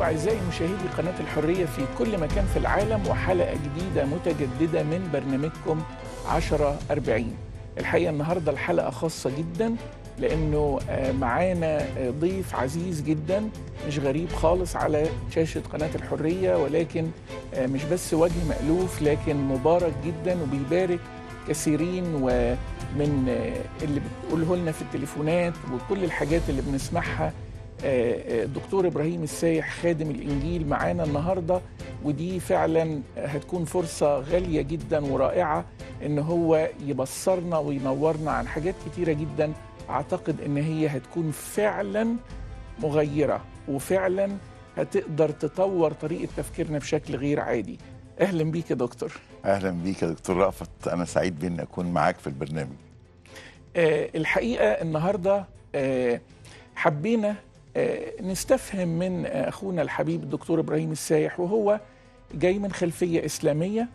أعزائي مشاهدي قناة الحرية في كل مكان في العالم وحلقة جديدة متجددة من برنامجكم 1040 الحقيقة النهاردة الحلقة خاصة جدا لأنه معانا ضيف عزيز جدا مش غريب خالص على شاشة قناة الحرية ولكن مش بس وجه مألوف لكن مبارك جدا وبيبارك كثيرين ومن اللي بتقوله لنا في التليفونات وكل الحاجات اللي بنسمعها الدكتور ابراهيم السايح خادم الانجيل معانا النهارده ودي فعلا هتكون فرصه غاليه جدا ورائعه ان هو يبصرنا وينورنا عن حاجات كتيره جدا اعتقد ان هي هتكون فعلا مغيره وفعلا هتقدر تطور طريقه تفكيرنا بشكل غير عادي اهلا بيك يا دكتور اهلا بيك يا دكتور رأفت انا سعيد بان اكون معاك في البرنامج آه الحقيقه النهارده آه حبينا نستفهم من اخونا الحبيب الدكتور ابراهيم السايح وهو جاي من خلفيه اسلاميه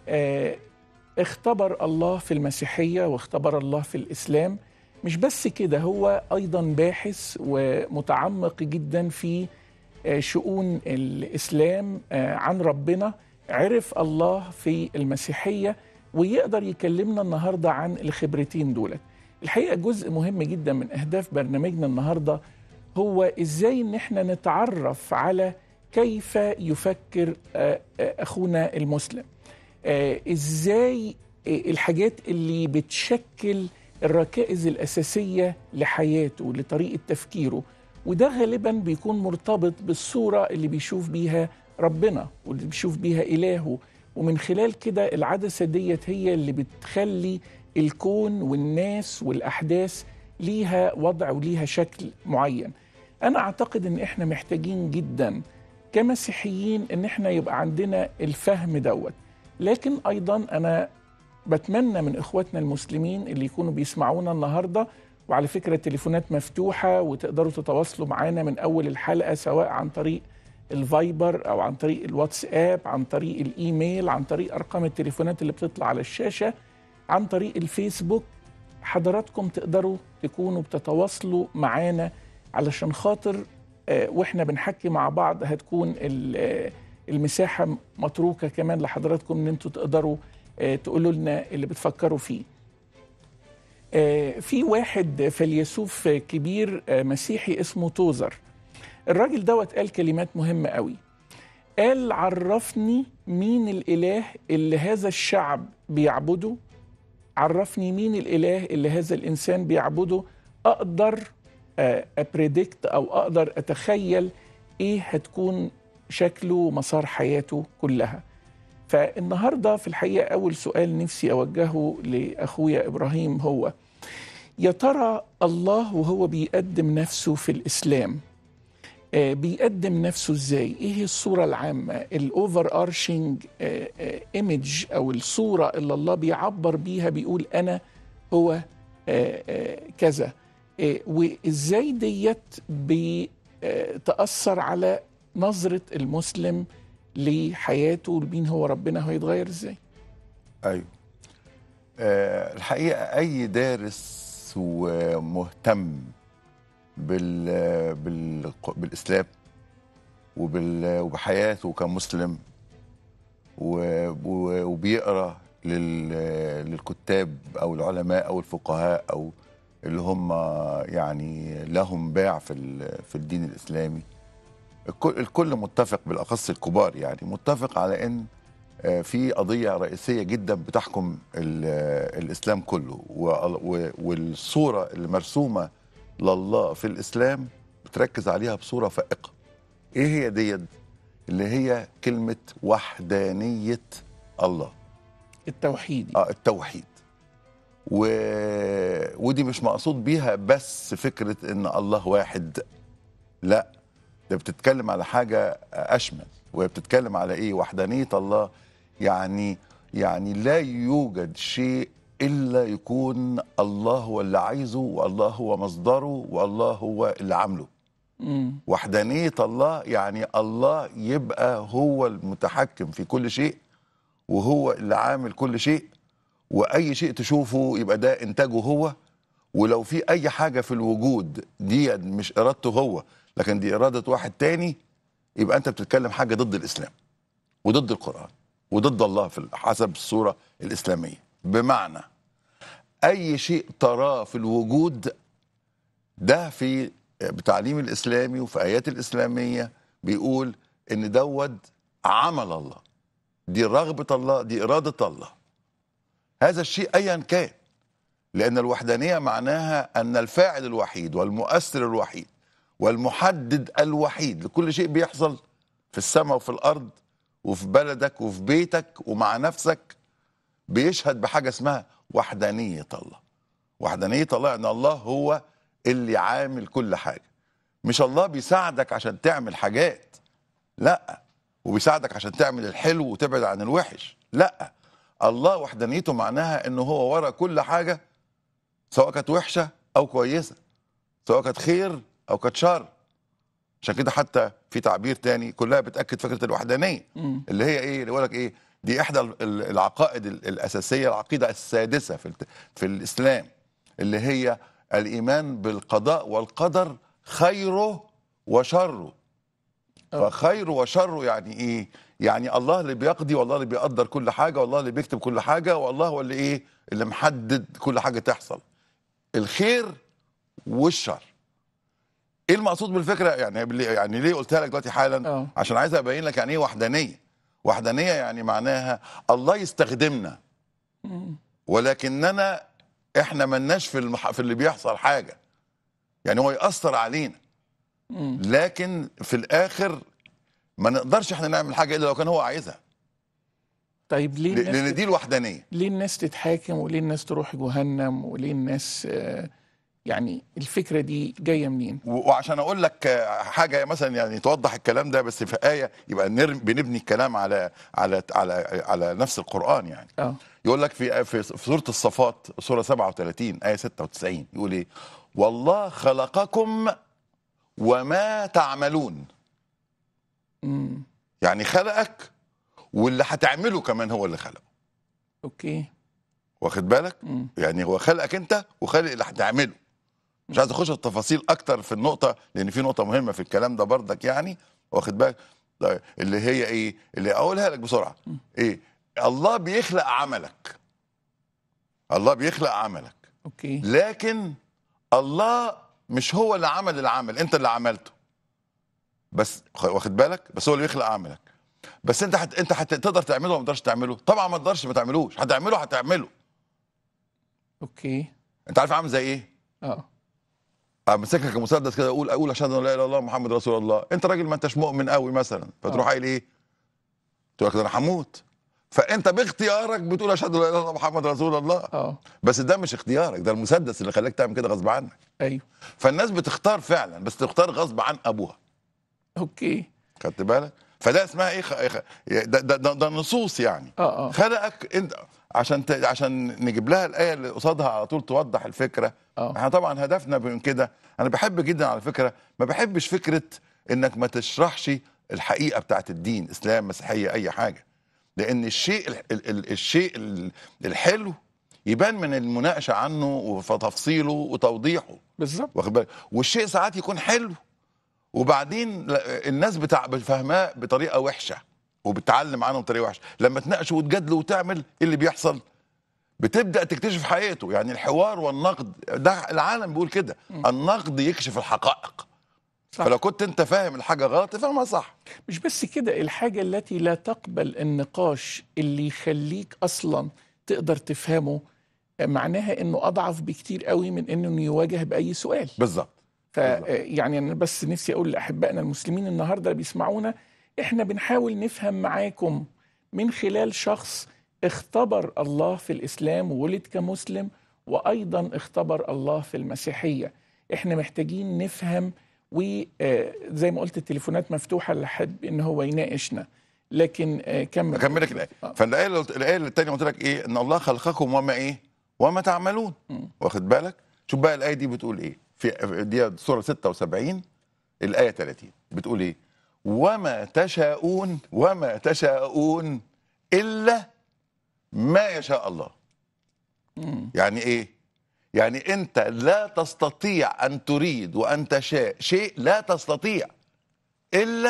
اختبر الله في المسيحيه واختبر الله في الاسلام مش بس كده هو ايضا باحث ومتعمق جدا في شؤون الاسلام عن ربنا عرف الله في المسيحيه ويقدر يكلمنا النهارده عن الخبرتين دولت الحقيقه جزء مهم جدا من اهداف برنامجنا النهارده هو ازاي ان احنا نتعرف على كيف يفكر اخونا المسلم ازاي الحاجات اللي بتشكل الركائز الاساسيه لحياته لطريقه تفكيره وده غالبا بيكون مرتبط بالصوره اللي بيشوف بيها ربنا واللي بيشوف بيها الهه ومن خلال كده العدسه ديت هي اللي بتخلي الكون والناس والاحداث ليها وضع وليها شكل معين انا اعتقد ان احنا محتاجين جدا كمسيحيين ان احنا يبقى عندنا الفهم دوت لكن ايضا انا بتمنى من اخواتنا المسلمين اللي يكونوا بيسمعونا النهارده وعلى فكره التليفونات مفتوحه وتقدروا تتواصلوا معانا من اول الحلقه سواء عن طريق الفايبر او عن طريق الواتساب عن طريق الايميل عن طريق ارقام التليفونات اللي بتطلع على الشاشه عن طريق الفيسبوك حضراتكم تقدروا تكونوا بتتواصلوا معانا علشان خاطر واحنا بنحكي مع بعض هتكون المساحه متروكه كمان لحضراتكم ان انتوا تقدروا تقولوا لنا اللي بتفكروا فيه. في واحد فيلسوف كبير مسيحي اسمه توزر. الراجل دوت قال كلمات مهمه قوي. قال عرفني مين الاله اللي هذا الشعب بيعبده عرفني مين الاله اللي هذا الانسان بيعبده اقدر ابريدكت او اقدر اتخيل ايه هتكون شكله ومسار حياته كلها فالنهارده في الحقيقه اول سؤال نفسي اوجهه لاخويا ابراهيم هو يا ترى الله وهو بيقدم نفسه في الاسلام بيقدم نفسه ازاي ايه الصوره العامه الاوفر ارشنج ايمج او الصوره اللي الله بيعبر بيها بيقول انا هو كذا وازاي ديت بتاثر على نظره المسلم لحياته لمين هو ربنا هيتغير ازاي ايوه أه الحقيقه اي دارس ومهتم بال بال بالاسلام وبال وبحياته كمسلم وبيقرا للكتاب او العلماء او الفقهاء او اللي هم يعني لهم باع في في الدين الاسلامي الكل, الكل متفق بالاخص الكبار يعني متفق على ان في قضيه رئيسيه جدا بتحكم الاسلام كله والصوره اللي مرسومه لله في الاسلام بتركز عليها بصوره فائقه ايه هي ديت اللي هي كلمه وحدانيه الله التوحيد اه التوحيد و... ودي مش مقصود بيها بس فكره ان الله واحد لا ده بتتكلم على حاجه اشمل وهي بتتكلم على ايه وحدانيه الله يعني يعني لا يوجد شيء الا يكون الله هو اللي عايزه والله هو مصدره والله هو اللي عامله مم. وحدانيه الله يعني الله يبقى هو المتحكم في كل شيء وهو اللي عامل كل شيء واي شيء تشوفه يبقى ده انتاجه هو ولو في اي حاجه في الوجود دي مش ارادته هو لكن دي اراده واحد تاني يبقى انت بتتكلم حاجه ضد الاسلام وضد القران وضد الله في حسب الصوره الاسلاميه بمعنى اي شيء تراه في الوجود ده في بتعليم الاسلامي وفي ايات الاسلاميه بيقول ان دوت عمل الله دي رغبه الله دي اراده الله هذا الشيء ايا كان لان الوحدانيه معناها ان الفاعل الوحيد والمؤثر الوحيد والمحدد الوحيد لكل شيء بيحصل في السماء وفي الارض وفي بلدك وفي بيتك ومع نفسك بيشهد بحاجه اسمها وحدانيه الله وحدانيه الله ان الله هو اللي عامل كل حاجه مش الله بيساعدك عشان تعمل حاجات لا وبيساعدك عشان تعمل الحلو وتبعد عن الوحش لا الله وحدانيته معناها انه هو ورا كل حاجه سواء كانت وحشه او كويسه سواء كانت خير او كانت شر عشان كده حتى في تعبير تاني كلها بتاكد فكره الوحدانيه مم. اللي هي ايه اللي يقول لك ايه دي احدى ال- ال- العقائد ال- الاساسيه العقيده السادسه في الت- في الاسلام اللي هي الايمان بالقضاء والقدر خيره وشره آه. فخيره وشره يعني ايه يعني الله اللي بيقضي والله اللي بيقدر كل حاجه والله اللي بيكتب كل حاجه والله هو اللي ايه اللي محدد كل حاجه تحصل الخير والشر ايه المقصود بالفكره يعني يعني ليه قلتها لك دلوقتي حالا اه عشان عايز ابين لك يعني ايه وحدانيه وحدانيه يعني معناها الله يستخدمنا مم. ولكننا احنا ملناش في المح... في اللي بيحصل حاجه يعني هو ياثر علينا مم. لكن في الاخر ما نقدرش احنا نعمل حاجه الا لو كان هو عايزها طيب ليه ل- الناس لان دي الوحدانيه ليه الناس تتحاكم وليه الناس تروح جهنم وليه الناس آه، يعني الفكرة دي جاية منين؟ و- وعشان اقول لك آه، حاجه مثلا يعني توضح الكلام ده بس في ايه يبقى نرم بنبني الكلام على على على على نفس القران يعني اه يقول لك في في في سوره الصفات سوره 37 ايه 96 يقول ايه والله خلقكم وما تعملون امم يعني خلقك واللي هتعمله كمان هو اللي خلقه اوكي واخد بالك امم يعني هو خلقك انت وخلق اللي هتعمله مش عايز اخش في التفاصيل اكتر في النقطه لان في نقطه مهمه في الكلام ده بردك يعني واخد بالك طيب، اللي هي ايه اللي اقولها لك بسرعه ايه الله بيخلق عملك الله بيخلق عملك اوكي لكن الله مش هو اللي عمل العمل انت اللي عملته بس خ- واخد بالك بس هو اللي بيخلق عملك بس انت حت... انت هتقدر تعمله ولا ما تقدرش تعمله طبعا ما تقدرش ما تعملوش هتعمله هتعمله اوكي انت عارف عامل زي ايه اه امسك لك المسدس كده اقول اقول اشهد ان لا اله الا الله محمد رسول الله انت راجل ما انتش مؤمن قوي مثلا فتروح آه. قايل ايه تقول لك ده انا هموت فانت باختيارك بتقول اشهد ان لا اله الا الله محمد رسول الله اه بس ده مش اختيارك ده المسدس اللي خلاك تعمل كده غصب عنك ايوه فالناس بتختار فعلا بس تختار غصب عن ابوها اوكي خدت بالك فده اسمها ايه خ... خ- ده, ده, ده, ده نصوص يعني اه اه خلقك انت عشان ت... عشان نجيب لها الايه اللي قصادها على طول توضح الفكره اه احنا طبعا هدفنا من كده انا بحب جدا على فكره ما بحبش فكره انك ما تشرحش الحقيقه بتاعت الدين اسلام مسيحيه اي حاجه لان الشيء ال... ال... ال... الشيء ال... الحلو يبان من المناقشه عنه وتفصيله وتوضيحه بالظبط واخد بالك والشيء ساعات يكون حلو وبعدين لا- الناس بتاع فاهماه بطريقه وحشه وبتعلم عنه بطريقه وحشه لما تناقشه وتجادله وتعمل ايه اللي بيحصل بتبدا تكتشف حقيقته يعني الحوار والنقد ده العالم بيقول كده النقد يكشف الحقائق صح فلو كنت انت فاهم الحاجه غلط تفهمها صح مش بس كده الحاجة التي لا تقبل النقاش اللي يخليك أصلا تقدر تفهمه معناها انه اضعف بكتير قوي من انه يواجه باي سؤال بالظبط ف يعني انا بس نفسي اقول لاحبائنا المسلمين النهارده اللي بيسمعونا احنا بنحاول نفهم معاكم من خلال شخص اختبر الله في الاسلام وولد كمسلم وايضا اختبر الله في المسيحيه احنا محتاجين نفهم وزي ما قلت التليفونات مفتوحه اللي حد ان هو يناقشنا لكن آه، كمل اكمل لك الايه آه. فالايه اللي قلت- الايه الثانيه قلت لك ايه ان الله خلقكم وما ايه وما تعملون مم. واخد بالك شوف بقى الايه دي بتقول ايه في دي سوره 76 الايه 30 بتقول ايه وما تشاءون وما تشاءون الا ما يشاء الله مم. يعني ايه يعني انت لا تستطيع ان تريد وان تشاء شيء لا تستطيع الا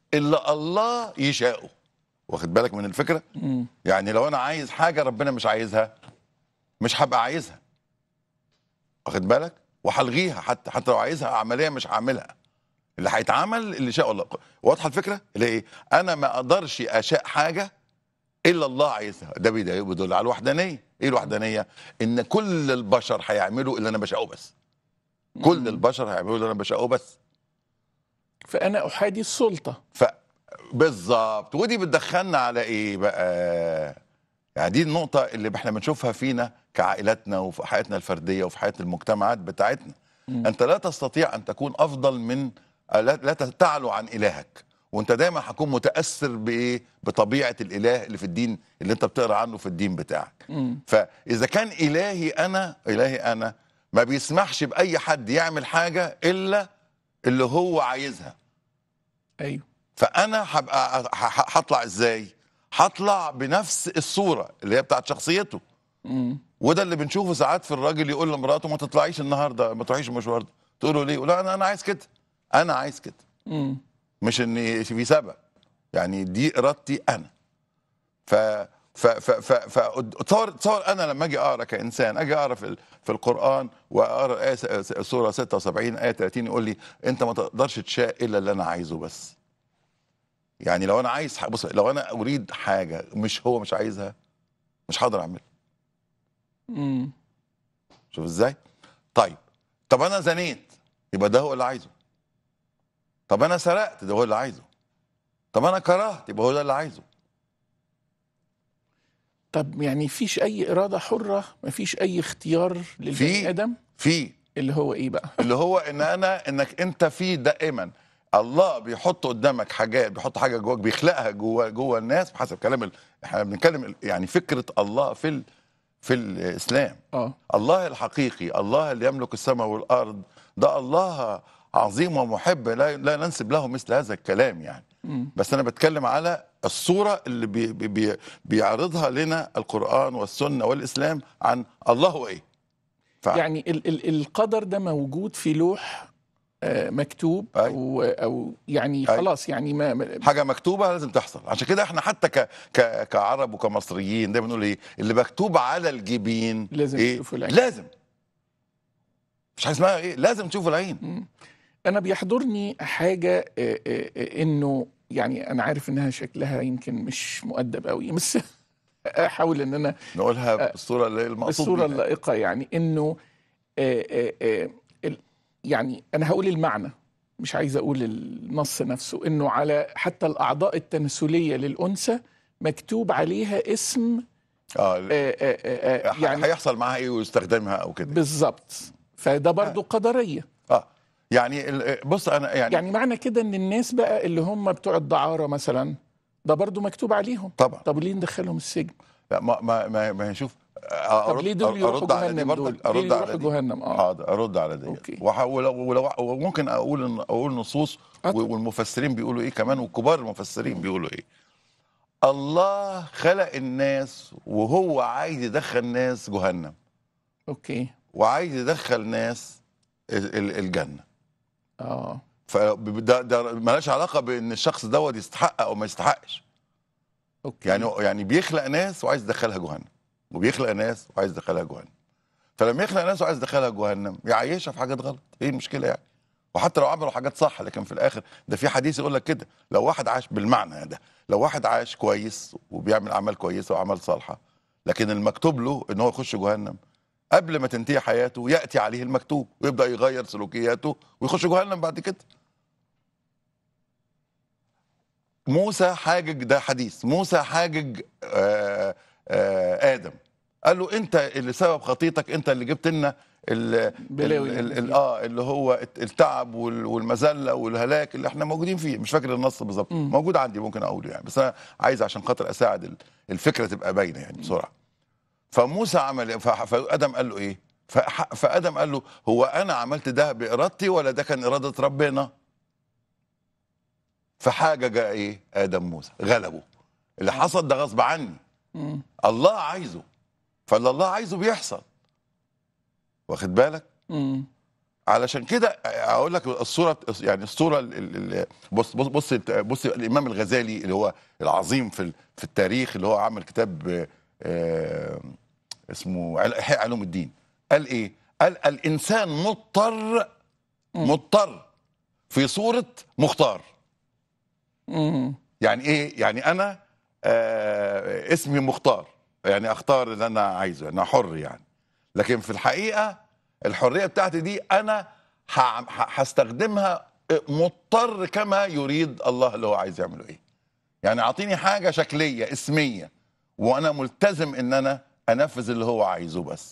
اللي الله يشاءه واخد بالك من الفكره مم. يعني لو انا عايز حاجه ربنا مش عايزها مش هبقى عايزها واخد بالك وهلغيها حتى حتى لو عايزها عمليه مش هعملها اللي هيتعمل اللي شاء الله واضحه الفكره اللي هي ايه انا ما اقدرش اشاء حاجه الا الله عايزها ده بيدل بيدل على الوحدانيه ايه الوحدانيه ان كل البشر هيعملوا اللي انا بشاءه بس كل البشر هيعملوا اللي انا بشاءه بس فانا احادي السلطه ف بالظبط ودي بتدخلنا على ايه بقى يعني دي النقطة اللي احنا بنشوفها فينا كعائلاتنا وفي حياتنا الفردية وفي حياة المجتمعات بتاعتنا مم. انت لا تستطيع ان تكون افضل من لا, لا تعلو عن الهك وانت دايما هتكون متاثر بايه بطبيعه الاله اللي في الدين اللي انت بتقرا عنه في الدين بتاعك مم. فاذا كان الهي انا الهي انا ما بيسمحش باي حد يعمل حاجه الا اللي هو عايزها ايوه فانا هبقى ه- ه- هطلع ازاي هطلع بنفس الصوره اللي هي بتاعت شخصيته مم. وده اللي بنشوفه ساعات في الراجل يقول لمراته ما تطلعيش النهارده ما تروحيش المشوار ده تقول له ليه يقول لها انا انا عايز كده انا عايز كده مم. مش ان في سبب يعني دي ارادتي انا ف ف ف ف ف تصور تصور انا لما اجي اقرا كانسان اجي اقرا في ال- في القران واقرا ايه س- س- سوره 76 ايه 30 يقول لي انت ما تقدرش تشاء الا اللي انا عايزه بس يعني لو انا عايز ح- بص لو انا اريد حاجه مش هو مش عايزها مش هقدر اعملها مم. شوف ازاي طيب طب انا زنيت يبقى ده هو اللي عايزه طب انا سرقت ده هو اللي عايزه طب انا كرهت يبقى هو ده اللي عايزه طب يعني فيش اي اراده حره مفيش اي اختيار للبني في. ادم في اللي هو ايه بقى اللي هو ان انا انك انت في دائما الله بيحط قدامك حاجات بيحط حاجه جواك بيخلقها جوا جوا الناس بحسب كلام ال... احنا بنتكلم ال- يعني فكره الله في ال... في الاسلام اه الله الحقيقي الله اللي يملك السماء والارض ده الله عظيم ومحب لا لا ننسب له مثل هذا الكلام يعني مم. بس انا بتكلم على الصوره اللي بي بي بي بيعرضها لنا القران والسنه والاسلام عن الله هو ايه ف... يعني ال ال القدر ده موجود في لوح آه، مكتوب أي. او او يعني أي. خلاص يعني ما ما- حاجه مكتوبه لازم تحصل عشان كده احنا حتى ك... ك... كعرب وكمصريين دايما بنقول ايه اللي مكتوب على الجبين لازم إيه؟ تشوفوا العين. لازم مش حاجه اسمها ايه لازم تشوفوا العين مم. انا بيحضرني حاجه آه، آه، آه، انه يعني انا عارف انها شكلها يمكن مش مؤدب قوي بس احاول ان انا نقولها بالصوره اللي المقصود بالصوره بيها. اللائقه يعني انه آه، آه، آه، ال- يعني انا هقول المعنى مش عايز اقول النص نفسه انه على حتى الاعضاء التناسليه للانثى مكتوب عليها اسم اه آه، آه، آه، آه، يعني يعني هيحصل معاها ايه ويستخدمها او كده بالظبط فده برضو قدريه اه يعني ال- بص انا يعني, يعني يعني معنى كده ان الناس بقى اللي هم بتوع الدعاره مثلا ده برضو مكتوب عليهم طبعا طب ليه ندخلهم السجن لا ما ما ما, ما شوف طب ليه دول يروحوا ارد على دي جهنم برضك دول ليه ارد على يروحوا دي جهنم اه حاضر ارد على دي أوكي. وح- ولو ولو وممكن اقول اقول نصوص أت- والمفسرين بيقولوا ايه كمان وكبار المفسرين بيقولوا ايه الله خلق الناس وهو عايز يدخل ناس جهنم اوكي وعايز يدخل ناس ال- ال- الجنه اه فده ده ملهاش علاقه بان الشخص دوت يستحق او ما يستحقش اوكي يعني يعني بيخلق ناس وعايز يدخلها جهنم وبيخلق ناس وعايز يدخلها جهنم فلما يخلق ناس وعايز يدخلها جهنم يعيشها في حاجات غلط ايه المشكله يعني وحتى لو عملوا حاجات صح لكن في الاخر ده في حديث يقول لك كده لو واحد عاش بالمعنى ده لو واحد عاش كويس وبيعمل اعمال كويسه واعمال صالحه لكن المكتوب له ان هو يخش جهنم قبل ما تنتهي حياته ياتي عليه المكتوب ويبدا يغير سلوكياته ويخش جهنم بعد كده موسى حاجج ده حديث موسى حاجج آه آه ادم قال له انت اللي سبب خطيتك انت اللي جبت لنا ال- بلاوي ال- ال- ال- اه اللي هو الت- التعب وال- والمذله والهلاك اللي احنا موجودين فيه مش فاكر النص بالظبط مم. موجود عندي ممكن اقوله يعني بس انا عايز عشان خاطر اساعد ال- الفكره تبقى باينه يعني بسرعه فموسى عمل إيه؟ فح- فادم قال له ايه فح- فادم قال له هو انا عملت ده بارادتي ولا ده كان اراده ربنا فحاجه جاء ايه ادم موسى غلبه اللي حصل ده غصب عني مم. الله عايزه فاللي الله عايزه بيحصل واخد بالك مم. علشان كده اقول لك الصوره يعني الصوره ال- ال- ال- بص بص بص بص الامام الغزالي اللي هو العظيم في ال- في التاريخ اللي هو عمل كتاب آه، اسمه عل- احياء علوم الدين قال ايه؟ قال الانسان مضطر مضطر في صوره مختار مم. يعني ايه؟ يعني انا آه اسمي مختار يعني اختار اللي انا عايزه انا حر يعني لكن في الحقيقه الحريه بتاعتي دي انا ه- ه- هستخدمها مضطر كما يريد الله اللي هو عايز يعمله ايه يعني اعطيني حاجه شكليه اسميه وانا ملتزم ان انا انفذ اللي هو عايزه بس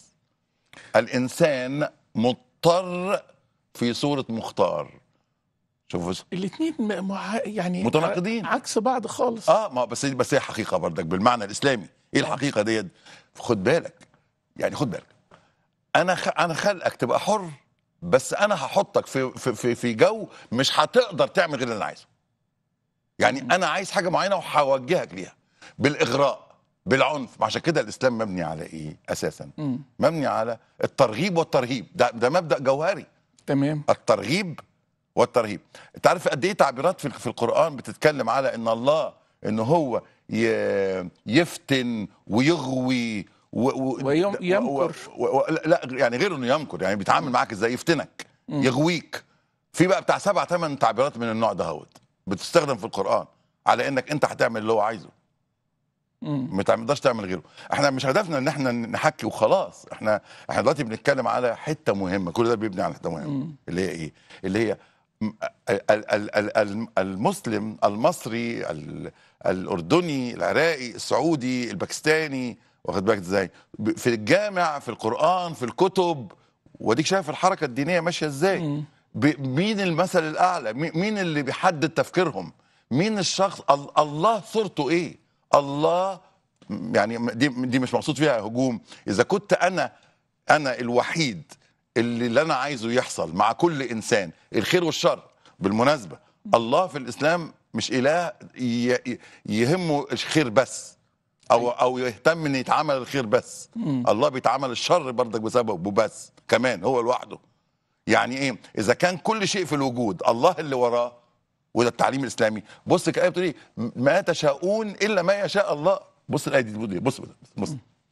الانسان مضطر في صوره مختار شوف الاثنين مع... يعني متناقضين. عكس بعض خالص اه ما بس بس هي حقيقه برضك بالمعنى الاسلامي ايه الحقيقه ديت خد بالك يعني خد بالك انا خ... انا خلقك تبقى حر بس انا هحطك في في في, في جو مش هتقدر تعمل غير اللي انا عايزه يعني انا عايز حاجه معينه وهوجهك ليها بالاغراء بالعنف عشان كده الاسلام مبني على ايه اساسا مم. مبني على الترغيب والترهيب ده ده مبدا جوهري تمام الترغيب والترهيب انت عارف قد ايه تعبيرات في في القران بتتكلم على ان الله ان هو ي- يفتن ويغوي و و ويم- يمكر. و و لا يعني غير انه يمكر يعني بيتعامل معاك ازاي يفتنك يغويك في بقى بتاع سبع ثمان تعبيرات من النوع دهوت بتستخدم في القران على انك انت هتعمل اللي هو عايزه مم. ما تقدرش تعمل غيره احنا مش هدفنا ان احنا نحكي وخلاص احنا احنا دلوقتي بنتكلم على حته مهمه كل ده بيبني على حته مهمه مم. اللي هي ايه اللي هي م- ال- ال- ال- ال- المسلم المصري ال- الاردني العراقي السعودي الباكستاني واخد بالك ازاي ب- في الجامع في القران في الكتب وديك شايف الحركه الدينيه ماشيه ازاي مم. ب- مين المثل الاعلى مي- مين اللي بيحدد تفكيرهم مين الشخص ال- الله صورته ايه الله م- يعني دي دي مش مقصود فيها هجوم اذا كنت انا انا الوحيد اللي, اللي انا عايزه يحصل مع كل انسان الخير والشر بالمناسبه الله في الاسلام مش اله ي- ي- يهمه الخير بس او او يهتم ان يتعمل الخير بس الله بيتعمل الشر برضك بسببه بس كمان هو لوحده يعني ايه اذا كان كل شيء في الوجود الله اللي وراه وده التعليم الاسلامي بص كده بتقول ايه ما تشاءون الا ما يشاء الله بص الايه دي بتقول ايه بص بص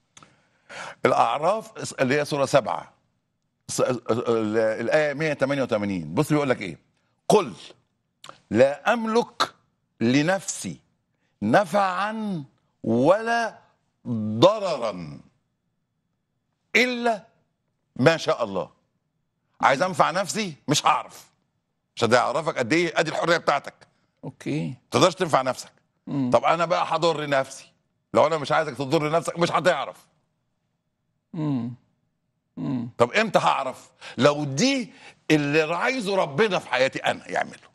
الاعراف اللي هي سوره سبعة س- ال- الايه 188 بص بيقول لك ايه قل لا املك لنفسي نفعا ولا ضررا الا ما شاء الله عايز انفع نفسي مش هعرف مش ده يعرفك قد ايه ادي الحريه بتاعتك اوكي ما تقدرش تنفع نفسك مم. طب انا بقى هضر نفسي لو انا مش عايزك تضر نفسك مش هتعرف مم. مم. طب امتى هعرف لو دي اللي عايزه ربنا في حياتي انا يعمله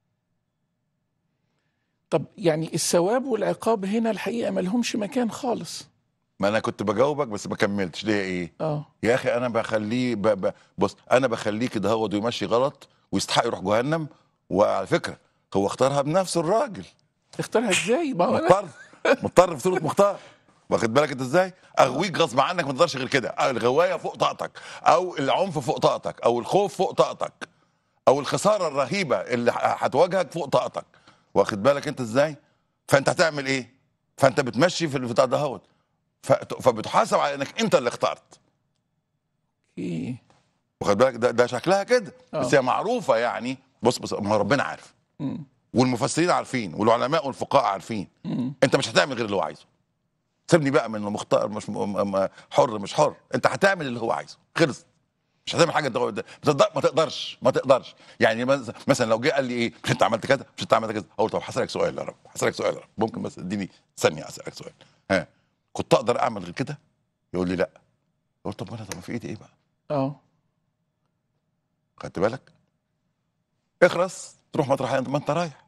طب يعني الثواب والعقاب هنا الحقيقه ما لهمش مكان خالص ما انا كنت بجاوبك بس ما كملتش ليه ايه اه يا اخي انا بخليه ب... ب... بص انا بخليه كده هو يمشي غلط ويستحق يروح جهنم وعلى فكره هو اختارها بنفسه الراجل تختارها ازاي ما هو أنا- مضطر مضطر في صوره مختار واخد بالك انت ازاي اغويك غصب عنك ما تقدرش غير كده أو الغوايه فوق طاقتك او العنف فوق طاقتك او الخوف فوق طاقتك او الخساره الرهيبه اللي ه- هتواجهك فوق طاقتك واخد بالك انت ازاي فانت هتعمل ايه فانت بتمشي في البتاع دهوت ف- فبتحاسب على انك انت اللي اخترت اوكي واخد بالك ده, ده شكلها كده آه. بس هي معروفه يعني بص بص ما هو ربنا عارف مم. والمفسرين عارفين والعلماء والفقهاء عارفين مم. انت مش هتعمل غير اللي هو عايزه سيبني بقى من مختار مش م- م- حر مش حر انت هتعمل اللي هو عايزه خلص مش هتعمل حاجه انت ما تقدر- ما تقدرش ما تقدرش يعني مز- مثلا لو جه قال لي ايه مش انت عملت كذا مش انت عملت كذا اقول طب هسالك سؤال يا رب هسالك سؤال يا رب ممكن بس اديني ثانيه اسالك سؤال ها كنت اقدر اعمل غير كده يقول لي لا قلت طب انا طب في ايدي ايه بقى اه خدت بالك اخرس تروح مطرح انت ما انت رايح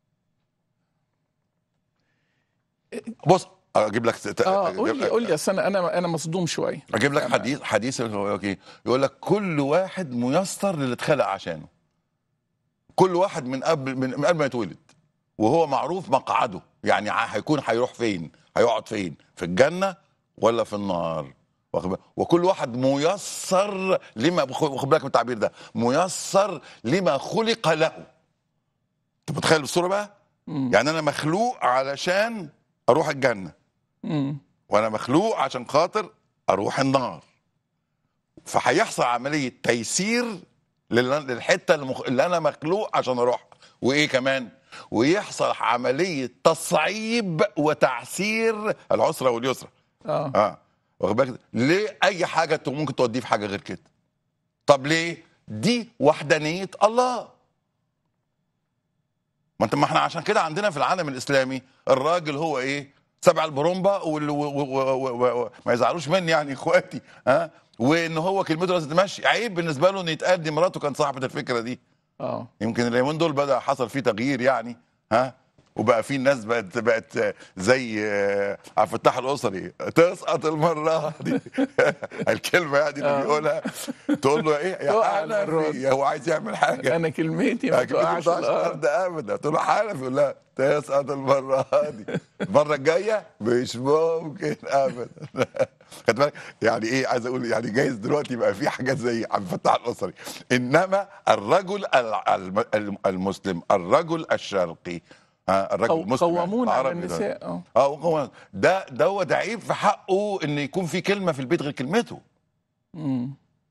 بص اجيب لك ت- اه أجيب قول لي لك- قول لي اصل انا انا انا مصدوم شويه اجيب لك أنا- حديث حديث اللي هو يقول لك إيه؟ يقول لك كل واحد ميسر للي اتخلق عشانه كل واحد من قبل من من قبل ما يتولد وهو معروف مقعده يعني ع- هيكون هيروح فين هيقعد فين في الجنه ولا في النار واخد بالك؟ وكل واحد ميسر لما واخد بالك من التعبير ده ميسر لما خلق له انت متخيل الصوره بقى يعني انا مخلوق علشان اروح الجنه مم. وانا مخلوق عشان خاطر اروح النار فهيحصل عمليه تيسير لل- للحته المخ... اللي انا مخلوق عشان اروح وايه كمان ويحصل عمليه تصعيب وتعسير العسره واليسرى اه اه واخد بالك ليه اي حاجه ت- ممكن توديه في حاجه غير كده طب ليه دي وحدانيه الله ما انت ما احنا عشان كده عندنا في العالم الاسلامي الراجل هو ايه سبع البرومبا وال- و- و- و- و- و- ما يزعلوش مني يعني اخواتي ها وان هو كلمته لازم تمشي عيب بالنسبه له ان يتقال دي مراته كان صاحبه الفكره دي اه يمكن اليومين دول بدا حصل فيه تغيير يعني ها وبقى في ناس بقت بقت زي آه، عبد الفتاح الاسري تسقط المره دي الكلمه يعني اللي آه. بيقولها تقول له ايه تقع يا المرة حنفي هو عايز يعمل حاجه انا كلمتي ما لكن ما تقعش تقطعش الارض الارض ابدا تقول له حنفي يقول لها تسقط المره دي المره الجايه مش ممكن ابدا خد بالك يعني ايه عايز اقول يعني جايز دلوقتي يبقى في حاجات زي عبد الفتاح الاسري انما الرجل ال- الم- المسلم الرجل الشرقي ها الرجل قو- المسلم قوامون على العربي ده. النساء اه اه وقوامون. ده ده هو ده عيب في حقه ان يكون في كلمه في البيت غير كلمته مم.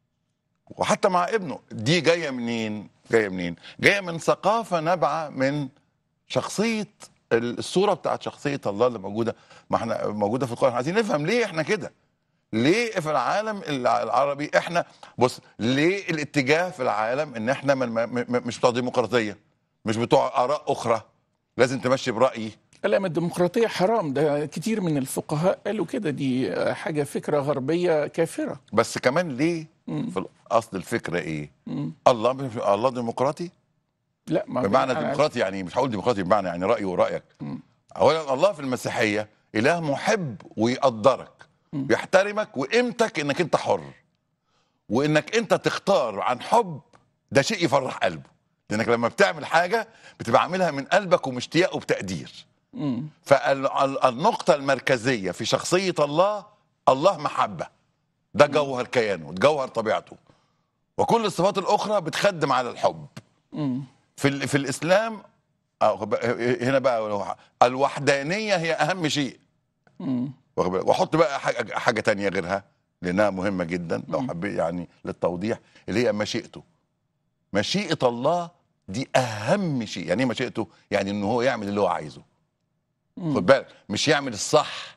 وحتى مع ابنه دي جايه منين جايه منين جايه من ثقافه نابعه من شخصيه الصوره بتاعت شخصيه الله اللي موجوده ما احنا موجوده في القران عايزين نفهم ليه احنا كده ليه في العالم الع- العربي احنا بص ليه الاتجاه في العالم ان احنا من م- م- مش بتوع ديمقراطيه مش بتوع اراء اخرى لازم تمشي برايي لا ما الديمقراطية حرام ده كتير من الفقهاء قالوا كده دي آه، حاجة فكرة غربية كافرة بس كمان ليه في اصل الفكره ايه مم. الله الله ديمقراطي لا ما بمعنى أنا- ديمقراطي يعني مش هقول ديمقراطي بمعنى يعني رايي ورايك اولا الله في المسيحيه اله محب ويقدرك ويحترمك وقيمتك انك انت حر وانك انت تختار عن حب ده شيء يفرح قلبه لانك لما بتعمل حاجه بتبقى عاملها من قلبك ومشتياق وبتقدير مم. فالنقطه المركزيه في شخصيه الله الله محبه ده جوهر كيانه جوهر طبيعته وكل الصفات الاخرى بتخدم على الحب مم. في ال- في الاسلام آه، بقى- هنا بقى الوحدانيه هي اهم شيء مم. واخد بالك؟ واحط بقى حاجه حاجه تانية غيرها لانها مهمه جدا لو حبيت يعني للتوضيح اللي هي مشيئته مشيئه الله دي اهم شيء يعني ايه مشيئته يعني ان هو يعمل اللي هو عايزه خد بالك مش يعمل الصح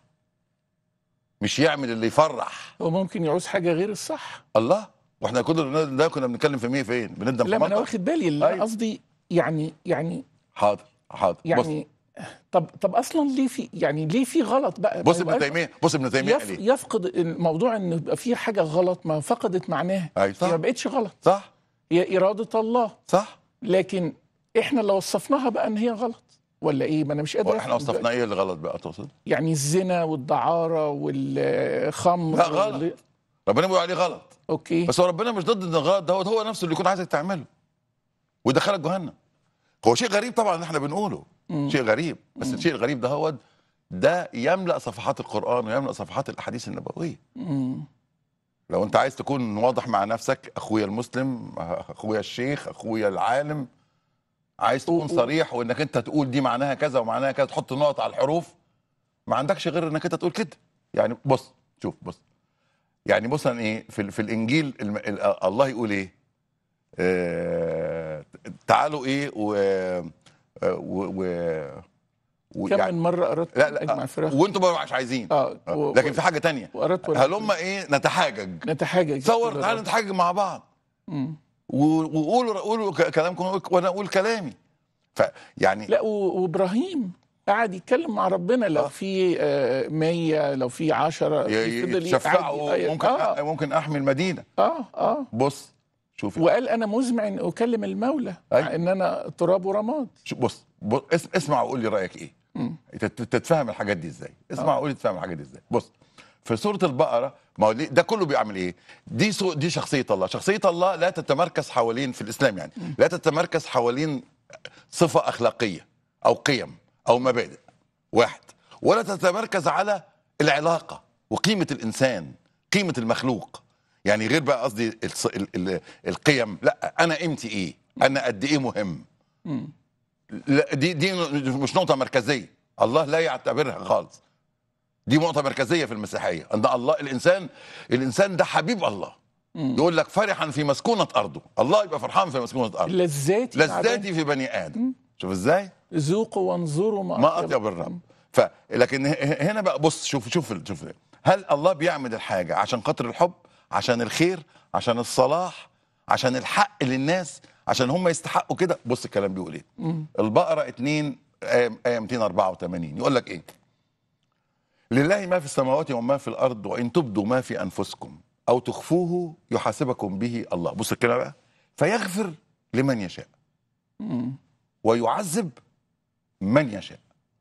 مش يعمل اللي يفرح هو ممكن يعوز حاجة غير الصح الله واحنا كل ده كنا بنتكلم في مين فين بندم لا ما انا في واخد بالي اللي أيوة. قصدي يعني يعني حاضر حاضر بص يعني طب طب اصلا ليه في يعني ليه في غلط بقى بص ما ابن يبقاش- تيميه بص ابن تيميه قال يف ايه يفقد الموضوع ان يبقى في حاجه غلط ما فقدت معناها أيوة صح. هي ما بقتش غلط صح هي اراده الله صح لكن احنا اللي وصفناها بقى ان هي غلط ولا ايه ما انا مش قادر واحنا أفهم وصفنا دلوقتي. ايه اللي غلط بقى تقصد يعني الزنا والدعاره والخمر لا، غلط. وال- ربنا بيقول عليه غلط اوكي بس هو ربنا مش ضد ان الغلط دوت هو نفسه اللي يكون عايزك تعمله ويدخلك جهنم هو شيء غريب طبعا ان احنا بنقوله شيء غريب بس الشيء الغريب ده هو ده يملا صفحات القران ويملا صفحات الاحاديث النبويه مم. لو انت عايز تكون واضح مع نفسك اخويا المسلم اخويا الشيخ اخويا العالم عايز تكون و- و- صريح وانك انت تقول دي معناها كذا ومعناها كذا تحط نقط على الحروف ما عندكش غير انك انت تقول كده يعني بص شوف بص يعني مثلا ايه في, ال- في الانجيل الم- ال- الله يقول ايه آه تعالوا ايه و و, و و- كم من مره اردت لا أن لا اجمع الفراخ وانتم برضه مش عايزين اه آه، و- لكن في حاجه تانية واردت ولا- هلم ايه نتحاجج نتحاجج تصور تعالوا نتحاجج مع بعض مم. و- وقولوا قولوا ك- كلامكم وانا اقول كلامي فيعني لا و- وابراهيم قعد يتكلم مع ربنا لو آه. في آه، مية لو في عشرة ي- فضل يتشفعوا يقعد- ممكن اه ممكن احمي المدينه اه اه بص شوف وقال انا مزمع ان اكلم المولى أي. مع ان انا تراب ورماد شوف بص, بص اس- اسمع وقول لي رايك ايه مم. تت- تتفهم الحاجات دي ازاي اسمع وقول لي تتفهم الحاجات دي ازاي بص في سوره البقره ما هو ليه- ده كله بيعمل ايه دي سو دي شخصيه الله شخصيه الله لا تتمركز حوالين في الاسلام يعني لا تتمركز حوالين صفه اخلاقيه او قيم او مبادئ واحد ولا تتمركز على العلاقه وقيمه الانسان قيمه المخلوق يعني غير بقى قصدي الص- ال- ال- القيم لا انا قيمتي ايه انا قد ايه مهم مم. لا دي دي مش نقطه مركزيه الله لا يعتبرها خالص دي نقطه مركزيه في المسيحيه ان الله الانسان الانسان ده حبيب الله مم. يقول لك فرحا في مسكونه ارضه الله يبقى فرحان في مسكونه ارضه لذاتي مع لذاتي في بني ادم شوف ازاي ذوقوا وانظروا ما, ما اطيب الرب ف لكن ه- ه- هنا بقى بص شوف شوف شوف هل الله بيعمل الحاجه عشان خاطر الحب عشان الخير عشان الصلاح عشان الحق للناس عشان هم يستحقوا كده بص الكلام بيقول ايه مم. البقره 2 آية آية 284 يقول لك ايه لله ما في السماوات وما في الارض وان تبدوا ما في انفسكم او تخفوه يحاسبكم به الله بص الكلام بقى فيغفر لمن يشاء مم. ويعذب من يشاء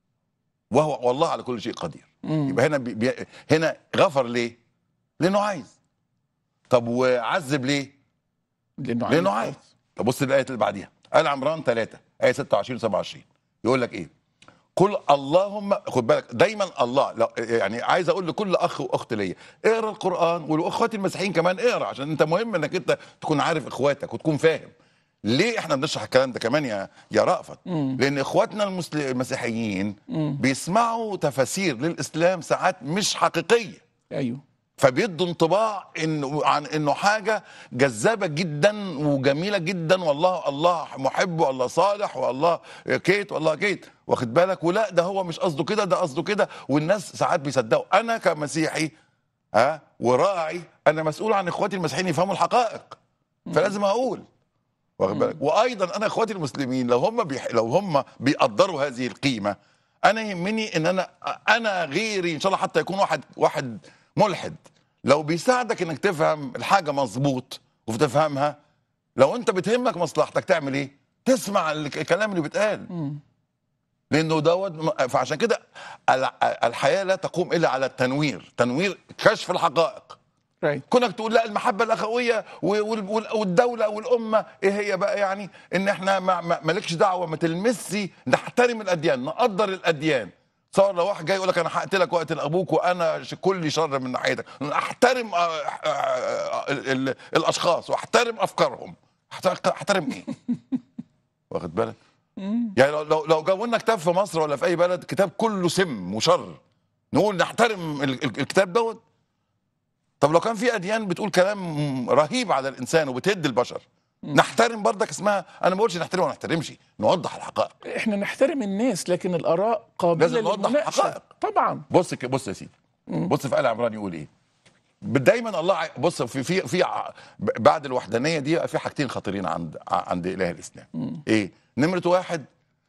وهو والله على كل شيء قدير مم. يبقى هنا بي بي هنا غفر ليه لانه عايز طب وعذب ليه لانه لانه عايز طب بص الايه اللي بعديها ال عمران 3 ايه 26 27 يقول لك ايه قل اللهم خد بالك دايما الله لو يعني عايز اقول لكل اخ واخت ليا اقرا القران والاخوات المسيحيين كمان اقرا عشان انت مهم انك انت تكون عارف اخواتك وتكون فاهم ليه احنا بنشرح الكلام ده كمان يا يا رأفت مم. لان اخواتنا المسل- المسيحيين مم. بيسمعوا تفاسير للاسلام ساعات مش حقيقيه ايوه فبيدوا انطباع انه عن انه حاجه جذابه جدا وجميله جدا والله الله محب والله صالح والله كيت والله كيت واخد بالك ولا ده هو مش قصده كده ده قصده كده والناس ساعات بيصدقوا انا كمسيحي ها وراعي انا مسؤول عن اخواتي المسيحيين يفهموا الحقائق فلازم اقول واخد بالك وايضا انا اخواتي المسلمين لو هم بيح... لو هم بيقدروا هذه القيمه انا يهمني ان انا انا غيري ان شاء الله حتى يكون واحد واحد ملحد لو بيساعدك انك تفهم الحاجه مظبوط وتفهمها لو انت بتهمك مصلحتك تعمل ايه تسمع الك- الكلام اللي بيتقال مم. لانه دوت فعشان كده الع- الحياه لا تقوم الا على التنوير تنوير كشف الحقائق رايت كونك تقول لا المحبه الاخويه و- وال- وال- والدوله والامه ايه هي بقى يعني ان احنا ما ما- مالكش دعوه ما تلمسي نحترم الاديان نقدر الاديان صار لو واحد جاي يقول لك انا هقتلك واقتل ابوك وانا ش- كلي شر من ناحيتك احترم آه، آه، آه، ال- ال- الاشخاص واحترم افكارهم أحت- احترم ايه واخد بالك مم. يعني لو لو لو جابوا لنا كتاب في مصر ولا في اي بلد كتاب كله سم وشر نقول نحترم ال- ال- الكتاب دوت طب لو كان في اديان بتقول كلام رهيب على الانسان وبتهد البشر نحترم برضك اسمها انا ما بقولش نحترم ولا نحترمش نوضح الحقائق احنا نحترم الناس لكن الاراء قابله لازم نوضح للمناقشه الحقائق. طبعا بص ك- بص يا سيدي بص في ال عمران يقول ايه دايما الله عاي- بص في في في ع- ب- بعد الوحدانيه دي في حاجتين خطيرين عند ع- عند اله الاسلام ايه نمره واحد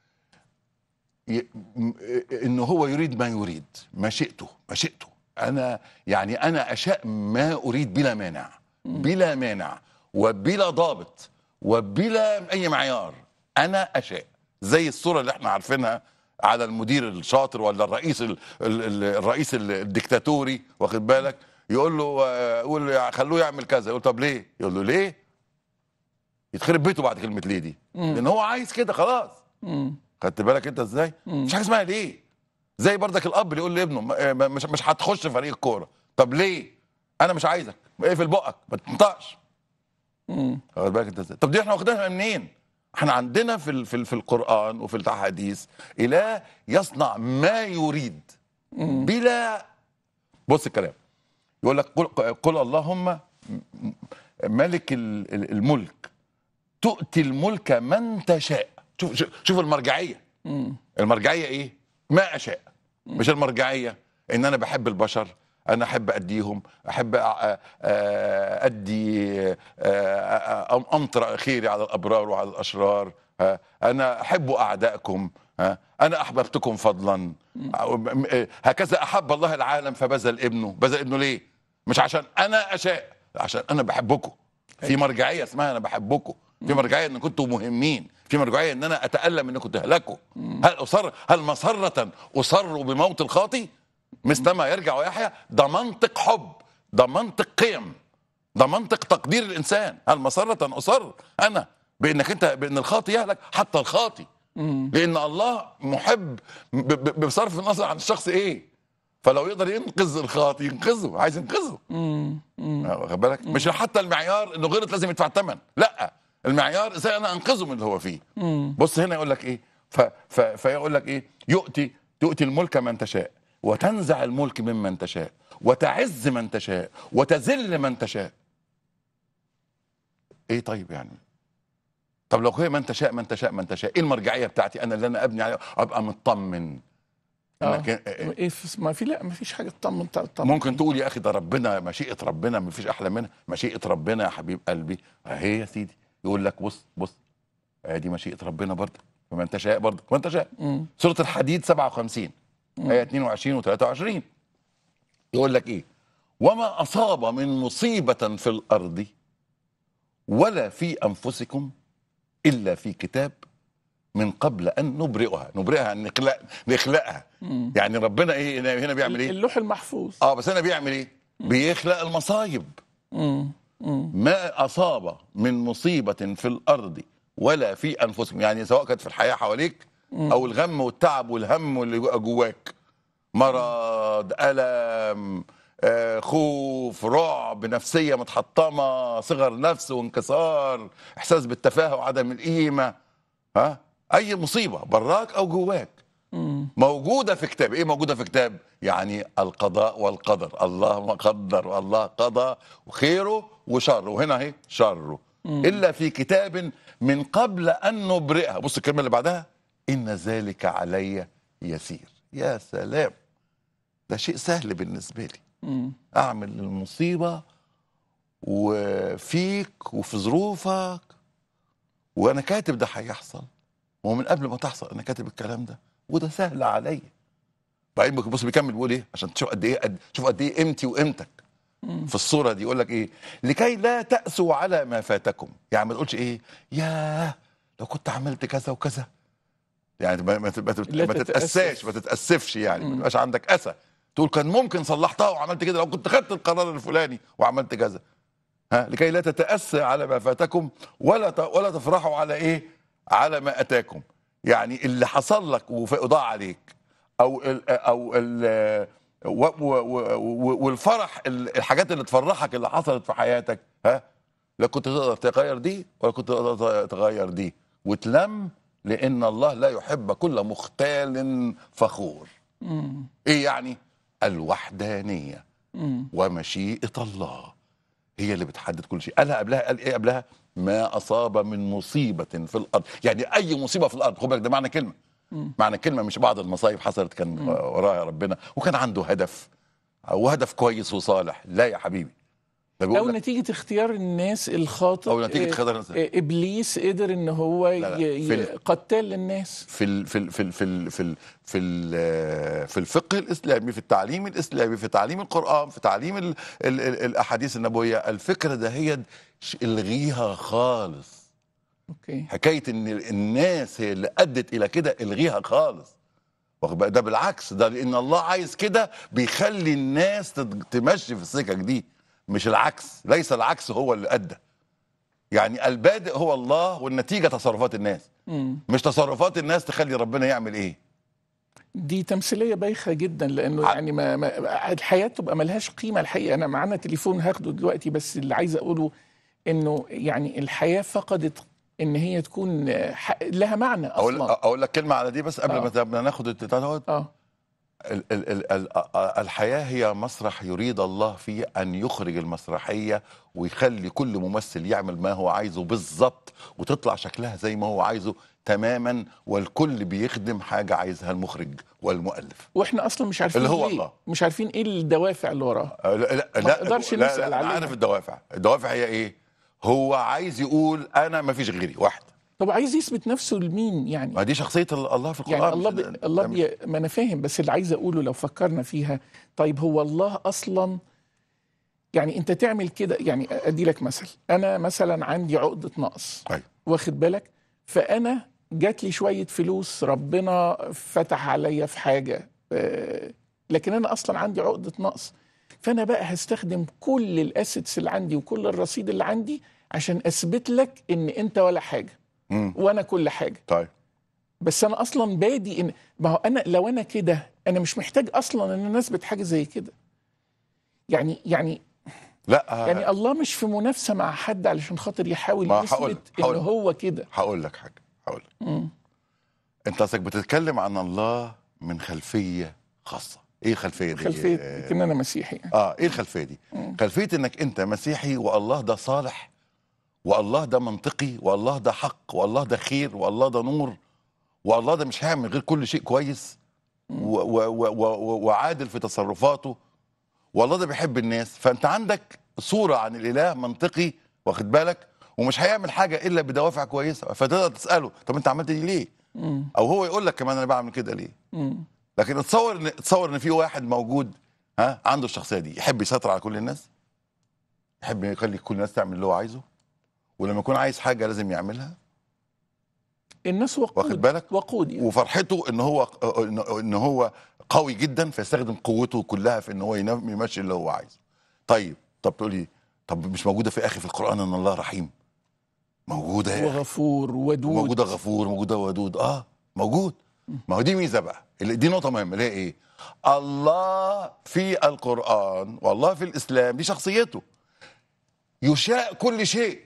ي- م- ان هو يريد ما يريد مشيئته مشيئته انا يعني انا اشاء ما اريد بلا مانع بلا مانع وبلا ضابط وبلا اي معيار انا اشاء زي الصوره اللي احنا عارفينها على المدير الشاطر ولا الرئيس ال ال ال الرئيس ال- الدكتاتوري واخد بالك يقول له آه، يقول له خلوه يعمل كذا يقول طب ليه يقول له ليه يتخرب بيته بعد كلمه ليه دي لان هو عايز كده خلاص مم. خدت بالك انت ازاي؟ مش حاجه اسمها ليه؟ زي بردك الاب اللي يقول لابنه ما- ما- مش مش هتخش فريق الكوره، طب ليه؟ انا مش عايزك، اقفل بقك ما تنطقش. مم. خد بالك انت ازاي؟ طب دي احنا واخدينها منين؟ احنا عندنا في ال- في ال- في القران وفي الاحاديث اله يصنع ما يريد بلا بص الكلام يقول لك قل, قل اللهم م- ملك ال- ال- الملك تؤتي الملك من تشاء شوف شوف- شوف المرجعيه مم. المرجعيه ايه؟ ما اشاء مش المرجعيه ان انا بحب البشر انا احب اديهم احب أ- أ- ادي أ- أ- امطر خيري على الابرار وعلى الاشرار ها؟ انا احب اعدائكم ها؟ انا احببتكم فضلا هكذا احب الله العالم فبذل ابنه بذل ابنه ليه مش عشان انا اشاء عشان انا بحبكم في مرجعيه اسمها انا بحبكم في مرجعيه ان كنتم مهمين في مرجعيه ان انا اتالم انكم تهلكوا هل اصر هل مسره اصر بموت الخاطي مثلما يرجع ويحيا ده منطق حب ده منطق قيم ده منطق تقدير الانسان هل مسره اصر انا بانك انت بان الخاطي يهلك حتى الخاطي لان الله محب ب- ب- بصرف النظر عن الشخص ايه فلو يقدر ينقذ الخاطي ينقذه عايز ينقذه مم. مم. آه، واخد بالك مش حتى المعيار انه غلط لازم يدفع الثمن لا المعيار ازاي انا انقذه من اللي هو فيه مم. بص هنا يقول لك ايه ف ف فيقول لك ايه يؤتي تؤتي الملك من تشاء وتنزع الملك ممن تشاء وتعز من تشاء وتذل من تشاء ايه طيب يعني طب لو هي من تشاء من تشاء من تشاء ايه المرجعيه بتاعتي انا اللي انا ابني عليها ابقى مطمن آه. إنك- ايه في- ما في لا ما فيش حاجه تطمن تطمن ممكن تقول يا اخي ده ربنا مشيئه ربنا ما فيش احلى منها مشيئه ربنا يا حبيب قلبي اهي يا سيدي يقول لك بص بص ادي مشيئه ربنا برضه فمن تشاء برضه ومن تشاء مم. سوره الحديد 57 ايه 22 و23 يقول لك ايه وما اصاب من مصيبه في الارض ولا في انفسكم الا في كتاب من قبل ان نبرئها نبرئها يعني نخلق نخلقها مم. يعني ربنا ايه هنا هنا بيعمل ايه اللوح المحفوظ اه بس هنا بيعمل ايه بيخلق المصايب مم. مم. ما اصاب من مصيبه في الارض ولا في انفسكم يعني سواء كانت في الحياه حواليك او الغم والتعب والهم اللي جوا- جواك مرض الم آه، خوف رعب نفسيه متحطمه صغر نفس وانكسار احساس بالتفاهه وعدم القيمه ها اي مصيبه براك او جواك مم. موجودة في كتاب ايه موجودة في كتاب يعني القضاء والقدر الله ما قدر والله قضى خيره وشره وهنا اهي شره الا في كتاب من قبل ان نبرئها بص الكلمة اللي بعدها ان ذلك علي يسير يا سلام ده شيء سهل بالنسبة لي مم. اعمل المصيبة وفيك وفي ظروفك وانا كاتب ده هيحصل ومن قبل ما تحصل انا كاتب الكلام ده وده سهل عليا بعدين بص بيكمل بيقول ايه عشان تشوف قد ايه قد شوف قد ايه قيمتي وقيمتك في الصوره دي يقول لك ايه لكي لا تاسوا على ما فاتكم يعني ما تقولش ايه ياه لو كنت عملت كذا وكذا يعني ما ما ما, لا ما تتأسف. تتاساش ما تتاسفش يعني ما تبقاش عندك اسى تقول كان ممكن صلحتها وعملت كده لو كنت خدت القرار الفلاني وعملت كذا ها لكي لا تتاسى على ما فاتكم ولا ت- ولا تفرحوا على ايه على ما اتاكم يعني اللي حصل لك وضاع عليك او ال او ال و و و و والفرح ال- الحاجات اللي تفرحك اللي حصلت في حياتك ها لا كنت تقدر تغير دي ولا كنت تقدر تغير دي وتلم لان الله لا يحب كل مختال فخور مم. ايه يعني الوحدانيه مم. ومشيئه الله هي اللي بتحدد كل شيء قالها قبلها قال ايه قبلها ما اصاب من مصيبه في الارض يعني اي مصيبه في الارض خد بالك ده معنى كلمه معنى كلمه مش بعض المصايب حصلت كان وراها ربنا وكان عنده هدف وهدف كويس وصالح لا يا حبيبي ده او بيقول لك نتيجه اختيار الناس الخاطئ أو نتيجة آه، اختيار الناس. آه، ابليس قدر ان هو لا، لا، ي- في ي- ال- قتال للناس في ال في ال في ال في ال في ال في, ال في الفقه الاسلامي في التعليم الاسلامي في تعليم القران في تعليم ال ال ال الاحاديث النبويه الفكره ده هي ش- الغيها خالص اوكي حكايه ان الناس هي اللي ادت الى كده الغيها خالص واخد بالك؟ ده بالعكس ده لان الله عايز كده بيخلي الناس تد- تمشي في السكك دي مش العكس ليس العكس هو اللي ادى يعني البادئ هو الله والنتيجه تصرفات الناس مم. مش تصرفات الناس تخلي ربنا يعمل ايه دي تمثيليه بايخه جدا لانه ع- يعني ما, ما الحياه تبقى ملهاش قيمه الحقيقه انا معانا تليفون هاخده دلوقتي بس اللي عايز اقوله انه يعني الحياه فقدت ان هي تكون آه، ح- لها معنى اقول اصلا اقول لك كلمه على دي بس قبل آه. ما ت- ما ناخد البتاع دوت اه ال- ال- ال- ال- الحياه هي مسرح يريد الله فيه ان يخرج المسرحيه ويخلي كل ممثل يعمل ما هو عايزه بالظبط وتطلع شكلها زي ما هو عايزه تماما والكل بيخدم حاجه عايزها المخرج والمؤلف واحنا اصلا مش عارفين اللي هو ليه. الله. مش عارفين ايه الدوافع اللي وراها آه، لا لا ما لا نقدرش لا- نسأل لا، أنا عليها. عارف الدوافع الدوافع هي ايه هو عايز يقول انا ما فيش غيري واحد طب عايز يثبت نفسه لمين يعني ما دي شخصيه ال- الله في القران يعني الله مش- بي الله بي ما انا فاهم بس اللي عايز اقوله لو فكرنا فيها طيب هو الله اصلا يعني انت تعمل كده يعني ادي لك مثل انا مثلا عندي عقده نقص أيوة. واخد بالك فانا جات لي شويه فلوس ربنا فتح عليا في حاجه آه، لكن انا اصلا عندي عقده نقص فانا بقى هستخدم كل الاسيتس اللي عندي وكل الرصيد اللي عندي عشان اثبت لك ان انت ولا حاجه مم. وانا كل حاجه طيب بس انا اصلا بادي ان ما هو انا لو انا كده انا مش محتاج اصلا ان انا اثبت حاجه زي كده يعني يعني لا يعني الله مش في منافسه مع حد علشان خاطر يحاول ما هقول- يثبت ان هقول. هو كده هقول لك حاجه هقول لك مم. انت اصلك بتتكلم عن الله من خلفيه خاصه ايه الخلفيه دي خلفيه آه، ان انا مسيحي يعني. اه ايه الخلفيه دي مم. خلفيه انك انت مسيحي والله ده صالح والله ده منطقي والله ده حق والله ده خير والله ده نور والله ده مش هيعمل غير كل شيء كويس و و و و وعادل في تصرفاته والله ده بيحب الناس فانت عندك صوره عن الاله منطقي واخد بالك ومش هيعمل حاجه الا بدوافع كويسه فتقدر تساله طب انت عملت دي ليه مم. او هو يقول لك كمان انا بعمل كده ليه مم. لكن تصور ان تصور ان في واحد موجود ها عنده الشخصيه دي يحب يسيطر على كل الناس يحب يخلي كل الناس تعمل اللي هو عايزه ولما يكون عايز حاجه لازم يعملها الناس وقود واخد بالك؟ وقود يعني. وفرحته ان هو إن- ان هو قوي جدا فيستخدم قوته كلها في ان هو ينام- يمشي اللي هو عايزه طيب طب تقول لي طب مش موجوده في اخي في القران ان الله رحيم موجوده يا أخي. وغفور ودود موجوده غفور موجوده ودود اه موجود ما هو دي ميزه بقى اللي- دي نقطه مهمه اللي هي ايه الله في القران والله في الاسلام دي شخصيته يشاء كل شيء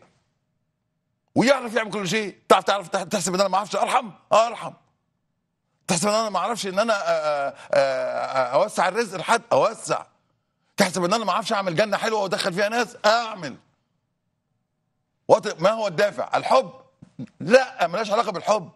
ويعرف يعمل كل شيء تعرف تعرف تحسب ان انا ما اعرفش ارحم اه ارحم تحسب ان انا ما اعرفش ان انا آه، آه، آه، اوسع الرزق لحد اوسع تحسب ان انا ما اعرفش اعمل جنه حلوه وادخل فيها ناس اعمل وقت ما هو الدافع الحب لا ملهاش علاقه بالحب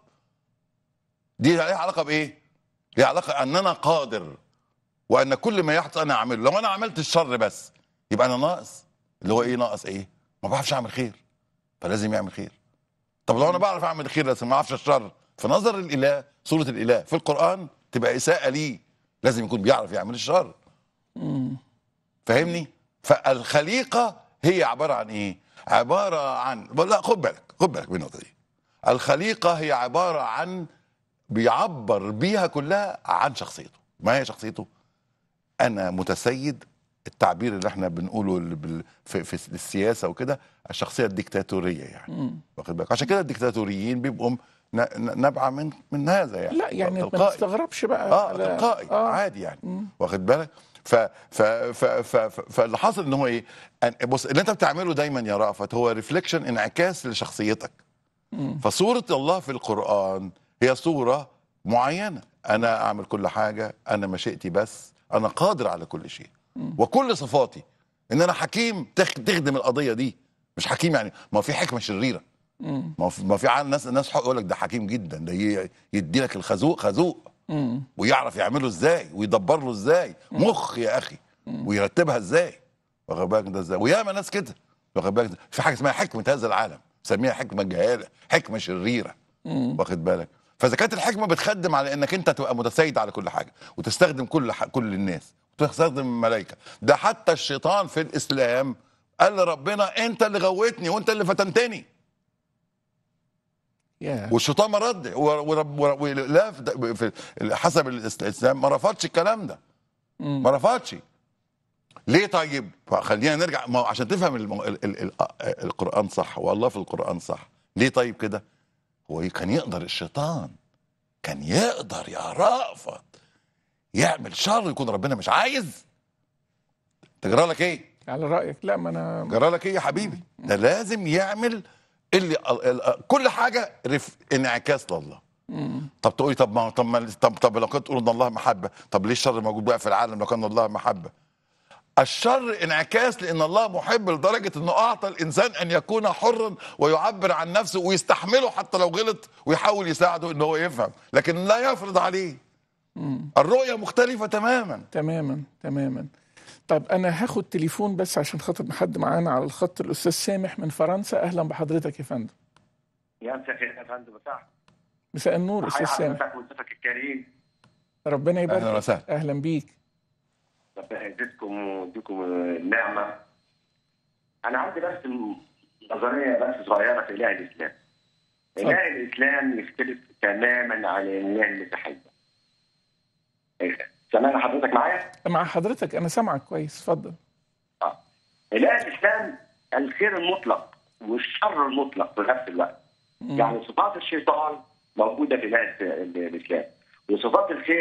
دي ليها علاقه بايه ليها علاقه ان انا قادر وان كل ما يحدث انا اعمله لو انا عملت الشر بس يبقى انا ناقص اللي هو ايه ناقص ايه ما بعرفش اعمل خير فلازم يعمل خير طب لو انا بعرف اعمل خير بس ما اعرفش الشر في نظر الاله سوره الاله في القران تبقى اساءه ليه لازم يكون بيعرف يعمل الشر مم. فاهمني فالخليقه هي عباره عن ايه عباره عن لا خد بالك خد بالك من النقطه دي الخليقه هي عباره عن بيعبر بيها كلها عن شخصيته ما هي شخصيته انا متسيد التعبير اللي احنا بنقوله اللي بال- في, في السياسه وكده الشخصيه الديكتاتوريه يعني مم. واخد بالك عشان كده الديكتاتوريين بيبقوا ن- ن- نابعه من من هذا يعني لا يعني ما تلقائي. تستغربش بقى اه على- تلقائي آه. عادي يعني مم. واخد بالك ف ف ف ف ف فاللي حاصل ان هو ايه أن- بص اللي انت بتعمله دايما يا رأفت هو ريفليكشن انعكاس لشخصيتك مم. فصورة الله في القرآن هي صورة معينة أنا أعمل كل حاجة أنا مشيئتي بس أنا قادر على كل شيء وكل صفاتي إن أنا حكيم تخ- تخدم القضية دي مش حكيم يعني ما في حكمة شريرة مم. ما في ما في عن- ناس ناس يقول لك ده حكيم جدا ده ي- يدي لك الخازوق خازوق مم. ويعرف يعمله ازاي ويدبر له ازاي مخ يا اخي ويرتبها ازاي واخد بالك ده ازاي وياما ناس كده واخد بالك في حاجه اسمها حكمه هذا العالم سميها حكمه جهاله حكمه شريره مم. واخد بالك فاذا كانت الحكمه بتخدم على انك انت تبقى متسيد على كل حاجه وتستخدم كل ح... كل الناس وتستخدم الملائكه ده حتى الشيطان في الاسلام قال لربنا انت اللي غويتني وانت اللي فتنتني يا والشيطان ما رد ورب ورب لا في- في حسب الاسلام ما رفضش الكلام ده مم. ما رفضش ليه طيب خلينا نرجع ما هو عشان تفهم الم... ال... ال... ال... القران صح والله في القران صح ليه طيب كده هو كان يقدر الشيطان كان يقدر يا رأفت يعمل شر يكون ربنا مش عايز تجرى لك ايه على رايك لا ما انا جرى لك ايه يا حبيبي ده لازم يعمل اللي ال- ال- كل حاجه رف... انعكاس لله مم. طب تقولي طب ما طب ما طب, طب لو كنت تقول ان الله محبه طب ليه الشر موجود بقى في العالم لو كان الله محبه الشر انعكاس لان الله محب لدرجه انه اعطى الانسان ان يكون حرا ويعبر عن نفسه ويستحمله حتى لو غلط ويحاول يساعده ان هو يفهم لكن لا يفرض عليه مم. الرؤيه مختلفه تماما تماما تماما طب انا هاخد تليفون بس عشان خاطر حد معانا على الخط الاستاذ سامح من فرنسا اهلا بحضرتك يا فندم يا مساء الخير يا فندم مساء مساء النور استاذ حيا سامح حضرتك وضيفك الكريم ربنا يبارك أهلا وسهلا. اهلا بيك ربنا يزيدكم ويديكم النعمه انا عندي بس نظريه بس صغيره في اله الاسلام اتفضل. اله الاسلام يختلف تماما عن الاله المسيحيه سامعني حضرتك معايا؟ مع حضرتك انا سامعك كويس اتفضل اه اله الاسلام الخير المطلق والشر المطلق في نفس الوقت مم. يعني صفات الشيطان موجوده في اله ال- الاسلام وصفات الخير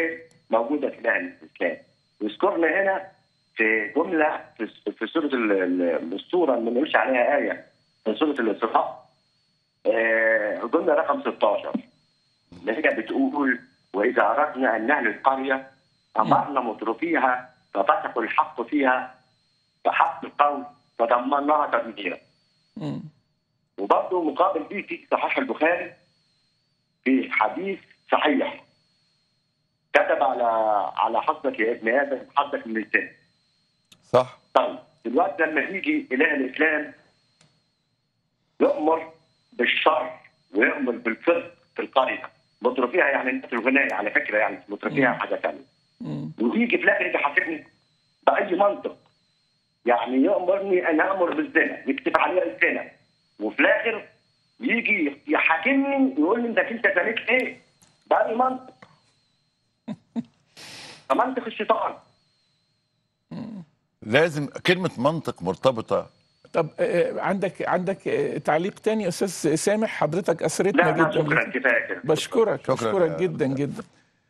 موجوده في اله الاسلام ويذكرنا هنا في جمله في في سوره ال- ال- السوره اللي ملوش عليها ايه في سوره الاسراء آه، جمله رقم 16 اللي هي بتقول واذا اردنا ان نهل القريه امرنا مترفيها ففسقوا الحق فيها فحق القول فدمرناها تدميرا مم. وبرضه مقابل دي في صحيح البخاري في حديث صحيح كتب على على حظك يا ابن ادم حظك من الزنا صح طيب دلوقتي لما يجي اله الاسلام يؤمر بالشر ويؤمر بالفسق في القريه مترفيها يعني الناس الغنية على فكره يعني مش مترفيها حاجه ثانيه مم. ويجي في الاخر يحاسبني باي منطق يعني يامرني ان امر بالزنا يكتب عليها الزنا وفي الاخر يجي يحاكمني يقول لي انت انت زنيت ايه؟ باي منطق منطق الشيطان لازم كلمه منطق مرتبطه طب آه، عندك عندك آه، تعليق تاني يا استاذ سامح حضرتك اسرتنا لا لا جدا شكرا كفايه كده بشكرك شكراً بشكرك يا جدا جدا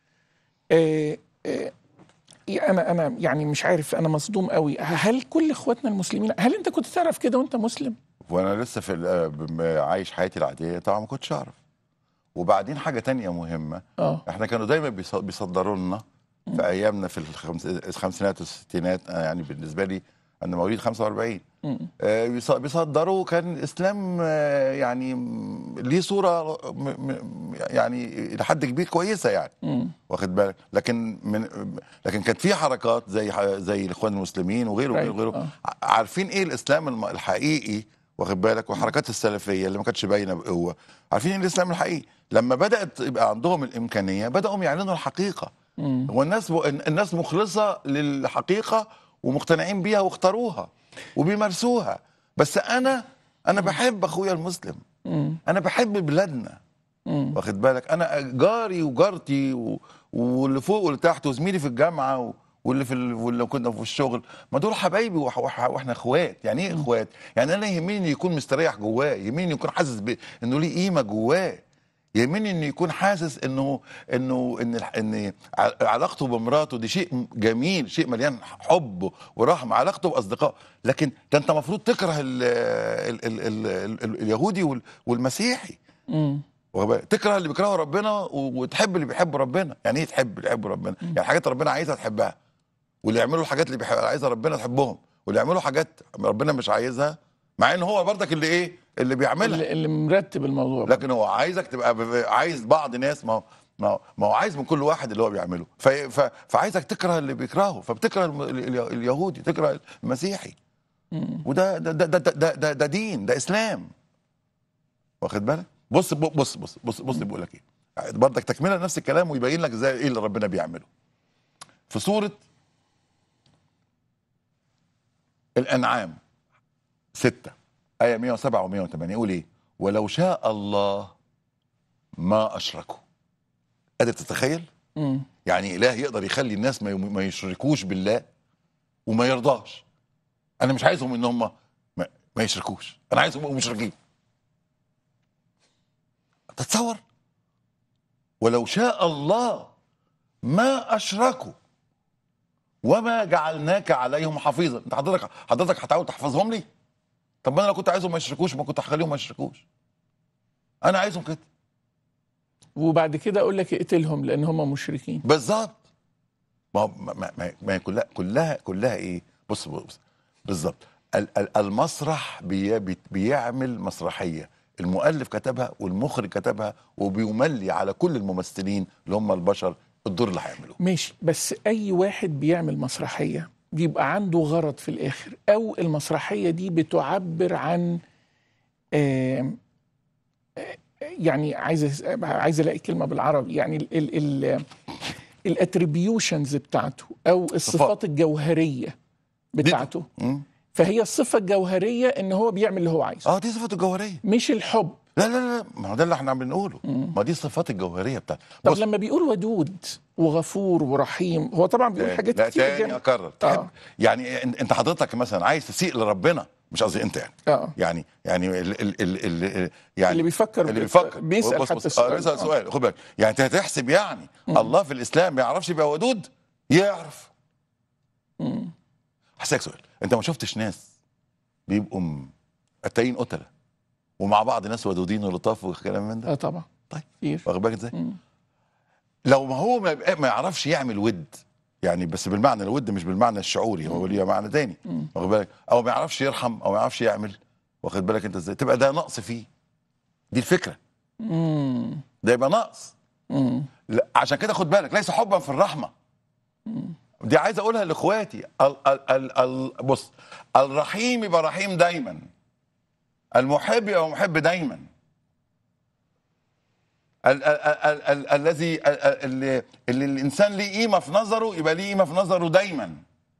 آه، آه، انا انا يعني مش عارف انا مصدوم قوي هل كل اخواتنا المسلمين هل انت كنت تعرف كده وانت مسلم وانا لسه في ال- ب- عايش حياتي العاديه طبعا ما كنتش اعرف وبعدين حاجه تانية مهمه اه احنا كانوا دايما بيص- بيصدروا لنا في ايامنا في الخمس- الخمسينات والستينات أنا يعني بالنسبه لي انا مواليد 45 مم. آه، بيص- بيصدروا كان الاسلام آه، يعني م- ليه صوره م- م- يعني لحد كبير كويسه يعني مم. واخد بالك لكن من لكن كانت في حركات زي ح- زي الاخوان المسلمين وغيره وغيره, أيوة، وغيره آه. ع- عارفين ايه الاسلام الم- الحقيقي واخد بالك والحركات السلفيه اللي ما كانتش باينه بقوه عارفين ايه الاسلام الحقيقي لما بدات يبقى عندهم الامكانيه بداوا يعلنوا الحقيقه مم. والناس ب... الناس مخلصه للحقيقه ومقتنعين بيها واختاروها وبيمارسوها بس انا انا بحب اخويا المسلم مم. انا بحب بلادنا مم. واخد بالك انا جاري وجارتي و... واللي فوق واللي تحت وزميلي في الجامعه و... واللي في ال... واللي كنا في الشغل ما دول حبايبي وح... وح... واحنا اخوات يعني ايه اخوات يعني انا يهمني يكون مستريح جواه يهمني يكون حاسس ب... انه ليه قيمه جواه يهمني انه يكون حاسس انه انه ان الح- ان ع- علاقته بمراته دي شيء جميل شيء مليان حب ورحمه علاقته باصدقائه لكن ده انت المفروض تكره ال ال ال ال ال اليهودي وال- والمسيحي مم. واخد بالك؟ تكره اللي بيكرهه ربنا و- وتحب اللي بيحب ربنا يعني ايه تحب اللي بيحب ربنا يعني حاجات ربنا عايزها تحبها واللي يعملوا الحاجات اللي بيحب عايزها ربنا تحبهم واللي يعملوا حاجات ربنا مش عايزها مع ان هو برضك اللي ايه اللي بيعملها اللي, اللي مرتب الموضوع لكن هو عايزك تبقى ب- عايز بعض ناس ما هو ما هو, ما هو عايز من كل واحد اللي هو بيعمله ف ف فعايزك تكره اللي بيكرهه فبتكره الم- ال- ال- اليهودي تكره المسيحي مم. وده ده ده ده, ده, ده, ده دين ده اسلام واخد بالك بص بص بص بص بص بيقول لك ايه برضك تكمله نفس الكلام ويبين لك ازاي ايه اللي ربنا بيعمله في سوره الانعام ستة آية 107 و108 يقول ايه ولو شاء الله ما أشركوا قادر تتخيل مم. يعني إله يقدر يخلي الناس ما يم- ما يشركوش بالله وما يرضاش أنا مش عايزهم إن هم ما, ما يشركوش أنا عايزهم يبقوا مشركين تتصور ولو شاء الله ما أشركوا وما جعلناك عليهم حفيظا انت حضرتك حضرتك هتحاول تحفظهم لي طب ما انا لو كنت عايزهم ما يشركوش ما كنت هخليهم ما يشركوش انا عايزهم كده وبعد كده اقول لك اقتلهم لان هم مشركين بالظبط ما هو- ما ما, ما, ما هي كلها كلها كلها ايه بص بص بالظبط ال- ال- المسرح بي بي- بيعمل مسرحيه المؤلف كتبها والمخرج كتبها وبيملي على كل الممثلين اللي هم البشر الدور اللي هيعملوه ماشي بس اي واحد بيعمل مسرحيه بيبقى عنده غرض في الاخر او المسرحيه دي بتعبر عن آم، آه، يعني عايز أس- عايز الاقي كلمه بالعربي يعني ال ال ال الاتريبيوشنز بتاعته او الصفات الجوهريه بتاعته مم؟ فهي الصفه الجوهريه ان هو بيعمل اللي هو عايزه اه دي صفته الجوهريه مش الحب لا لا لا ما هو ده اللي احنا بنقوله ما دي الصفات الجوهريه بتاعت طب بص لما بيقول ودود وغفور ورحيم هو طبعا بيقول حاجات لا كتير تاني جدا اكرر تحب آه. يعني انت انت حضرتك مثلا عايز تسيء لربنا مش قصدي انت يعني اه يعني يعني ال ال ال ال يعني اللي بيفكر اللي بت- بيفكر بيسأل بص حتى بص السؤال. آه بيسأل آه. سؤال خد بالك يعني انت هتحسب يعني الله في الاسلام ما يعرفش يبقى ودود يعرف مم. هسألك سؤال انت ما شفتش ناس بيبقوا م- قتالين قتله ومع بعض ناس ودودين ولطاف وكلام من ده اه طبعا طيب كتير واخد بالك ازاي؟ مم. لو ما هو ما, يبقى ما يعرفش يعمل ود يعني بس بالمعنى الود مش بالمعنى الشعوري هو ليه معنى تاني مم. واخد بالك او ما يعرفش يرحم او ما يعرفش يعمل واخد بالك انت ازاي تبقى ده نقص فيه دي الفكره مم. ده يبقى نقص مم. لا عشان كده خد بالك ليس حبا في الرحمه دي عايز اقولها لاخواتي ال ال ال ال بص الرحيم يبقى رحيم دايما المحب يبقى محب دايما ال- ال- ال- ال- الذي ال- ال- اللي, اللي الانسان ليه قيمه في نظره يبقى ليه قيمه في نظره دايما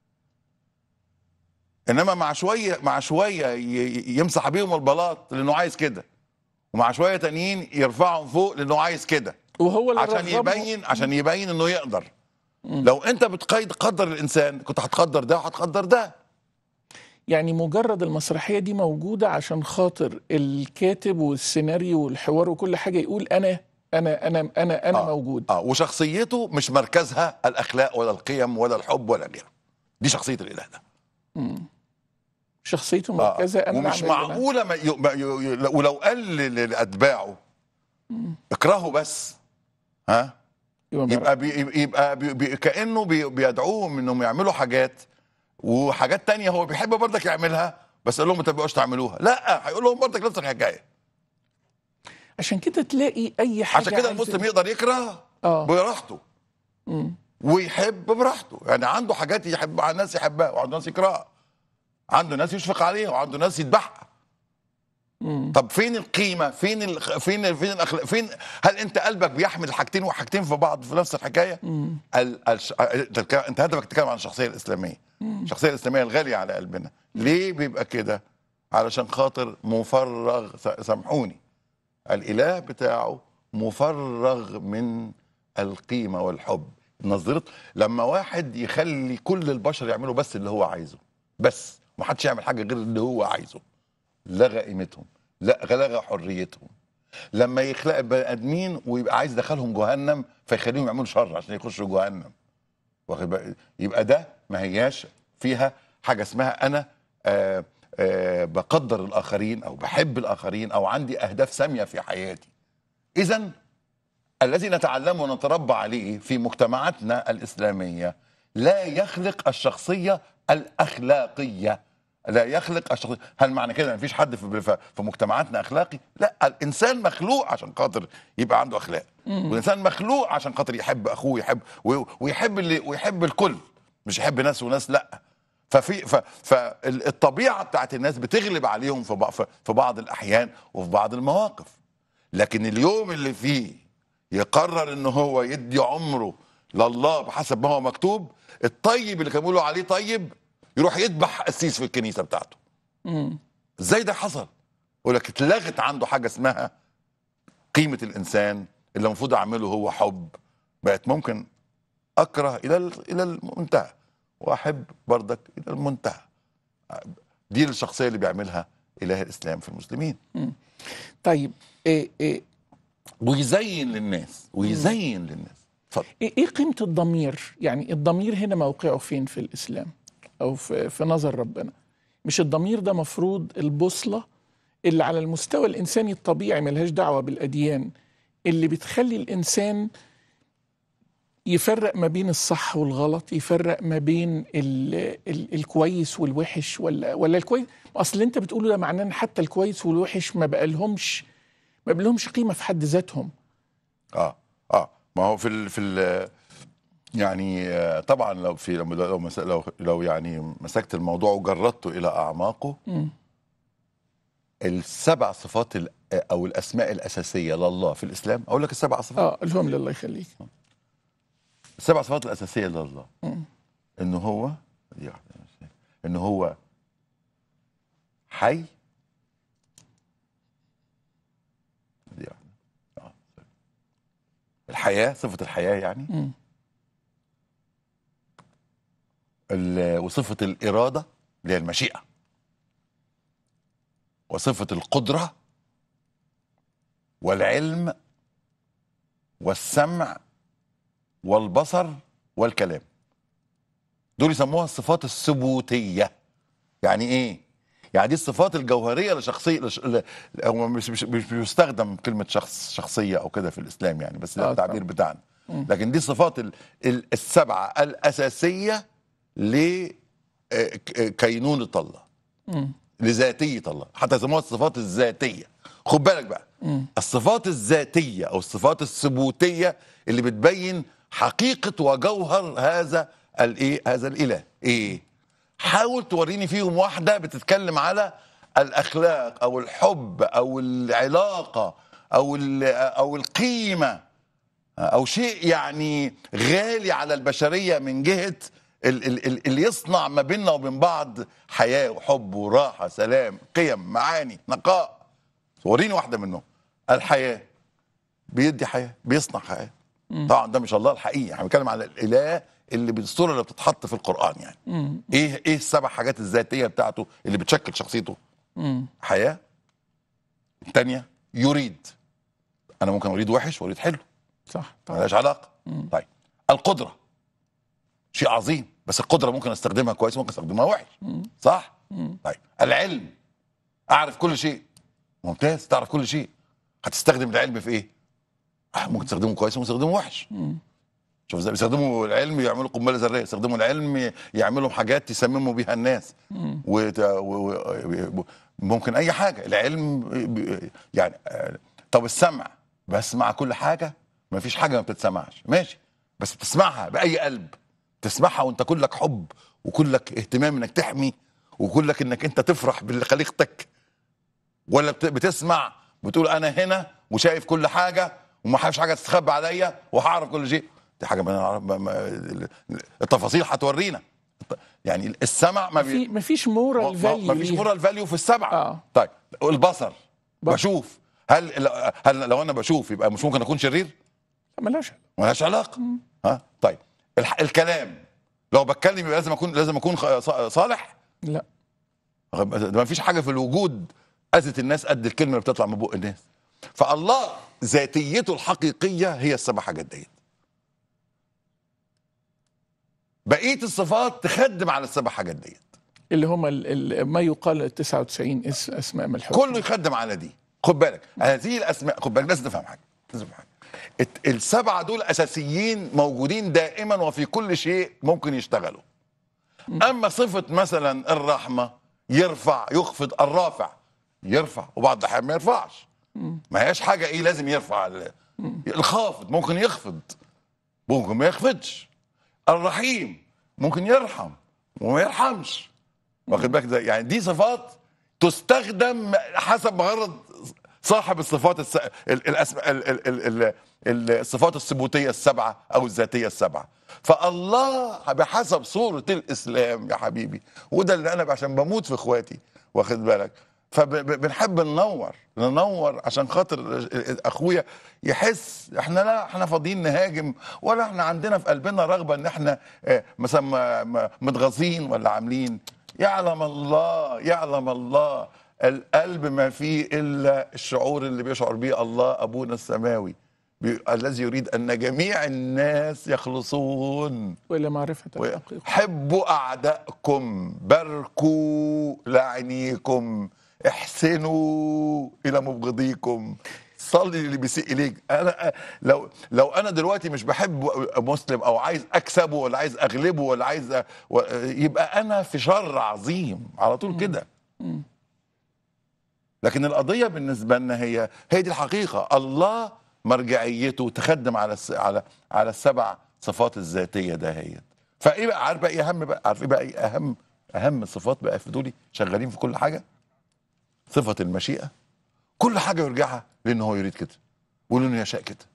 انما مع شويه مع شويه ي- يمسح بيهم البلاط لانه عايز كده ومع شويه تانيين يرفعهم فوق لانه عايز كده وهو اللي عشان رغبه- يبين عشان يبين انه يقدر لو انت بتقيد قدر الانسان كنت هتقدر ده وهتقدر ده يعني مجرد المسرحيه دي موجوده عشان خاطر الكاتب والسيناريو والحوار وكل حاجه يقول انا انا انا انا انا آه. موجود اه وشخصيته مش مركزها الاخلاق ولا القيم ولا الحب ولا غيره دي شخصيه الاله ده شخصيته آه. مركزه انا ومش اللي أعمل معقوله ما ي... ما ي... ي... ولو قال ل- لاتباعه اكرهه بس ها يبقى يبقى بي... يبقى بي... بي... كانه بي... بيدعوهم انهم يعملوا حاجات وحاجات تانية هو بيحب برضك يعملها بس قال لهم ما تبقوش تعملوها لا هيقول لهم برضك نفس الحكايه عشان كده تلاقي اي حاجه عشان كده عايز- المسلم يقدر يكره اه براحته مم. ويحب براحته يعني عنده حاجات يحب ناس يحبها وعنده ناس يكرهها عنده ناس يشفق عليها وعنده ناس يذبحها مم. طب فين القيمه فين ال... فين فين الاخلاق فين هل انت قلبك بيحمل حاجتين وحاجتين في بعض في نفس الحكايه مم. ال... ال... انت بتتكلم- انت هدفك تتكلم عن الشخصيه الاسلاميه الشخصيه الاسلاميه الغاليه على قلبنا ليه بيبقى كده علشان خاطر مفرغ س- سامحوني الاله بتاعه مفرغ من القيمه والحب نظرت لما واحد يخلي كل البشر يعملوا بس اللي هو عايزه بس ما حدش يعمل حاجه غير اللي هو عايزه لغى قيمتهم لا لغى حريتهم لما يخلق بني ادمين ويبقى عايز يدخلهم جهنم فيخليهم يعملوا شر عشان يخشوا جهنم واخد بالك؟ يبقى ده ما هياش فيها حاجه اسمها انا آه آه بقدر الاخرين او بحب الاخرين او عندي اهداف ساميه في حياتي اذا الذي نتعلمه ونتربى عليه في مجتمعاتنا الاسلاميه لا يخلق الشخصيه الاخلاقيه لا يخلق الشخصيه هل معنى كده ان مفيش حد في في- في مجتمعاتنا اخلاقي لا الانسان مخلوق عشان خاطر يبقى عنده اخلاق والانسان مخلوق عشان خاطر يحب اخوه يحب و- ويحب اللي ويحب الكل مش يحب ناس وناس لا ففي ف- فالطبيعه بتاعت الناس بتغلب عليهم في بعض في بعض الاحيان وفي بعض المواقف لكن اليوم اللي فيه يقرر ان هو يدي عمره لله بحسب ما هو مكتوب الطيب اللي كانوا بيقولوا عليه طيب يروح يذبح قسيس في الكنيسه بتاعته مم. ازاي ده حصل يقول لك اتلغت عنده حاجه اسمها قيمه الانسان اللي المفروض اعمله هو حب بقت ممكن اكره الى ال- الى المنتهى واحب بردك الى المنتهى دي الشخصيه اللي بيعملها اله الاسلام في المسلمين طيب إيه إيه ويزين للناس ويزين للناس اتفضل ايه إيه قيمه الضمير يعني الضمير هنا موقعه فين في الاسلام او في, في نظر ربنا مش الضمير ده مفروض البوصله اللي على المستوى الانساني الطبيعي ملهاش دعوه بالاديان اللي بتخلي الانسان يفرق ما بين الصح والغلط يفرق ما بين ال ال الكويس والوحش ولا ولا الكويس اصل اللي انت بتقوله ده معناه ان حتى الكويس والوحش ما بقى لهمش ما بقى لهمش قيمه في حد ذاتهم اه اه ما هو في ال في ال يعني آه، طبعا لو في لو لو, مس- لو لو يعني مسكت الموضوع وجردته الى اعماقه مم. السبع صفات ال- او الاسماء الاساسيه لله في الاسلام اقول لك السبع صفات اه الهم لله يخليك السبع صفات الاساسيه لله مم. انه هو دي واحدة بس. انه هو حي دي واحدة. آه. الحياه صفه الحياه يعني مم. ال- وصفه الاراده اللي هي المشيئه وصفه القدره والعلم والسمع والبصر والكلام دول يسموها الصفات الثبوتيه يعني ايه يعني دي الصفات الجوهريه لشخصيه لش... ل... هو مش مش مش بيستخدم كلمه شخص شخصيه او كده في الاسلام يعني بس ده آه، التعبير طبعا. بتاعنا لكن دي الصفات ال... ال- السبعه الاساسيه لكينونه الله لذاتيه الله حتى يسموها الصفات الذاتيه خد بالك بقى الصفات الذاتيه او الصفات الثبوتيه اللي بتبين حقيقه وجوهر هذا الايه هذا الاله ايه حاول توريني فيهم واحده بتتكلم على الاخلاق او الحب او العلاقه او ال- او القيمه او شيء يعني غالي على البشريه من جهه ال- ال- ال- اللي يصنع ما بيننا وبين بعض حياه وحب وراحه سلام قيم معاني نقاء وريني واحده منهم الحياه بيدي حياه بيصنع حياه طبعا ده مش الله الحقيقي احنا بنتكلم على الاله اللي بالصوره اللي بتتحط في القران يعني ايه ايه السبع حاجات الذاتيه بتاعته اللي بتشكل شخصيته حياه الثانيه يريد انا ممكن اريد وحش واريد حلو صح طبعا ملهاش علاقه طيب القدره شيء عظيم بس القدره ممكن استخدمها كويس ممكن استخدمها وحش صح طيب العلم اعرف كل شيء ممتاز تعرف كل شيء هتستخدم العلم في ايه آه، ممكن تستخدمه كويس ممكن تستخدمه وحش شوف ازاي بيستخدموا العلم يعملوا قنبله ذريه يستخدموا العلم يعملوا حاجات يسمموا بيها الناس وت... و... و... ممكن اي حاجه العلم ب- يعني آه، طب السمع بسمع كل حاجه ما فيش حاجه ما بتتسمعش ماشي بس بتسمعها باي قلب تسمعها وانت كلك حب وكلك اهتمام انك تحمي وكلك انك انت تفرح بخليقتك ولا بت- بتسمع بتقول انا هنا وشايف كل حاجه وما فيش حاجه تستخبى عليا وهعرف كل شيء دي حاجه ما نعرف ما ما التفاصيل هتورينا يعني السمع ما في ما فيش مورال ما فاليو ما فيش مورال فاليو في السبعه آه. طيب البصر بصر. بشوف هل هل لو انا بشوف يبقى مش ممكن اكون شرير؟ ملاش ملهاش علاقه ها طيب الح- الكلام لو بتكلم يبقى لازم اكون لازم اكون خ- ص- صالح لا ده ما فيش حاجه في الوجود اذت الناس قد الكلمه اللي بتطلع من بق الناس فالله ذاتيته الحقيقيه هي السبع حاجات ديت بقيه الصفات تخدم على السبع حاجات ديت اللي هم ال- ال- ما يقال 99 اس اسماء من الحكم كله يخدم على دي خد بالك هذه الاسماء خد بالك لازم تفهم حاجه لازم تفهم حاجه الت- السبعه دول اساسيين موجودين دائما وفي كل شيء ممكن يشتغلوا اما صفه مثلا الرحمه يرفع يخفض الرافع يرفع وبعض الاحيان ما يرفعش ما هياش حاجه ايه لازم يرفع ال- الخافض ممكن يخفض ممكن ما يخفضش الرحيم ممكن يرحم وما يرحمش واخد بالك ده يعني دي صفات تستخدم حسب غرض صاحب الصفات الس... ال... الأسم... ال... ال... ال... ال... الصفات الثبوتيه السبعه او الذاتيه السبعه فالله بحسب صوره الاسلام يا حبيبي وده اللي انا عشان بموت في اخواتي واخد بالك فبنحب ننور ننور عشان خاطر اخويا يحس احنا لا احنا فاضيين نهاجم ولا احنا عندنا في قلبنا رغبه ان احنا اه، مثلا م- م- متغاظين ولا عاملين يعلم الله يعلم الله القلب ما فيه الا الشعور اللي بيشعر به الله ابونا السماوي بي- الذي يريد ان جميع الناس يخلصون والى معرفه الحقيقه حبوا اعدائكم باركوا لاعنيكم احسنوا الى مبغضيكم صلي اللي بيسيء اليك انا لو لو انا دلوقتي مش بحب مسلم او عايز اكسبه ولا عايز اغلبه ولا عايز أ- و- يبقى انا في شر عظيم على طول كده لكن القضيه بالنسبه لنا هي هي دي الحقيقه الله مرجعيته تخدم على الس... على على السبع صفات الذاتيه دهيت فايه بقى عارف بقى ايه اهم بقى عارف ايه بقى ايه اهم اهم الصفات بقى في دول شغالين في كل حاجه صفه المشيئه كل حاجه يرجعها لانه هو يريد كده ولانه يشاء كده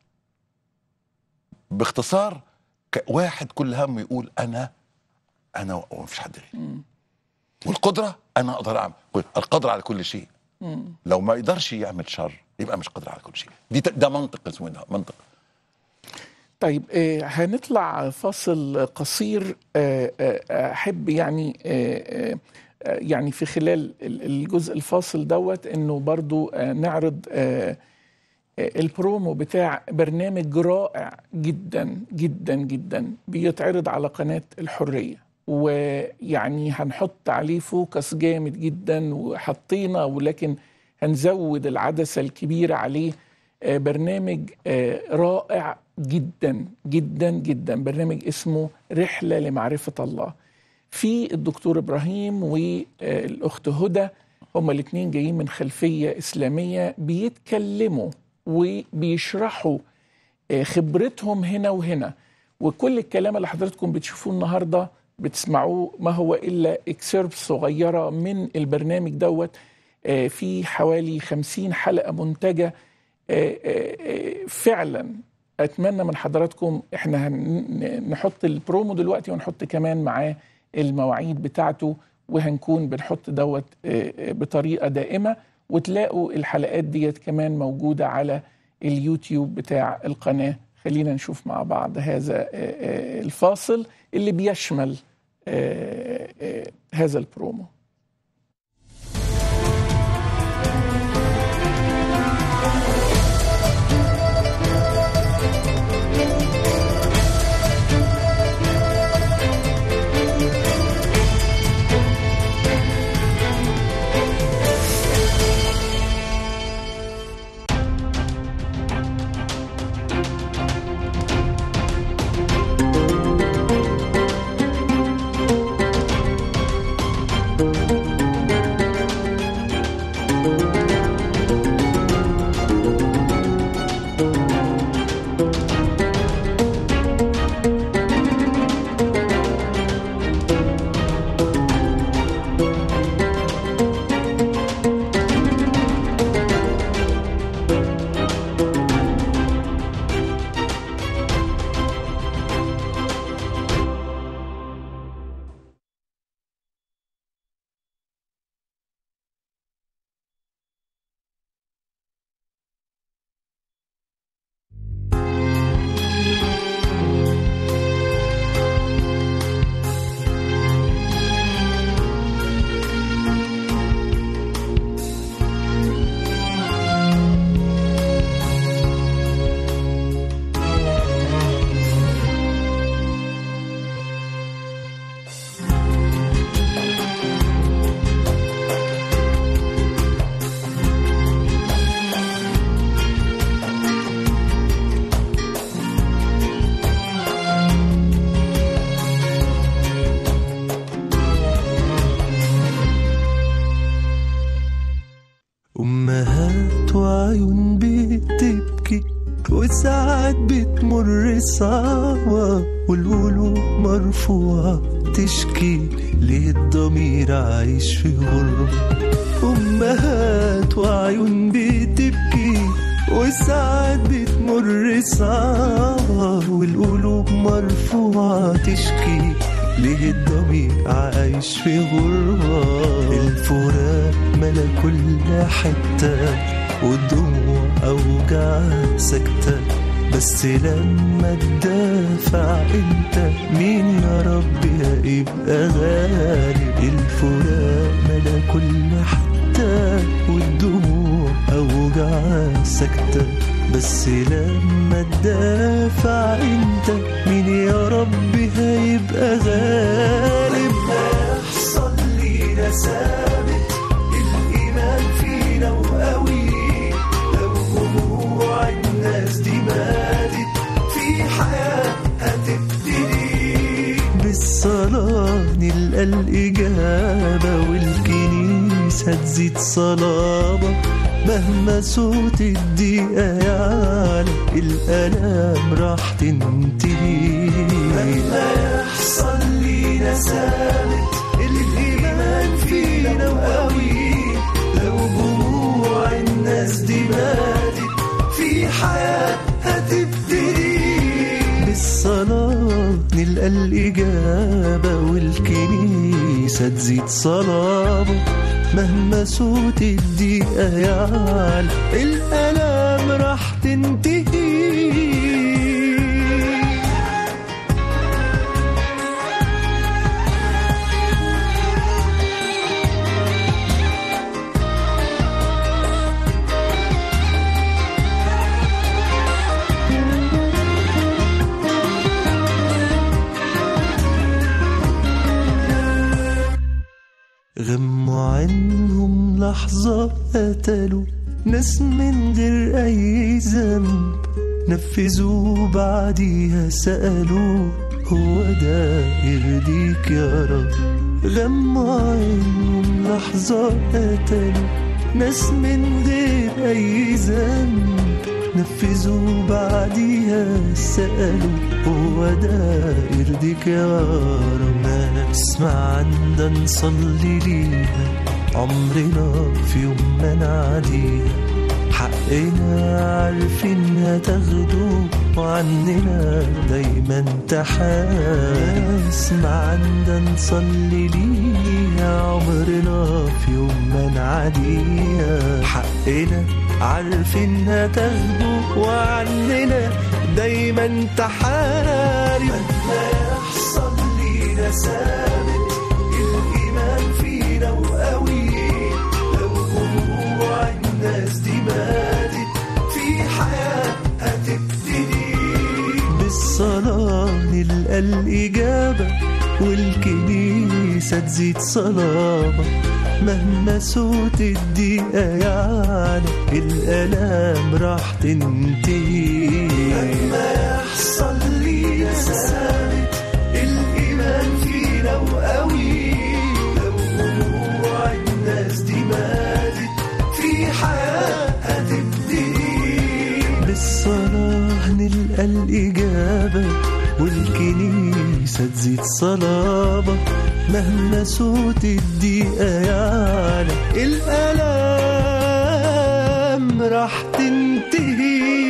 باختصار ك- واحد كل همه يقول انا انا ومفيش حد غيري والقدره انا اقدر اعمل القدره على كل شيء لو ما يقدرش يعمل شر يبقى مش قادر على كل شيء دي ت- ده منطق اسمه ده منطق طيب آه، هنطلع فاصل قصير آه، آه، احب يعني آه، آه، آه، يعني في خلال ال- الجزء الفاصل دوت انه برضو آه، نعرض آه، آه، البرومو بتاع برنامج رائع جدا جدا جدا بيتعرض على قناة الحرية ويعني هنحط عليه فوكس جامد جدا وحطينا ولكن هنزود العدسة الكبيرة عليه آه، برنامج آه، رائع جدا جدا جدا برنامج اسمه رحلة لمعرفة الله في الدكتور إبراهيم والأخت هدى هما الاثنين جايين من خلفية إسلامية بيتكلموا وبيشرحوا آه، خبرتهم هنا وهنا وكل الكلام اللي حضراتكم بتشوفوه النهارده بتسمعوه ما هو الا اكسيرب صغيره من البرنامج دوت آه، في حوالي خمسين حلقه منتجه آه، آه، آه، فعلا اتمنى من حضراتكم احنا هن- نحط البرومو دلوقتي ونحط كمان معاه المواعيد بتاعته وهنكون بنحط دوت آه، آه، بطريقه دائمه وتلاقوا الحلقات ديت كمان موجوده على اليوتيوب بتاع القناه خلينا نشوف مع بعض هذا آه، آه، الفاصل اللي بيشمل آه، آه، هذا البرومو أمهات وعيون بتبكي وساعات بتمر صعبة والقلوب مرفوعة تشكي ليه الضمير عايش في غربة أمهات وعيون بتبكي وساعات بتمر صعبة والقلوب مرفوعة تشكي ليه الضمير عايش في غربة الفراق ملا كل حتة والدموع أوجع سكتة بس لما تدافع انت مين يا رب هيبقى غالب الفراق ملا كل حتة والدموع أوجع سكتة بس لما تدافع انت مين يا رب هيبقى غالب هيحصل لينا ثابت الإيمان فينا وقوي لو جموع الناس دي ماتت في حياة هتبتدي بالصلاة نلقى الإجابة والكنيسة تزيد صلابة مهما صوت الدقيقة يعلى الآلام راح تنتهي مهما يحصل لينا ثابت الإيمان فينا وقوي لو جموع الناس دي ماتت في حياة هتبتدي بالصلاة نلقى الإجابة والكنيسة تزيد صلابة مهما صوت الدقيقة يعلى الآلام راح تنتهي عنهم لحظة قتلوا ناس من غير أي ذنب نفذوا بعديها سألوا هو ده يرضيك يا رب غموا عينهم لحظة قتلوا ناس من غير أي ذنب نفذوا بعديها سألوا هو ده يرضيك يا رب نسمع عنا نصلي ليها عمرنا في يوم ما نعديها حقنا عارفينها تاخده وعننا دايما تحاسب اسمع عنا نصلي ليها عمرنا في يوم ما نعديها حقنا عارفينها تاخده وعننا دايما تحارب مهما يحصل لينا ثابت الإيمان فينا وقوي لو جموع الناس دي ماتت في حياة هتبتدي بالصلاة نلقى الإجابة والكنيسة تزيد صلابة مهما صوت الدقيقة يعني الآلام راح تنتهي مهما يحصل لينا ثابت الإيمان فينا وقوي لو جموع الناس دي ماتت في حياة هتبتدي بالصلاة نلقى الإجابة والكنيسة تزيد صلابة مهما صوت الدقيقة يعلى الآلام راح تنتهي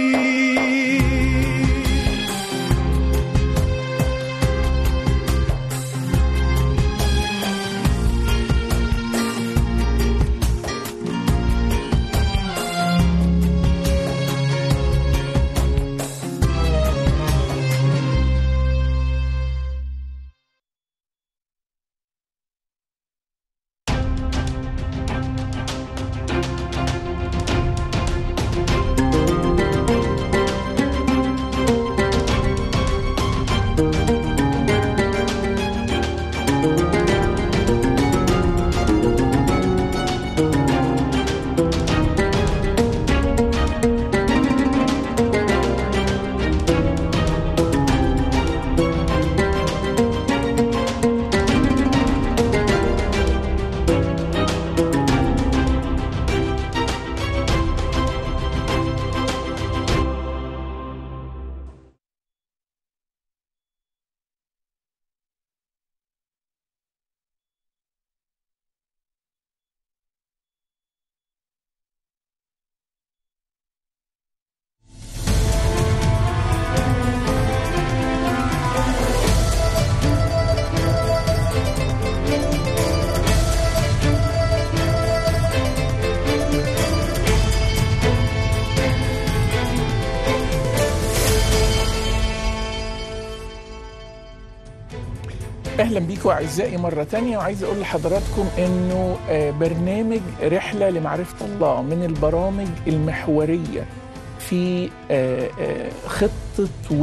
اهلا بيكم اعزائي مره تانية وعايز اقول لحضراتكم انه آه، برنامج رحله لمعرفه الله من البرامج المحوريه في آه، آه، خطه و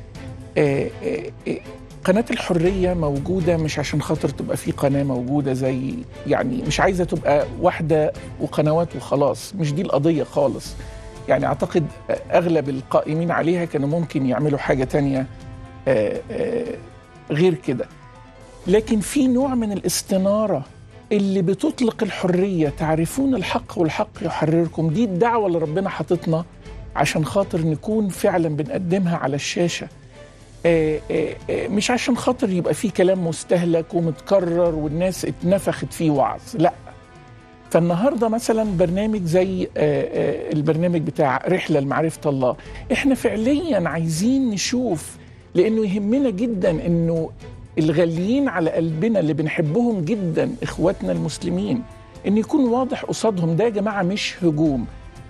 آه، آه، آه، قناة الحرية موجودة مش عشان خاطر تبقى في قناة موجودة زي يعني مش عايزة تبقى واحدة وقنوات وخلاص مش دي القضية خالص يعني أعتقد أغلب القائمين عليها كانوا ممكن يعملوا حاجة تانية آه، آه، غير كده لكن في نوع من الاستنارة اللي بتطلق الحرية تعرفون الحق والحق يحرركم دي الدعوة اللي ربنا حاططنا عشان خاطر نكون فعلا بنقدمها على الشاشة آه، آه، آه، مش عشان خاطر يبقى في كلام مستهلك ومتكرر والناس اتنفخت فيه وعظ لا فالنهارده مثلا برنامج زي آه، آه، البرنامج بتاع رحله لمعرفه الله احنا فعليا عايزين نشوف لانه يهمنا جدا انه الغاليين على قلبنا اللي بنحبهم جدا اخواتنا المسلمين ان يكون واضح قصادهم ده يا جماعه مش هجوم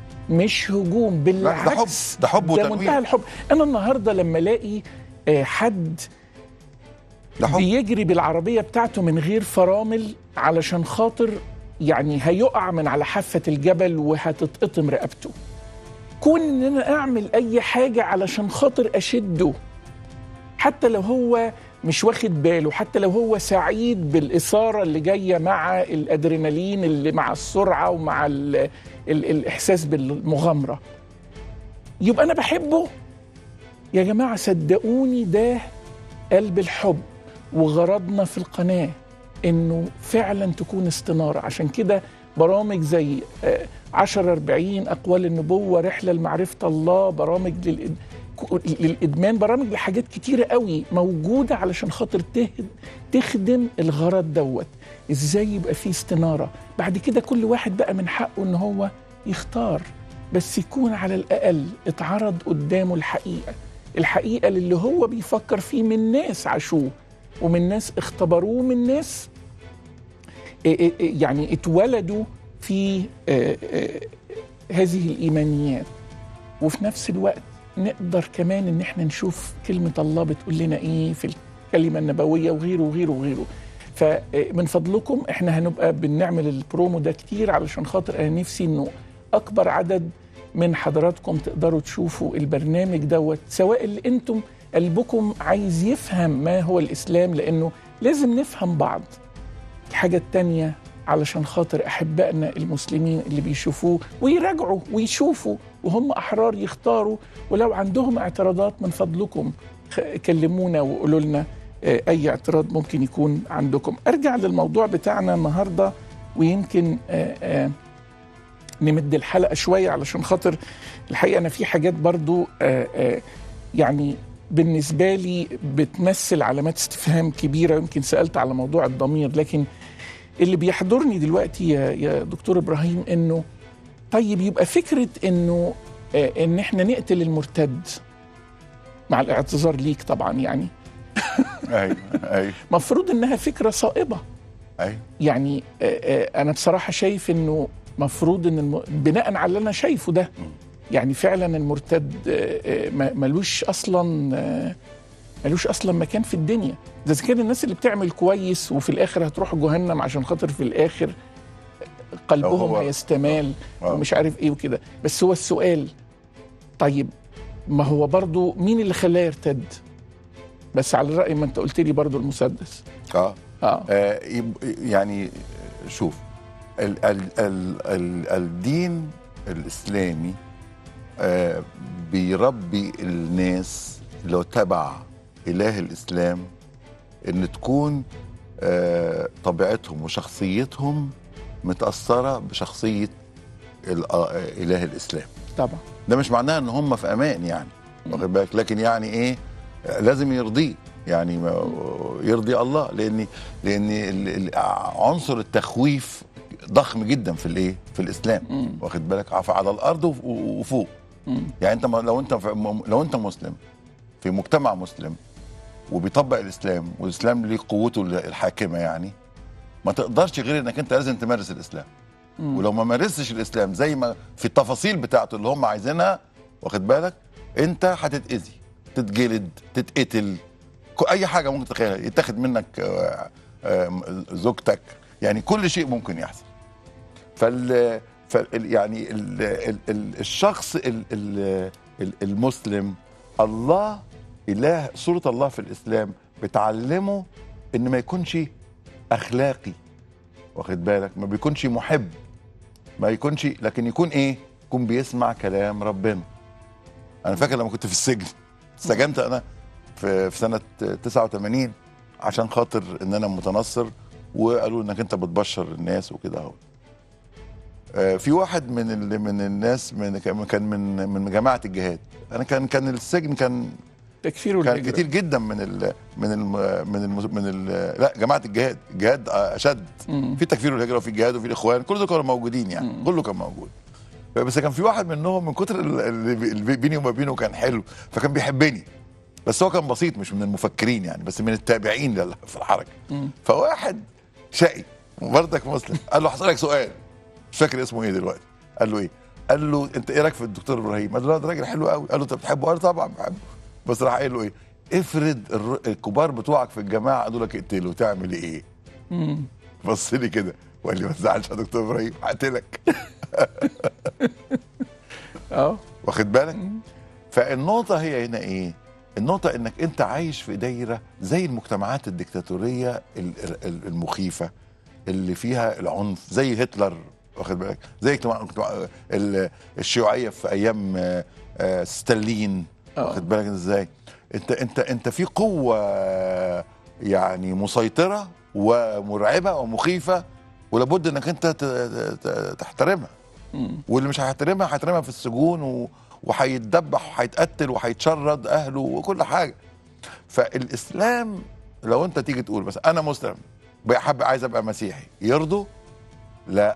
مش هجوم بالعكس ده حب ده وتنوير. منتهى الحب انا النهارده لما الاقي آه، حد ده حب بيجري بالعربية بتاعته من غير فرامل علشان خاطر يعني هيقع من على حافة الجبل وهتتقطم رقبته كون ان انا اعمل اي حاجة علشان خاطر اشده حتى لو هو مش واخد باله حتى لو هو سعيد بالإثارة اللي جاية مع الأدرينالين اللي مع السرعة ومع ال ال الإحساس بالمغامرة يبقى أنا بحبه يا جماعة صدقوني ده قلب الحب وغرضنا في القناة إنه فعلا تكون استنارة عشان كده برامج زي آه، 10 40 أقوال النبوة رحلة لمعرفة الله برامج للإد... للإدمان برامج لحاجات كتيرة قوي موجودة علشان خاطر تهد... تخدم الغرض دوت إزاي يبقى فيه استنارة بعد كده كل واحد بقى من حقه إن هو يختار بس يكون على الأقل اتعرض قدامه الحقيقة الحقيقة اللي هو بيفكر فيه من ناس عاشوه ومن ناس اختبروه من ناس إيه إيه إيه يعني اتولدوا في آه، آه، هذه الإيمانيات وفي نفس الوقت نقدر كمان ان احنا نشوف كلمة الله بتقول لنا ايه في الكلمة النبوية وغيره وغيره وغيره فمن فضلكم احنا هنبقى بنعمل البرومو ده كتير علشان خاطر انا نفسي انه اكبر عدد من حضراتكم تقدروا تشوفوا البرنامج دوت سواء اللي انتم قلبكم عايز يفهم ما هو الاسلام لانه لازم نفهم بعض الحاجة التانية علشان خاطر أحبائنا المسلمين اللي بيشوفوه ويراجعوا ويشوفوا وهم أحرار يختاروا ولو عندهم اعتراضات من فضلكم خ- كلمونا وقولوا لنا آه، أي اعتراض ممكن يكون عندكم أرجع للموضوع بتاعنا النهاردة ويمكن آه، آه، نمد الحلقة شوية علشان خاطر الحقيقة أنا في حاجات برضو آه، آه، يعني بالنسبة لي بتمثل علامات استفهام كبيرة يمكن سألت على موضوع الضمير لكن اللي بيحضرني دلوقتي يا, يا دكتور إبراهيم إنه طيب يبقى فكرة إنه آه، إن إحنا نقتل المرتد مع الاعتذار ليك طبعا يعني ايوه ايوه مفروض إنها فكرة صائبة ايوه يعني آه، آه، انا بصراحه شايف انه مفروض ان الم... بناء على اللي انا شايفه ده يعني فعلا المرتد آه، آه، ما- ملوش اصلا آه، ملوش اصلا مكان في الدنيا ده إذا كان الناس اللي بتعمل كويس وفي الاخر هتروح جهنم عشان خاطر في الاخر قلبهم هو- هيستمال آه. ومش عارف ايه وكده بس هو السؤال طيب ما هو برضو مين اللي خلاه يرتد بس على الرأي ما انت قلت لي برضو المسدس اه اه آه، يب- يعني شوف ال ال ال ال الدين الاسلامي آه، بيربي الناس لو تبع اله الاسلام ان تكون آه، طبيعتهم وشخصيتهم متاثره بشخصيه ال- آه، اله الاسلام طبعا ده مش معناه ان هم في امان يعني واخد بالك لكن يعني ايه لازم يرضيه يعني ما- يرضي الله لان لان ال- ال- عنصر التخويف ضخم جدا في الايه في الاسلام مم. واخد بالك عف- على الارض وف- وفوق مم. يعني انت ما- لو انت في- لو انت مسلم في مجتمع مسلم وبيطبق الاسلام والاسلام ليه قوته الحاكمه يعني ما تقدرش غير انك انت لازم تمارس الاسلام مم. ولو ما مارستش الاسلام زي ما في التفاصيل بتاعته اللي هم عايزينها واخد بالك انت هتتاذي تتجلد تتقتل ك- اي حاجه ممكن تتخيلها يتاخد منك آه، آه، زوجتك يعني كل شيء ممكن يحصل فال فال يعني ال ال ال الشخص ال ال ال المسلم الله اله صوره الله في الاسلام بتعلمه ان ما يكونش اخلاقي واخد بالك ما بيكونش محب ما يكونش لكن يكون ايه يكون بيسمع كلام ربنا انا فاكر لما كنت في السجن سجنت انا في, في سنه 89 عشان خاطر ان انا متنصر وقالوا انك انت بتبشر الناس وكده اهو آه، في واحد من ال من الناس من كان من من جماعه الجهاد انا كان كان السجن كان تكفير كان والهجرة كتير جدا من ال من ال من ال من ال لا جماعه الجهاد الجهاد اشد مم. في التكفير والهجره وفي الجهاد وفي الاخوان كل دول كانوا موجودين يعني مم. كله كان موجود بس كان في واحد منهم من كتر ال- اللي بي- اللي بيني وما بينه كان حلو فكان بيحبني بس هو كان بسيط مش من المفكرين يعني بس من التابعين لل- في الحركه مم. فواحد شقي وبرضك مسلم قال له هسألك سؤال مش فاكر اسمه ايه دلوقتي قال له ايه قال له انت ايه رايك في الدكتور ابراهيم قال له لا ده راجل حلو قوي قال له انت بتحبه قال له طبعا بحبه بس راح قايل له ايه افرض الر- الكبار بتوعك في الجماعه قالوا لك اقتله تعمل ايه مم. بص لي كده وقال لي ما تزعلش يا دكتور ابراهيم هقتلك اه واخد بالك فالنقطه هي هنا ايه النقطة انك انت عايش في دايرة زي المجتمعات الديكتاتورية ال- ال- المخيفة اللي فيها العنف زي هتلر واخد بالك زي اجتماع اجتماع- ال- الشيوعية في ايام آه، آه، ستالين آه. واخد بالك ازاي انت انت انت في قوة يعني مسيطرة ومرعبة ومخيفة ولابد انك انت ت- ت- تحترمها مم. واللي مش هيحترمها هيحترمها في السجون و... وهيتدبح وهيتقتل وهيتشرد اهله وكل حاجه فالاسلام لو انت تيجي تقول بس انا مسلم حابب عايز ابقى مسيحي يرضوا لا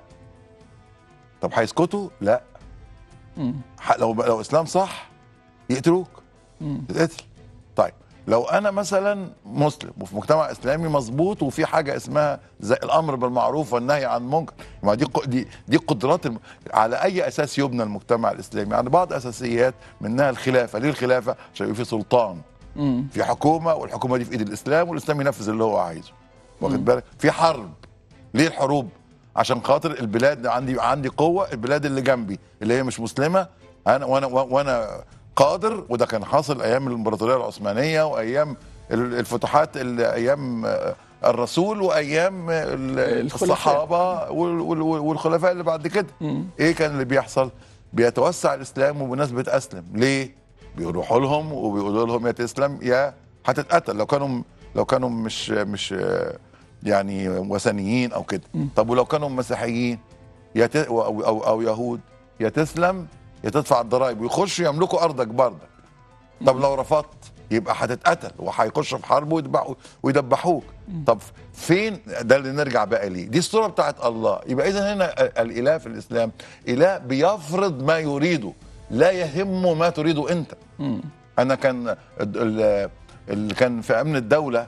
طب هيسكتوا لا مم. ح- لو لو اسلام صح يقتلوك مم. تتقتل طيب لو انا مثلا مسلم وفي مجتمع اسلامي مظبوط وفي حاجه اسمها زي الامر بالمعروف والنهي عن المنكر ما دي ق- دي دي قدرات الم... على اي اساس يبنى المجتمع الاسلامي يعني بعض اساسيات منها الخلافه ليه الخلافه عشان يبقى في سلطان مم. في حكومه والحكومه دي في ايد الاسلام والاسلام ينفذ اللي هو عايزه واخد بالك في حرب ليه الحروب عشان خاطر البلاد اللي عندي عندي قوه البلاد اللي جنبي اللي هي مش مسلمه انا وانا وانا قادر وده كان حاصل ايام الامبراطوريه العثمانيه وايام ال- الفتوحات اللي ايام آه، الرسول وايام ال- الخلفاء. الصحابه وال- وال- والخلفاء اللي بعد كده مم. ايه كان اللي بيحصل بيتوسع الاسلام وبناس بتاسلم ليه بيروحوا لهم وبيقولوا لهم يا تسلم يا هتتقتل لو كانوا لو كانوا مش مش آه، يعني وثنيين او كده طب ولو كانوا مسيحيين يا ت... او او, أو يهود يا تسلم يا تدفع الضرائب ويخشوا يملكوا ارضك بردك طب لو رفضت يبقى هتتقتل وهيخشوا في حرب ويدبحوا ويدبحوك طب فين ده اللي نرجع بقى ليه دي الصوره بتاعت الله يبقى اذا هنا الاله في الاسلام اله بيفرض ما يريده لا يهمه ما تريده انت مم. انا كان ال- ال- اللي كان في امن الدوله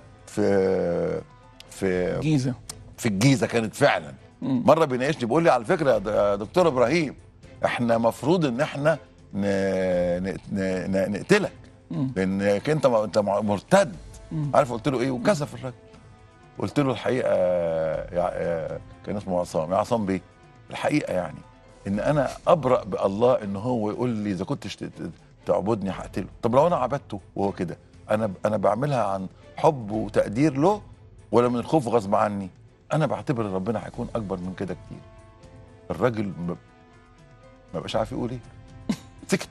في في جيزه في الجيزه كانت فعلا مم. مره بيناقشني بيقول لي على فكره يا د- يا دكتور ابراهيم احنا مفروض ان احنا ن... ن... ن... ن... نقتلك مم. لانك انت م- انت م- مرتد مم. عارف قلت له ايه وكسف الراجل قلت له الحقيقه يا... يا... كان اسمه عصام يا عصام بيه الحقيقه يعني ان انا ابرا بالله ان هو يقول لي اذا كنتش ت- ت- تعبدني هقتله طب لو انا عبدته وهو كده انا انا بعملها عن حب وتقدير له ولا من الخوف غصب عني انا بعتبر ان ربنا هيكون اكبر من كده كتير الراجل ما ما بقاش عارف يقول ايه سكت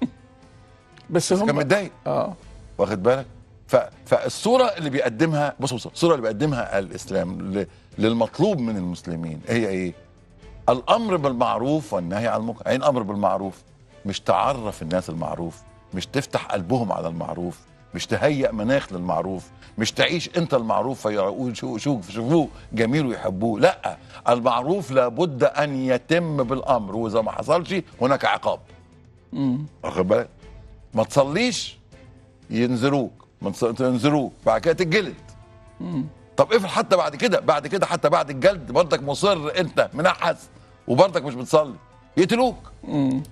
بس بس كان هم متضايق اه واخد بالك ف... فالصوره اللي بيقدمها بص بص الصوره اللي بيقدمها الاسلام ل... للمطلوب من المسلمين هي ايه الامر بالمعروف والنهي عن المنكر يعني الامر بالمعروف مش تعرف الناس المعروف مش تفتح قلبهم على المعروف مش تهيئ مناخ للمعروف مش تعيش انت المعروف فيقول شو شو شوفوه جميل ويحبوه لا المعروف لابد ان يتم بالامر واذا ما حصلش هناك عقاب مم. واخد بالك ما تصليش ينذروك ما تص- ينذروك بعد كده تتجلد مم. طب افرض حتى بعد كده بعد كده حتى بعد الجلد برضك مصر انت منحس وبرضك مش بتصلي يقتلوك مم.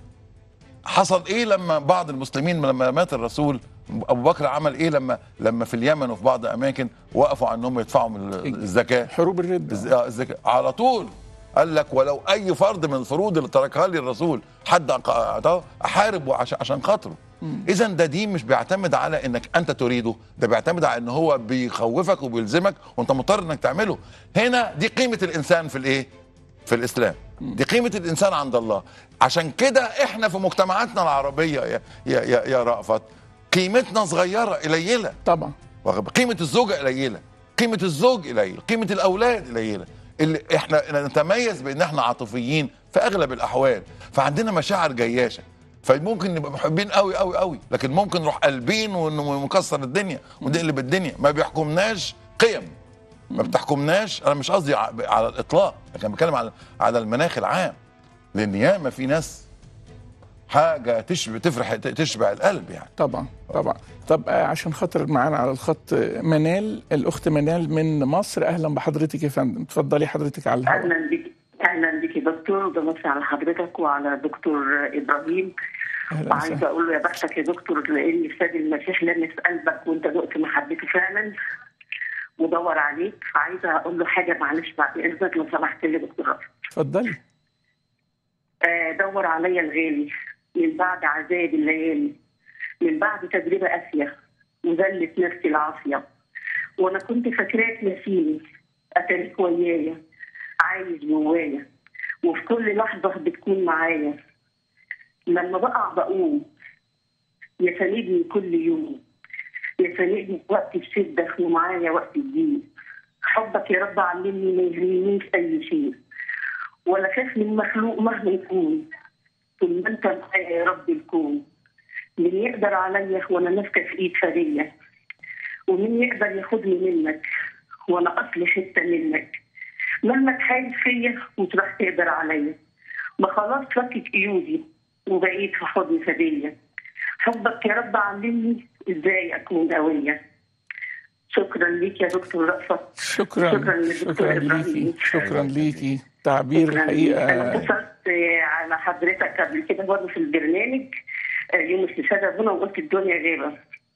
حصل ايه لما بعض المسلمين لما مات الرسول ابو بكر عمل ايه لما لما في اليمن وفي بعض الاماكن وقفوا عن انهم يدفعوا من الزكاه حروب الردة الز- آه، الزكاة على طول قال لك ولو اي فرض من الفروض اللي تركها لي الرسول حد اعطاه احارب عشان عشان خاطره اذا ده دين مش بيعتمد على انك انت تريده ده بيعتمد على ان هو بيخوفك وبيلزمك وانت مضطر انك تعمله هنا دي قيمه الانسان في الايه في الاسلام دي قيمه الانسان عند الله عشان كده احنا في مجتمعاتنا العربيه يا يا يا, يا رأفت قيمتنا صغيره قليله طبعا واخد بالك؟ قيمه الزوجه قليله قيمه الزوج قليل قيمه الاولاد قليله اللي احنا نتميز بان احنا عاطفيين في اغلب الاحوال فعندنا مشاعر جياشه فممكن نبقى محبين قوي قوي قوي لكن ممكن نروح قلبين ونكسر الدنيا ونقلب الدنيا ما بيحكمناش قيم ما بتحكمناش انا مش قصدي ع- على الاطلاق لكن بتكلم على على المناخ العام لان ياما في ناس حاجه تشبه تفرح تشبع القلب يعني طبعا طبعا طب آه، عشان خاطر معانا على الخط آه، منال الاخت منال من مصر اهلا بحضرتك يا فندم اتفضلي حضرتك على الهواء اهلا بك اهلا بك يا دكتور بمسي على حضرتك وعلى دكتور ابراهيم اهلا وعايزه وسهلا اقول له يا بختك يا دكتور لان السيد المسيح لمس قلبك وانت دقت محبته فعلا ودور عليك فعايزه اقول له حاجه معلش بعد اذنك لو سمحت لي يا دكتور رافع. اتفضلي آه، دور عليا الغالي من بعد عذاب الليالي من بعد تجربه قاسيه وذلت نفسي العافية وأنا كنت فاكراك نسيني أتاريك ويايا عايش جوايا وفي كل لحظة بتكون معايا لما بقع بقوم يا ساندني كل يوم يا ساندني وقت الشدة ومعايا وقت الضيق حبك يا رب علمني ما يهمنيش أي شيء ولا خاف من مخلوق مهما يكون طول ما أنت معايا يا رب الكون مين يقدر عليا وأنا ماسكة في إيد فرية ومين يقدر ياخدني منك وأنا أصلي حتة منك مهما تحايل فيا وتروح تقدر عليا ما خلاص فكك قيودي وبقيت في حضن فدية حبك يا رب علمني ازاي اكون قوية شكرا ليك يا دكتور رأفت شكرا شكراً للدكتور شكرا إبراهيم. ليكي شكرا ليكي تعبير شكراً ليك. انا الحقيقه اتصلت على حضرتك قبل كده برضه في البرنامج آه، يوم استشهاد ابونا وقلت الدنيا غيره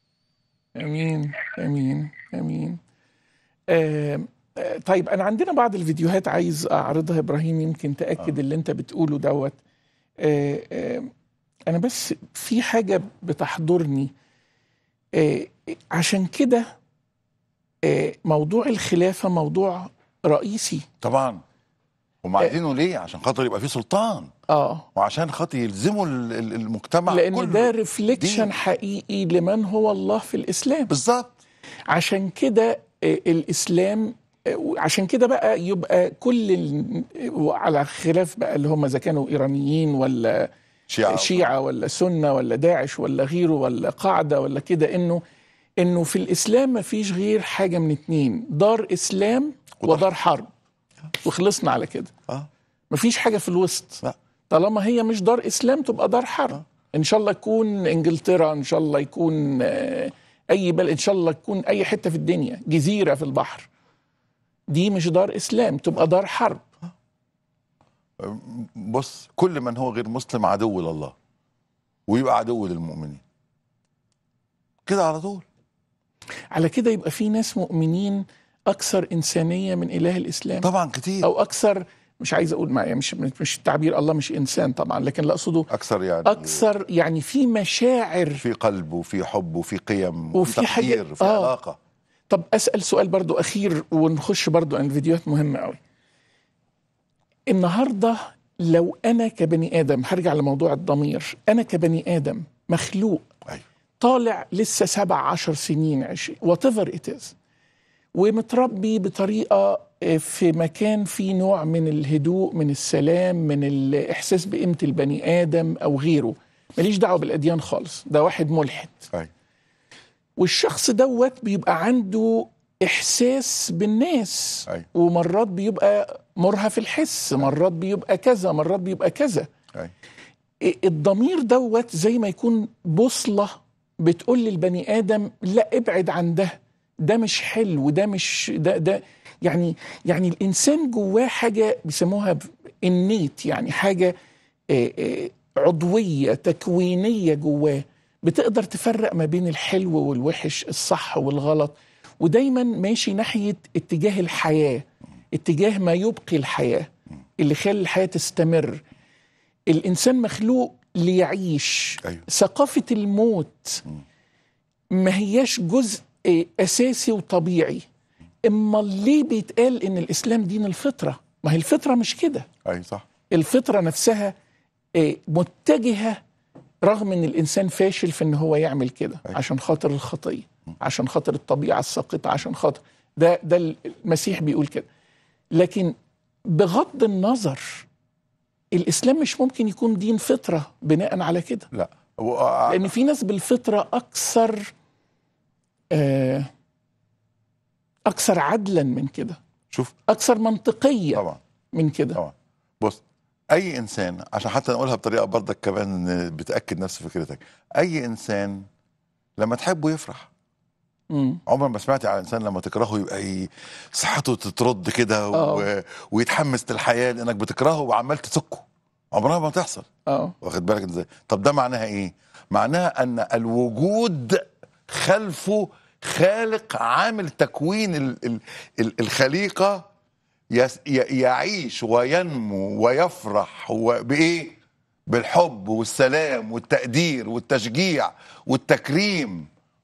امين امين امين آه آه، طيب انا عندنا بعض الفيديوهات عايز اعرضها ابراهيم يمكن تاكد اللي انت بتقوله دوت آه آه انا بس في حاجه بتحضرني آه عشان كده آه موضوع الخلافه موضوع رئيسي طبعا هم عايزينه ليه عشان خاطر يبقى في سلطان اه وعشان خاطر يلزموا ال- ال- المجتمع لان كله ده ريفليكشن دين. حقيقي لمن هو الله في الاسلام بالظبط عشان كده آه، الاسلام آه، عشان كده بقى يبقى كل ال- على خلاف بقى اللي هم اذا كانوا ايرانيين ولا شيعة شيعه ولا سنه ولا داعش ولا غيره ولا قاعده ولا كده انه انه في الاسلام ما فيش غير حاجه من اتنين دار اسلام ودار ودار حرب وخلصنا على كده اه ما فيش حاجه في الوسط لا. طالما هي مش دار اسلام تبقى دار حرب ان شاء الله يكون انجلترا ان شاء الله يكون آه، اي بلد ان شاء الله يكون اي حته في الدنيا جزيره في البحر دي مش دار اسلام تبقى دار حرب بص كل من هو غير مسلم عدو لله ويبقى عدو للمؤمنين كده على طول على كده يبقى في ناس مؤمنين اكثر انسانيه من اله الاسلام طبعا كتير او اكثر مش عايز اقول معايا مش مش التعبير الله مش انسان طبعا لكن اللي اقصده اكثر يعني اكثر يعني في مشاعر في قلب وفي حب وفي قيم وفي وفي حاجة- تقدير وفي آه. علاقه طب اسال سؤال برضو اخير ونخش برضو عن الفيديوهات مهمه قوي النهارده لو انا كبني ادم هرجع لموضوع الضمير انا كبني ادم مخلوق ايوه طالع لسه سبع عشر سنين عشرين whatever it is ومتربي بطريقة آه، في مكان فيه نوع من الهدوء من السلام من الإحساس بقيمة البني آدم أو غيره ماليش دعوة بالأديان خالص ده واحد ملحد ايوه والشخص دوت بيبقى عنده إحساس بالناس أيوة. ومرات بيبقى مرهف الحس مرات بيبقى كذا مرات بيبقى كذا ايوه الضمير دوت زي ما يكون بوصلة بتقول للبني آدم لا ابعد عن ده ده مش حلو ده مش ده ده يعني يعني الإنسان جواه حاجة بيسموها النيت يعني حاجة آه، آه، عضوية تكوينية جواه بتقدر تفرق ما بين الحلو والوحش الصح والغلط ودايما ماشي ناحية اتجاه الحياة اتجاه ما يبقي الحياة اللي خلي الحياة تستمر الانسان مخلوق ليعيش أيوة. ثقافه الموت ما هياش جزء اساسي وطبيعي اما ليه بيتقال ان الاسلام دين الفطره ما هي الفطره مش كده ايوه صح الفطره نفسها آه، متجهه رغم ان الانسان فاشل في ان هو يعمل كده أيوة. عشان خاطر الخطيه عشان خاطر الطبيعه الساقطه عشان خاطر ده ده المسيح بيقول كده لكن بغض النظر الاسلام مش ممكن يكون دين فطره بناء على كده لا هو- لان في ناس بالفطره اكثر آه، اكثر عدلا من كده شوف اكثر منطقيه طبعا من كده طبعا بص اي انسان عشان حتى نقولها بطريقه برضك كمان بتاكد نفس فكرتك اي انسان لما تحبه يفرح مم. عمر ما سمعت على انسان لما تكرهه يبقى ي- صحته تترد كده و... آه. ويتحمس للحياه لانك بتكرهه وعمال تسكه عمرها ما تحصل اه واخد بالك ازاي طب ده معناها ايه معناها ان الوجود خلفه خالق عامل تكوين ال ال ال الخليقه يس ي- يعيش وينمو ويفرح و- بايه بالحب والسلام والتقدير والتشجيع والتكريم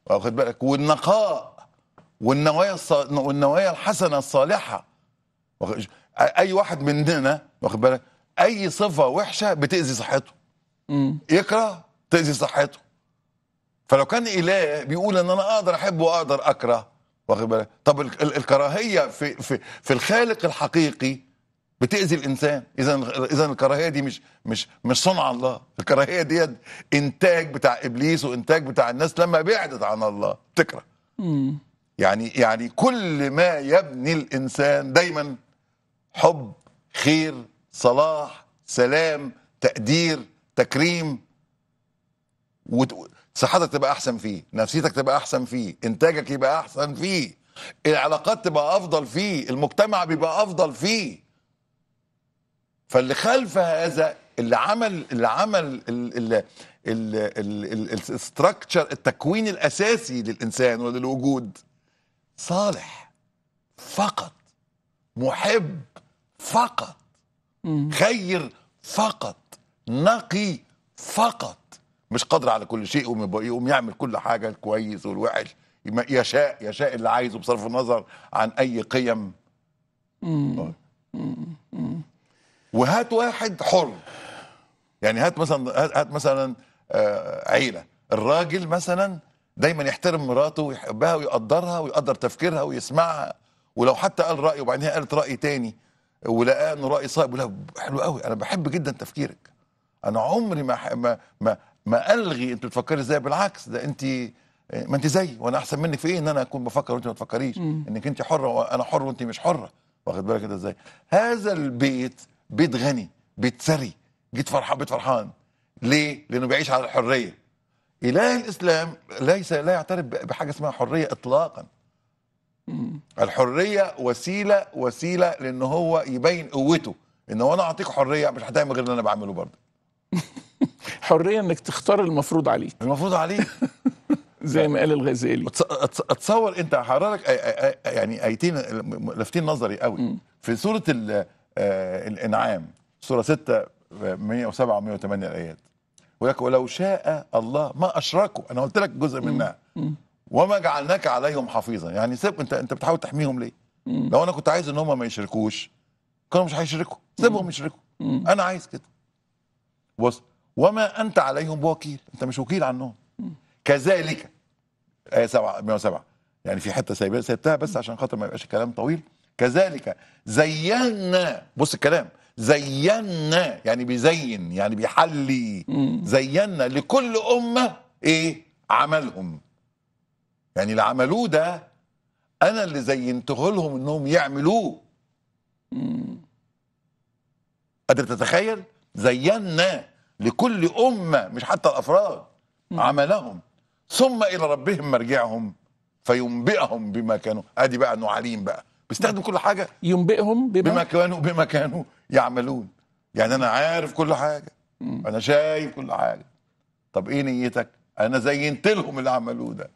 واخد بالك والنقاء والنوايا الص... والنوايا الحسنه الصالحه واخد- اي واحد مننا واخد بالك اي صفه وحشه بتاذي صحته مم. يكره تاذي صحته فلو كان اله بيقول ان انا اقدر احب واقدر اكره واخد بالك طب ال- ال- الكراهيه في في في الخالق الحقيقي بتاذي الانسان اذا اذا الكراهيه دي مش مش مش صنع الله الكراهيه دي انتاج بتاع ابليس وانتاج بتاع الناس لما بعدت عن الله تكره مم. يعني يعني كل ما يبني الانسان دايما حب خير صلاح سلام تقدير تكريم وت- صحتك تبقى احسن فيه نفسيتك تبقى احسن فيه انتاجك يبقى احسن فيه العلاقات تبقى افضل فيه المجتمع بيبقى افضل فيه فاللي خلف هذا اللي عمل اللي عمل ال- ال- ال- ال- ال- الستراكشر التكوين الاساسي للانسان وللوجود صالح فقط محب فقط مم. خير فقط نقي فقط مش قادر على كل شيء يقوم يبقى- يقوم يعمل كل حاجه الكويس والوحش يم- يشاء يشاء اللي عايزه بصرف النظر عن اي قيم مم. وهات واحد حر يعني هات مثلا هات- هات مثلا آه، عيله الراجل مثلا دايما يحترم مراته ويحبها ويقدرها ويقدر تفكيرها ويسمعها ولو حتى قال راي وبعدين هي قالت راي تاني ولقاه انه راي صائب يقول لها حلو قوي انا بحب جدا تفكيرك انا عمري ما ح- ما ما, ما الغي انت بتفكري ازاي بالعكس ده انت ما انت زيي وانا احسن منك في ايه ان انا اكون بفكر وانت ما تفكريش انك انت حره وانا حر وانت مش حره واخد بالك انت ازاي هذا البيت بيت غني بيت ثري جيت فرحان بيت فرحان ليه لانه بيعيش على الحريه اله الاسلام ليس لا يعترف ب- بحاجه اسمها حريه اطلاقا الحريه وسيله وسيله لان هو يبين قوته ان هو انا اعطيك حريه مش هتعمل غير اللي انا بعمله برضه حريه انك تختار المفروض عليك المفروض عليك زي ما قال الغزالي وتص- أتص- اتصور انت حضرتك آي- آي- آي- يعني ايتين لافتين نظري قوي في سوره ال- آه، الانعام سوره 6 107 و 108 الايات ولك ولو شاء الله ما اشركوا انا قلت لك جزء منها وما جعلناك عليهم حفيظا يعني سيب انت انت بتحاول تحميهم ليه لو انا كنت عايز ان هم ما يشركوش كانوا مش هيشركوا سيبهم يشركوا انا عايز كده بص وما انت عليهم بوكيل انت مش وكيل عنهم كذلك آية 7 107 يعني في حته سايبها سيبتها بس عشان خاطر ما يبقاش الكلام طويل كذلك زينا بص الكلام زينا يعني بيزين يعني بيحلي زينا لكل امه ايه عملهم يعني اللي عملوه ده انا اللي زينته لهم انهم يعملوه قادر تتخيل زينا لكل امه مش حتى الافراد عملهم ثم الى ربهم مرجعهم فينبئهم بما كانوا ادي بقى انه عليم بقى بيستخدم كل حاجه ينبئهم بما, بما كانوا بما كانوا يعملون يعني انا عارف كل حاجه انا شايف كل حاجه طب ايه نيتك انا زينت لهم اللي عملوه ده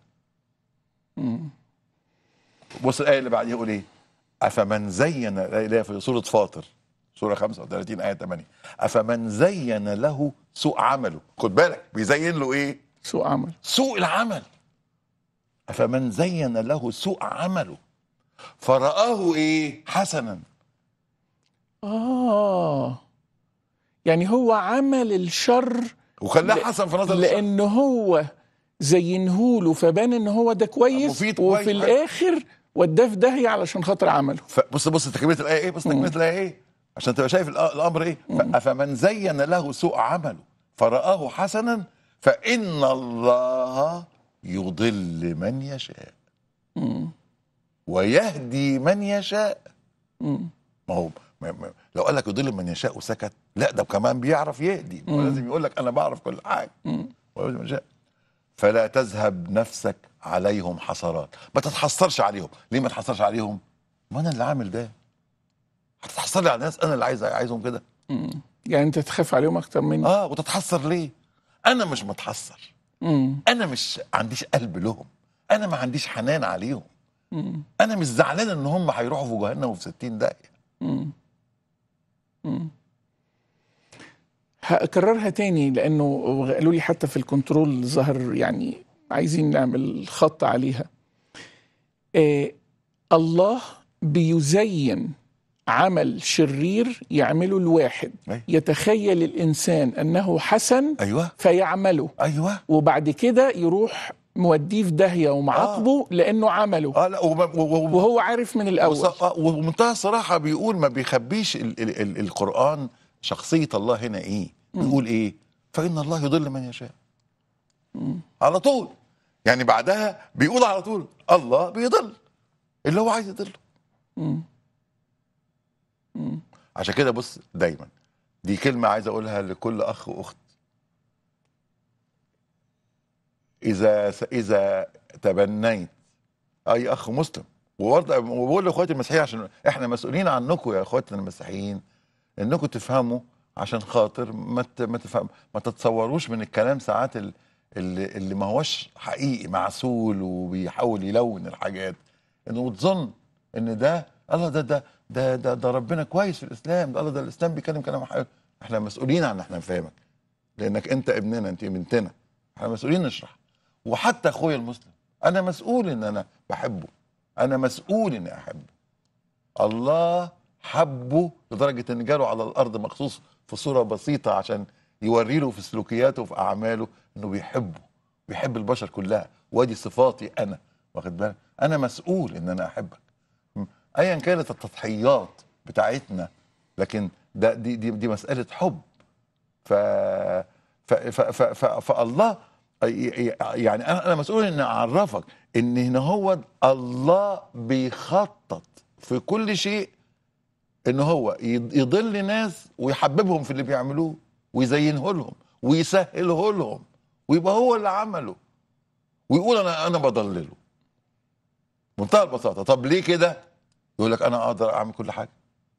بص الايه اللي بعديها يقول ايه افمن زين اللي هي في سوره فاطر سوره 35 ايه 8 افمن زين له سوء عمله خد بالك بيزين له ايه سوء عمل سوء العمل افمن زين له سوء عمله فرآه ايه حسنا اه يعني هو عمل الشر وخلاه ل- حسن في نظر الشخص. لان هو زينهوله فبان ان هو ده كويس مفيد وفي كويس. الاخر وداه في داهيه علشان خاطر عمله فبص بص تكمله الايه ايه بص تكمله الايه ايه عشان تبقى شايف الأ- الامر ايه افمن زين له سوء عمله فرآه حسنا فان الله يضل من يشاء ويهدي من يشاء مم. ما هو ما ما لو قال لك يضل من يشاء وسكت لا ده كمان بيعرف يهدي هو لازم يقول لك انا بعرف كل حاجه ويهدي من يشاء فلا تذهب نفسك عليهم حسرات ما تتحسرش عليهم ليه ما تتحسرش عليهم ما انا اللي عامل ده هتتحسر لي على الناس انا اللي عايز عايزهم كده يعني انت تخاف عليهم اكتر مني اه وتتحسر ليه انا مش متحسر مم. انا مش عنديش قلب لهم انا ما عنديش حنان عليهم مم. انا مش زعلان ان هم هيروحوا في جهنم وفي 60 داهيه مم. مم. هكررها تاني لانه قالوا لي حتى في الكنترول ظهر يعني عايزين نعمل خط عليها آه الله بيزين عمل شرير يعمله الواحد أيوة. يتخيل الإنسان أنه حسن ايوه فيعمله ايوه وبعد كده يروح موديه في داهية ومعاقبه لأنه عمله اه لا وما- و- و- وهو عارف من الأول وص- آه، وبمنتهى الصراحه بيقول ما بيخبيش ال ال ال القران شخصيه الله هنا ايه بيقول ايه فان الله يضل من يشاء على طول يعني بعدها بيقول على طول الله بيضل اللي هو عايز يضله مم. مم. عشان كده بص دايما دي كلمه عايز اقولها لكل اخ واخت اذا اذا تبنيت اي اخ مسلم وبرضه وبقول لاخواتي المسيحيين عشان احنا مسؤولين عنكم يا اخواتنا المسيحيين انكم تفهموا عشان خاطر ما ت- ما تفهم ما تتصوروش من الكلام ساعات ال- اللي, اللي ما هوش حقيقي معسول وبيحاول يلون الحاجات انه تظن ان ده الله ده ده ده ده, ده ربنا كويس في الاسلام ده الله ده الاسلام بيتكلم كلام حلو احنا مسؤولين عن ان احنا نفهمك لانك انت ابننا انت بنتنا احنا مسؤولين نشرح وحتى اخويا المسلم انا مسؤول ان انا بحبه انا مسؤول اني احبه الله حبه لدرجه ان جاله على الارض مخصوص في صوره بسيطه عشان يوري له في سلوكياته وفي اعماله انه بيحبه بيحب البشر كلها وادي صفاتي انا واخد بالك انا مسؤول ان انا احبك م- ايا كانت التضحيات بتاعتنا لكن ده دي دي, دي مساله حب ف ف ف ف ف فالله يعني انا انا مسؤول ان اعرفك ان هنا هو الله بيخطط في كل شيء ان هو يض- يضل ناس ويحببهم في اللي بيعملوه ويزينه لهم ويسهله لهم ويبقى هو اللي عمله ويقول انا انا بضلله منتهى البساطه طب ليه كده يقول لك انا اقدر اعمل كل حاجه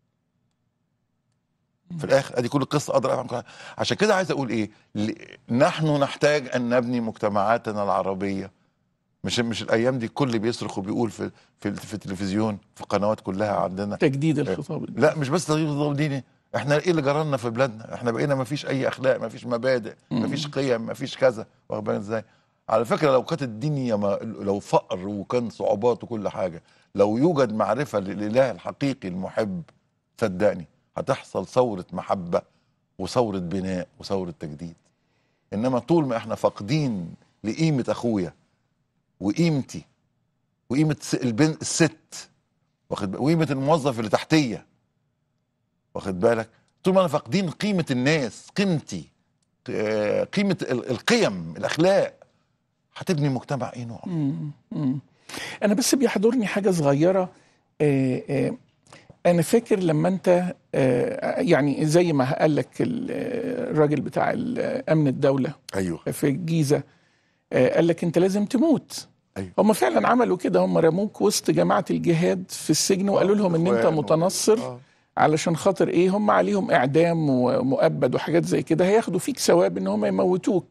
في الاخر ادي كل القصه اقدر اعمل كل حاجه عشان كده عايز اقول ايه ل- نحن نحتاج ان نبني مجتمعاتنا العربيه مش مش الايام دي الكل بيصرخ وبيقول في في, في التلفزيون في القنوات كلها عندنا تجديد الخطاب لا مش بس تغيير النظام الديني احنا ايه اللي جرالنا في بلادنا احنا بقينا ما فيش اي اخلاق ما فيش مبادئ ما فيش قيم ما فيش كذا واخد بالك ازاي على فكره لو كانت الدنيا ما لو فقر وكان صعوبات وكل حاجه لو يوجد معرفه للاله الحقيقي المحب صدقني هتحصل ثوره محبه وثوره بناء وثوره تجديد انما طول ما احنا فاقدين لقيمه اخويا وقيمتي وقيمه س- البنت الست واخد بالك وقيمه الموظف اللي تحتيه واخد بالك طول ما انا فاقدين قيمه الناس قيمتي آه، قيمه ال- القيم الاخلاق هتبني مجتمع ايه نوع مم. مم. انا بس بيحضرني حاجه صغيره آه، آه، انا فاكر لما انت آه، يعني زي ما قال لك ال- آه، الراجل بتاع ال- امن الدوله ايوه في الجيزه آه، قال لك انت لازم تموت أيوة. هم فعلا عملوا كده هم رموك وسط جماعه الجهاد في السجن وقالوا لهم ان انت إخوان و- متنصر آه. علشان خاطر ايه هم عليهم اعدام ومؤبد وحاجات زي كده هياخدوا فيك ثواب ان هم يموتوك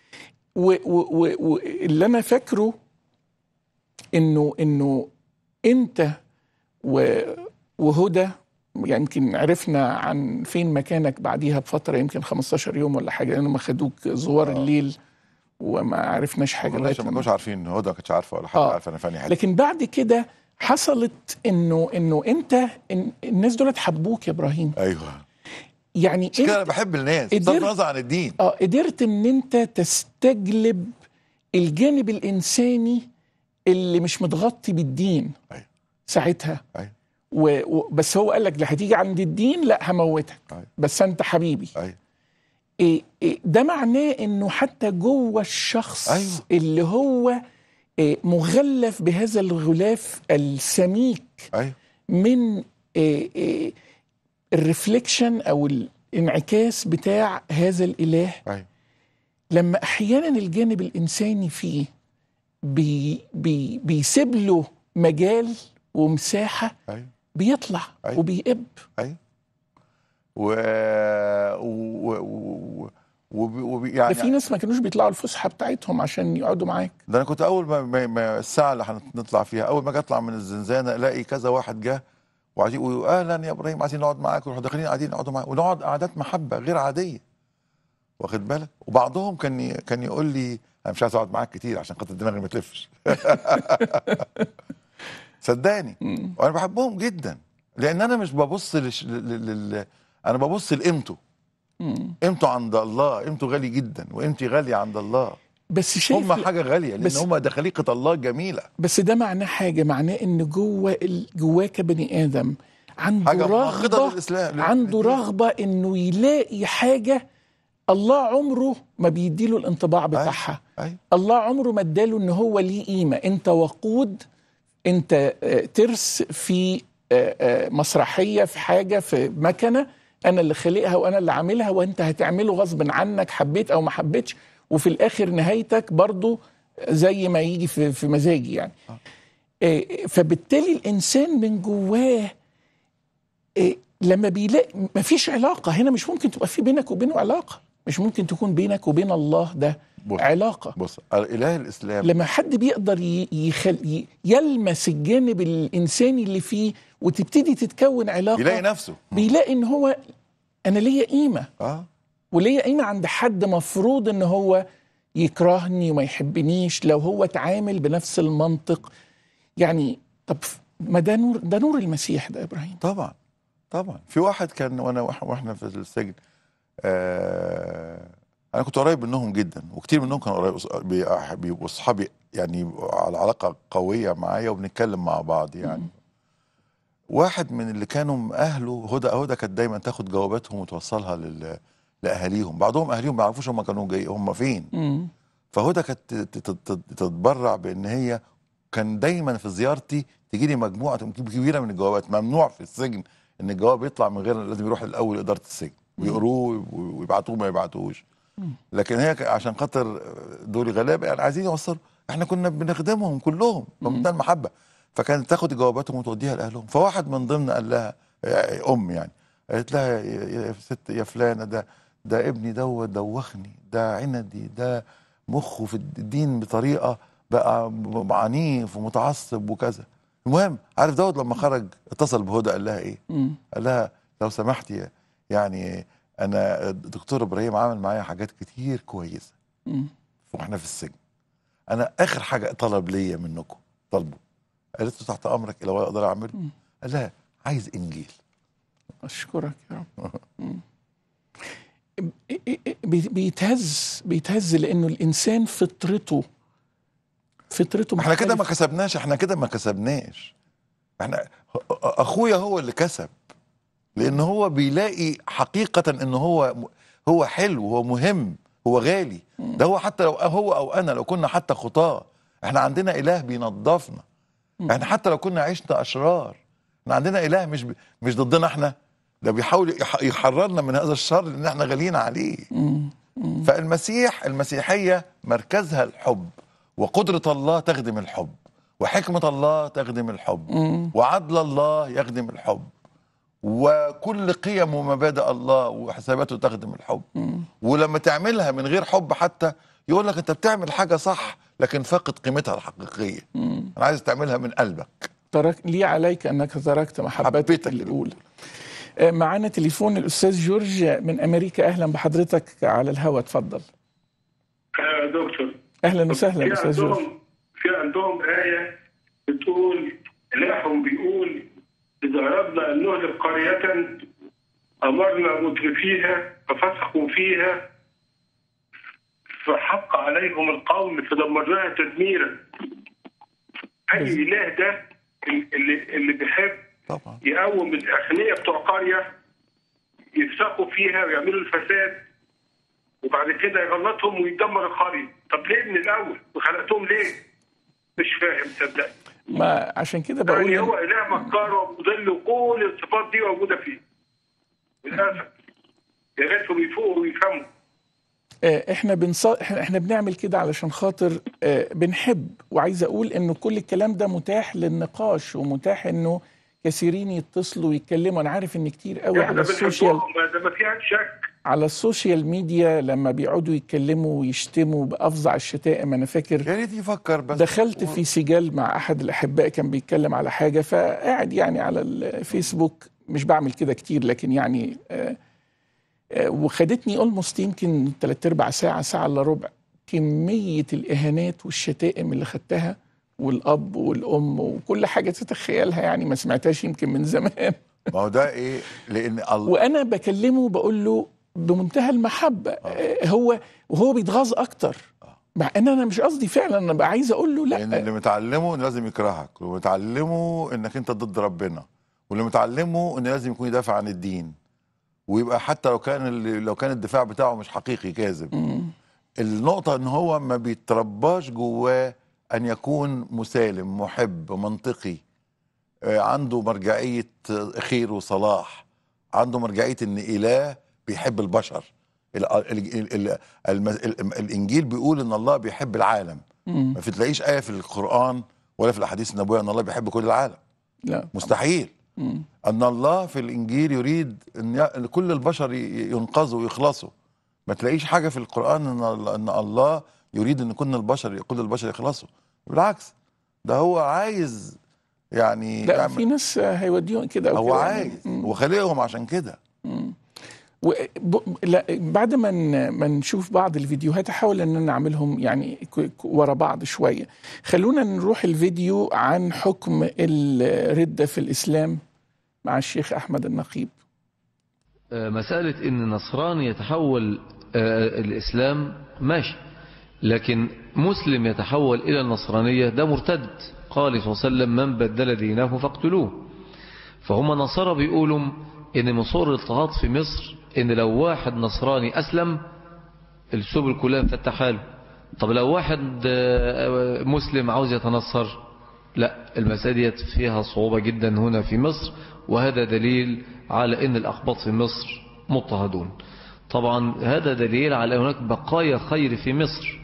واللي انا فاكره انه انه انت و- وهدى يعني يمكن عرفنا عن فين مكانك بعديها بفتره يمكن 15 يوم ولا حاجه لانهم خدوك زوار الليل وما عرفناش حاجه ما لغايه كانوش- ما لما- كانوش عارفين هدى ما كانتش عارفه ولا حد آه. عارف انا فاني حاجه لكن بعد كده حصلت انه انه انت إن الناس دول حبوك يا ابراهيم ايوه يعني مش كده انا انت بحب الناس قدرت- بغض النظر عن الدين اه قدرت ان انت تستجلب الجانب الانساني اللي مش متغطي بالدين أيوة. ساعتها ايوه و... و... بس هو قال لك اللي هتيجي عند الدين لا هموتك أيوة. بس انت حبيبي ايوه إيه إيه ده معناه انه حتى جوه الشخص أيوة. اللي هو إيه مغلف بهذا الغلاف السميك ايوه من إيه إيه الرفليكشن او الانعكاس بتاع هذا الاله ايوه لما احيانا الجانب الانساني فيه بي بي بيسيب له مجال ومساحه ايوه بيطلع أيوة. وبيقب ايوه و و و و وب- يعني ده في ناس ما كانوش بيطلعوا الفسحه بتاعتهم عشان يقعدوا معاك ده انا كنت اول ما, ما, ما الساعه اللي هنطلع فيها اول ما اجي اطلع من الزنزانه الاقي كذا واحد جه وعايزين يقولوا اهلا يا ابراهيم عايزين نقعد معاك ونروح داخلين قاعدين نقعدوا معاك ونقعد قعدات محبه غير عاديه واخد بالك وبعضهم كان ي- كان يقول لي انا مش عايز اقعد معاك كتير عشان خاطر دماغي ما تلفش صدقني وانا بحبهم جدا لان انا مش ببص لش... لل... لل... انا ببص لقيمته مم. قيمته عند الله قيمته غالي جدا وقيمتي غاليه عند الله بس شايف هم حاجه غاليه لان بس- هم ده خليقه الله جميله بس ده معناه حاجه معناه ان جوه ال- جواه كبني ادم عنده حاجه مناقضه رغبه للاسلام عنده للدين. رغبه انه يلاقي حاجه الله عمره ما بيديله الانطباع بتاعها ايوه الله عمره ما اداله ان هو ليه قيمه انت وقود انت آه، ترس في آه، آه، مسرحيه في حاجه في مكنه انا اللي خالقها وانا اللي عاملها وانت هتعمله غصب عنك حبيت او ما حبيتش وفي الاخر نهايتك برضو زي ما يجي في في مزاجي يعني آه، فبالتالي الانسان من جواه آه، لما بيلاقي مفيش علاقه هنا مش ممكن تبقى في بينك وبينه علاقه مش ممكن تكون بينك وبين الله ده بص. علاقه بص اله الاسلام لما حد بيقدر ي- يخل ي- يلمس الجانب الانساني اللي فيه وتبتدي تتكون علاقه يلاقي نفسه بيلاقي ان هو انا ليا قيمه اه وليا قيمه عند حد مفروض ان هو يكرهني وما يحبنيش لو هو اتعامل بنفس المنطق يعني طب ما ده نور ده نور المسيح ده يا ابراهيم طبعا طبعا في واحد كان وانا وإح- واحنا في السجن آه انا كنت قريب منهم جدا وكتير منهم كانوا قريب بي- بيبقوا اصحابي يعني على علاقه قويه معايا وبنتكلم مع بعض يعني واحد من اللي كانوا اهله هدى هدى كانت دايما تاخد جواباتهم وتوصلها لل لاهاليهم بعضهم اهاليهم ما يعرفوش هم كانوا جاي هم فين مم. فهدى كانت تت- تت- تت- تتبرع بان هي كان دايما في زيارتي تجي لي مجموعه كبيره من الجوابات ممنوع في السجن ان الجواب يطلع من غير لازم يروح الاول اداره السجن ويقروه ويبعتوه ما يبعتوهوش لكن هي ك- عشان خاطر دول غلابه يعني عايزين يوصلوا احنا كنا بنخدمهم كلهم بمنتهى المحبه فكانت تاخد جواباتهم وتوديها لاهلهم فواحد من ضمن قال لها آه، ام يعني قالت لها يا يا ست يا فلانه ده ده ابني دوت دوخني ده عندي ده مخه في الدين بطريقه بقى م- عنيف ومتعصب وكذا المهم عارف دوت لما خرج اتصل بهدى قال لها ايه مم. قال لها لو سمحتي يعني انا الدكتور ابراهيم عمل معايا حاجات كتير كويسه مم. واحنا في السجن انا اخر حاجه طلب ليا منكم طلبه قالت له تحت امرك لو اقدر اعمله مم. قال لها عايز انجيل اشكرك يا رب مم. بي- بيتهز بيتهز لانه الانسان فطرته فطرته احنا كده ما مختلفة. كسبناش احنا كده ما كسبناش احنا اخويا هو اللي كسب لان هو بيلاقي حقيقه ان هو هو حلو هو مهم هو غالي ده هو حتى لو هو او انا لو كنا حتى خطاه احنا عندنا اله بينظفنا احنا حتى لو كنا عشنا اشرار احنا عندنا اله مش ب... مش ضدنا احنا ده بيحاول يح- يحررنا من هذا الشر لان احنا غاليين عليه مم. مم. فالمسيح المسيحية مركزها الحب وقدرة الله تخدم الحب وحكمة الله تخدم الحب مم. وعدل الله يخدم الحب وكل قيم ومبادئ الله وحساباته تخدم الحب مم. ولما تعملها من غير حب حتى يقول لك انت بتعمل حاجة صح لكن فاقد قيمتها الحقيقية مم. انا عايز تعملها من قلبك ترك لي عليك انك تركت محبتك حبيتك الاولى آه، معانا تليفون الاستاذ جورج من امريكا اهلا بحضرتك على الهواء اتفضل يا دكتور اهلا وسهلا في استاذ جورج عندهم في عندهم آية بتقول إلههم بيقول إذا أردنا أن نهلك قرية أمرنا مترفيها ففسقوا فيها فحق عليهم القول فدمرناها تدميرا هل بس- الإله ده اللي اللي بيحب طبعا يقوم الأغنياء بتوع قرية يفسقوا فيها ويعملوا الفساد وبعد كده يغلطهم ويدمر القرية طب ليه من الأول وخلقتهم ليه مش فاهم صدق ما عشان كده يعني بقول هو إله مكار ومضل وكل الصفات دي موجودة فيه للأسف يا ريتهم يفوقوا ويفهموا آه، احنا بنص... احنا إحنا بنعمل كده علشان خاطر آه، بنحب وعايز اقول انه كل الكلام ده متاح للنقاش ومتاح انه كثيرين يتصلوا ويتكلموا انا عارف ان كتير قوي على احنا السوشيال بنحبهم ما- ده ما فيها شك على السوشيال ميديا لما بيقعدوا يتكلموا ويشتموا بافظع الشتائم انا فاكر يا ريت يفكر بس دخلت في سجال مع احد الاحباء كان بيتكلم على حاجه فقاعد يعني على الفيسبوك مش بعمل كده كتير لكن يعني آه، آه، وخدتني اولموست يمكن ثلاث ارباع ساعه ساعه الا ربع كميه الاهانات والشتائم اللي خدتها والاب والام وكل حاجه تتخيلها يعني ما سمعتهاش يمكن من زمان ما هو ده ايه لان الله وانا بكلمه بقول له بمنتهى المحبه آه. هو وهو بيتغاظ اكتر مع ان انا مش قصدي فعلا انا بقى عايز اقول له لان لا اللي متعلمه إن لازم يكرهك واللي متعلمه انك انت ضد ربنا واللي متعلمه ان لازم يكون يدافع عن الدين ويبقى حتى لو كان اللي- لو كان الدفاع بتاعه مش حقيقي كاذب مم. النقطة ان هو ما بيترباش جواه ان يكون مسالم محب منطقي آه، عنده مرجعية آه، خير وصلاح عنده مرجعية ان اله بيحب البشر ال- ال- ال- ال- الم- ال- الانجيل بيقول ان الله بيحب العالم مم. ما تلاقيش آية في القرآن ولا في الاحاديث النبوية ان الله بيحب كل العالم لا مستحيل مم. ان الله في الانجيل يريد ان ي- إن كل البشر ي- ينقذوا ويخلصوا ما تلاقيش حاجه في القران ان ال- ان الله يريد ان كل البشر كل البشر يخلصوا بالعكس ده هو عايز يعني لا يعمل- في ناس هيوديهم كده أو هو كده عايز مم. وخلقهم عشان كده و... ب... لا بعد ما ن... ما نشوف بعض الفيديوهات احاول ان انا اعملهم يعني ك... ك- ورا بعض شويه خلونا نروح الفيديو عن حكم الردة في الاسلام مع الشيخ احمد النقيب آه، مسألة إن نصراني يتحول آه، الإسلام ماشي لكن مسلم يتحول إلى النصرانية ده مرتد قال صلى الله عليه وسلم من بدل دينه فاقتلوه فهم نصارى بيقولوا إن من صور الاضطهاد في مصر إن لو واحد نصراني أسلم السبل كلها مفتحة له طب لو واحد آه، مسلم عاوز يتنصر لا المسألة ديت فيها صعوبة جدا هنا في مصر وهذا دليل على أن الأقباط في مصر مضطهدون طبعا هذا دليل على أن هناك بقايا خير في مصر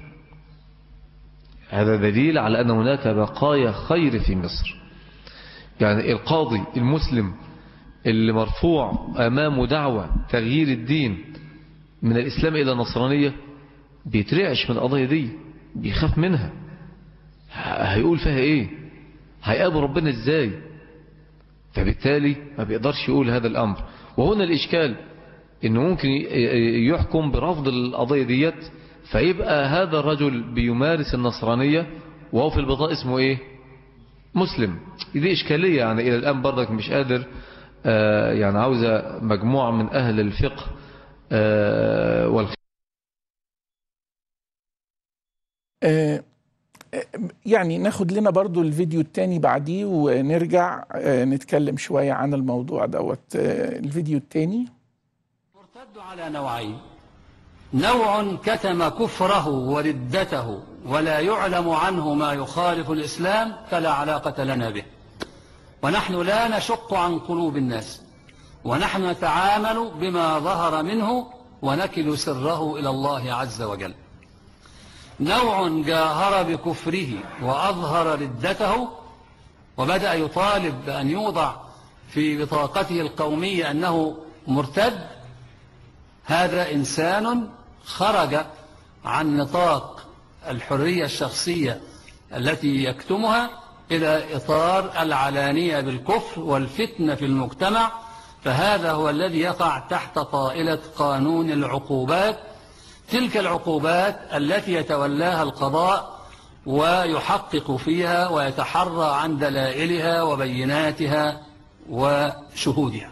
هذا دليل على أن هناك بقايا خير في مصر يعني القاضي المسلم اللي مرفوع أمامه دعوة تغيير الدين من الإسلام إلى النصرانية بيترعش من القضية دي بيخاف منها ه- هيقول فيها إيه هيقابل ربنا إزاي فبالتالي ما بيقدرش يقول هذا الأمر وهنا الإشكال إنه ممكن ي- ي- يحكم برفض القضية ديت فيبقى هذا الرجل بيمارس النصرانية وهو في البطاقة اسمه إيه مسلم دي إشكالية يعني إلى الآن برضك مش قادر آه، يعني عاوزة مجموعة من أهل الفقه آه، والخ آه، آه، يعني ناخد لنا برضو الفيديو التاني بعديه ونرجع آه، نتكلم شوية عن الموضوع دوت آه، الفيديو التاني مرتد على نوعين نوع كتم كفره وردته ولا يعلم عنه ما يخالف الإسلام فلا علاقة لنا به ونحن لا نشق عن قلوب الناس ونحن نتعامل بما ظهر منه ونكل سره إلى الله عز وجل نوع جاهر بكفره وأظهر ردته وبدأ يطالب بأن يوضع في بطاقته القومية أنه مرتد هذا إنسان خرج عن نطاق الحرية الشخصية التي يكتمها إلى إطار العلانية بالكفر والفتنة في المجتمع فهذا هو الذي يقع تحت طائلة قانون العقوبات تلك العقوبات التي يتولاها القضاء ويحقق فيها ويتحرى عن دلائلها وبيناتها وشهودها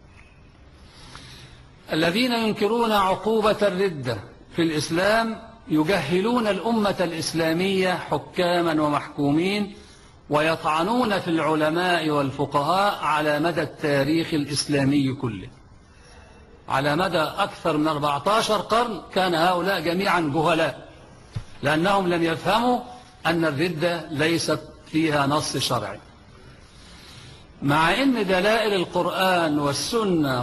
الذين ينكرون عقوبة الردة في الإسلام يجهلون الأمة الإسلامية حكاما ومحكومين ويطعنون في العلماء والفقهاء على مدى التاريخ الإسلامي كله على مدى أكثر من 14 قرن كان هؤلاء جميعا جهلاء لأنهم لم يفهموا أن الردة ليست فيها نص شرعي مع أن دلائل القرآن والسنة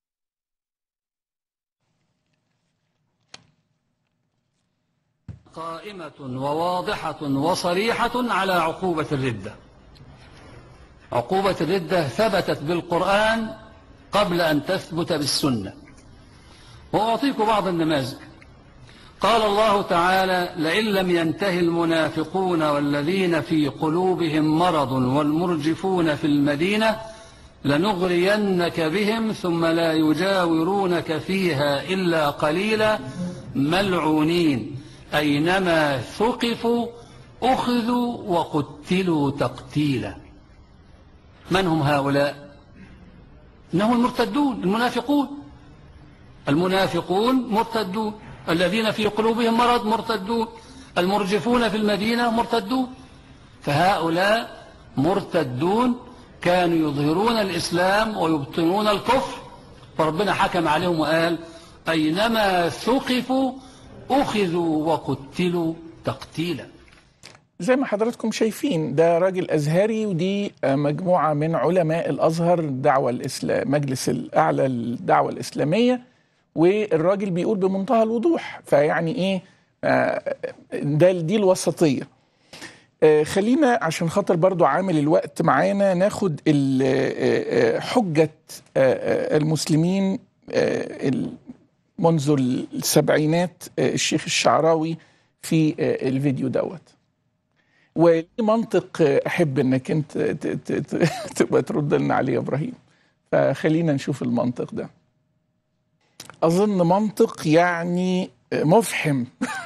قائمة وواضحة وصريحة على عقوبة الردة عقوبة الردة ثبتت بالقرآن قبل أن تثبت بالسنة وأعطيك بعض النماذج قال الله تعالى لئن لم ينتهي المنافقون والذين في قلوبهم مرض والمرجفون في المدينة لنغرينك بهم ثم لا يجاورونك فيها إلا قليلا ملعونين أينما ثقفوا أخذوا وقتلوا تقتيلا من هم هؤلاء إنهم المرتدون المنافقون المنافقون مرتدون الذين في قلوبهم مرض مرتدون المرجفون في المدينة مرتدون فهؤلاء مرتدون كانوا يظهرون الإسلام ويبطنون الكفر فربنا حكم عليهم وقال أينما ثقفوا أخذوا وقتلوا تقتيلا زي ما حضراتكم شايفين ده راجل أزهري ودي آه، مجموعة من علماء الأزهر الدعوة الإسلام مجلس الأعلى للدعوة الإسلامية والراجل بيقول بمنتهى الوضوح فيعني إيه آه، ده دي الوسطية آه، خلينا عشان خاطر برضو عامل الوقت معانا ناخد ال- آه، آه، حجة آه، آه، المسلمين آه، ال- منذ السبعينات آه، الشيخ الشعراوي في آه، الفيديو دوت وليه منطق آه، احب انك انت ت- ت- ت- تبقى ترد لنا عليه يا ابراهيم فخلينا نشوف المنطق ده اظن منطق يعني آه، مفحم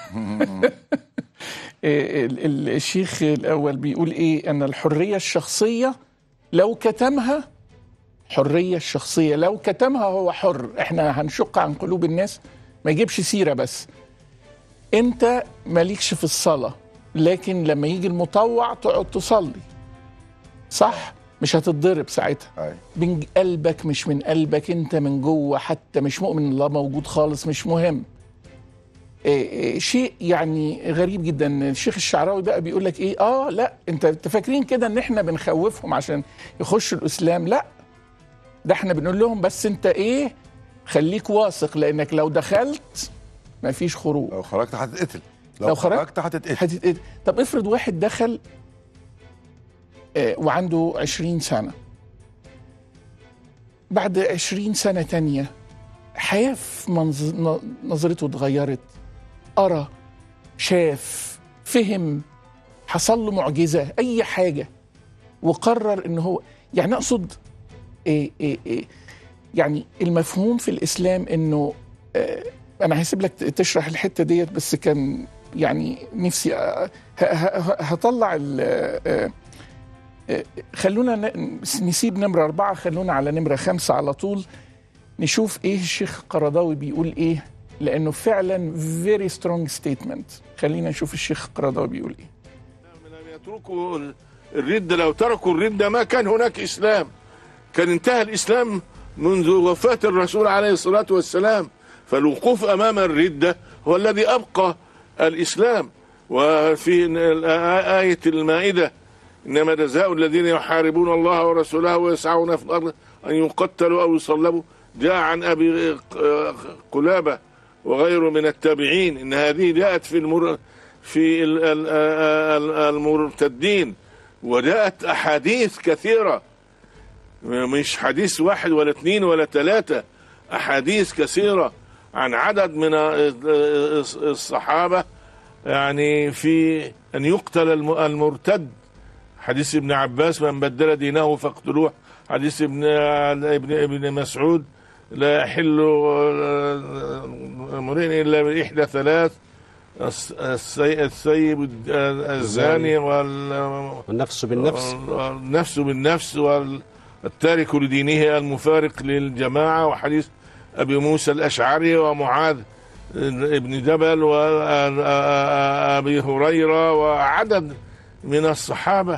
ال- ال- الشيخ الاول بيقول ايه ان الحريه الشخصيه لو كتمها حريه الشخصيه لو كتمها هو حر احنا هنشق عن قلوب الناس ما يجيبش سيره بس انت مالكش في الصلاه لكن لما يجي المطوع تقعد تصلي صح مش هتتضرب ساعتها أي. من قلبك مش من قلبك انت من جوه حتى مش مؤمن ان الله موجود خالص مش مهم إيه إيه شيء يعني غريب جدا الشيخ الشعراوي بقى بيقول لك ايه اه لا انت انت فاكرين كده ان احنا بنخوفهم عشان يخشوا الاسلام لا ده احنا بنقول لهم بس انت ايه خليك واثق لانك لو دخلت مفيش خروج لو خرجت هتتقتل لو, لو خرجت خرجت هتتقتل هتتقتل طب افرض واحد دخل آه، وعنده عشرين سنة بعد عشرين سنة تانية حياة في منظ- ن- نظرته اتغيرت قرا شاف فهم حصل له معجزة أي حاجة وقرر إن هو يعني أقصد إيه إيه إيه يعني المفهوم في الإسلام إنه آه، أنا هسيب لك تشرح الحتة ديت بس كان يعني نفسي آه، ه- ه- هطلع ال- آه، آه، خلونا ن- نسيب نمرة أربعة خلونا على نمرة خمسة على طول نشوف إيه الشيخ قرضاوي بيقول إيه لأنه فعلا very strong statement خلينا نشوف الشيخ قرضاوي بيقول إيه لم يتركوا الردة لو تركوا الردة ما كان هناك إسلام كان انتهى الإسلام منذ وفاة الرسول عليه الصلاة والسلام فالوقوف أمام الردة هو الذي أبقى الإسلام وفي آية المائدة إنما جزاء الذين يحاربون الله ورسوله ويسعون في الأرض أن يقتلوا أو يصلبوا جاء عن أبي قلابة وغيره من التابعين إن هذه جاءت في المر في ال- ال- ال- المرتدين وجاءت أحاديث كثيرة مش حديث واحد ولا اثنين ولا ثلاثة أحاديث كثيرة عن عدد من الصحابة يعني في أن يقتل الم- المرتد حديث ابن عباس من بدل دينه فاقتلوه حديث ابن ابن ابن مسعود لا يحل امرئ الا باحدى ثلاث الس- السي- السيب الد- الزاني وال والنفس بالنفس النفس بالنفس والتارك لدينه المفارق للجماعة وحديث أبي موسى الأشعري ومعاذ ابن جبل وأبي هريرة وعدد من الصحابة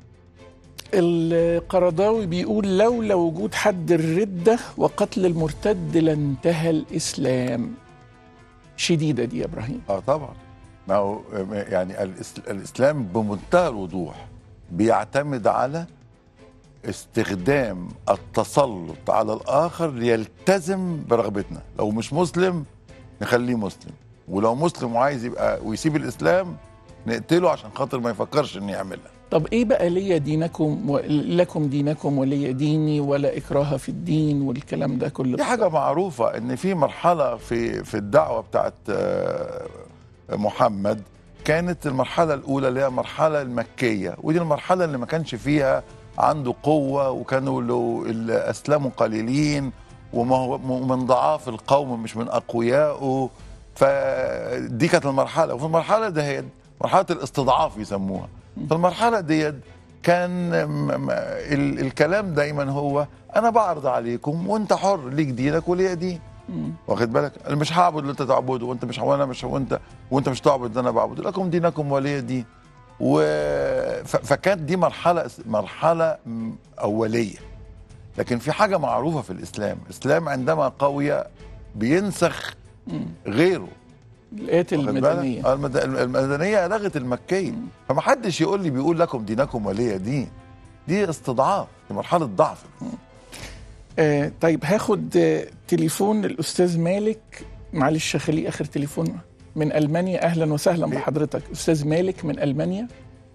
القرضاوي بيقول لولا وجود حد الردة وقتل المرتد لانتهى الإسلام شديدة دي يا إبراهيم اه طبعا ما هو يعني الإس- الاسلام بمنتهى الوضوح بيعتمد على استخدام التسلط على الاخر ليلتزم برغبتنا لو مش مسلم نخليه مسلم ولو مسلم وعايز يبقى ويسيب الاسلام نقتله عشان خاطر ما يفكرش انه يعملها طب إيه بقى ليا دينكم و... لكم دينكم ولي ديني ولا إكراه في الدين والكلام ده كله دي حاجة معروفة إن في مرحلة في في الدعوة بتاعت آه، محمد كانت المرحلة الأولى اللي هي المرحلة المكية ودي المرحلة اللي ما كانش فيها عنده قوة وكانوا له اللي أسلموا قليلين وما هو- ومن ضعاف القوم مش من أقويائه فدي كانت المرحله وفي المرحله دهيت مرحله الاستضعاف يسموها في المرحله ديت كان م- م- ال- الكلام دايما هو انا بعرض عليكم وانت حر ليك دينك وليا دين واخد بالك انا مش هعبد اللي انت تعبده وانت مش وانا مش وانت وانت مش تعبد اللي انا بعبده لكم دينكم ولي دين و ف- فكانت دي مرحله مرحله م- اوليه لكن في حاجه معروفه في الاسلام الاسلام عندما قوي بينسخ غيره الايات واخد بالك؟ المدنيه آه، المد- المدنيه لغت المكيه فما حدش يقول لي بيقول لكم دينكم ولي دين دي استضعاف دي مرحله ضعف آه طيب هاخد آه تليفون الاستاذ مالك معلش خليه اخر تليفون من المانيا اهلا وسهلا بحضرتك استاذ مالك من المانيا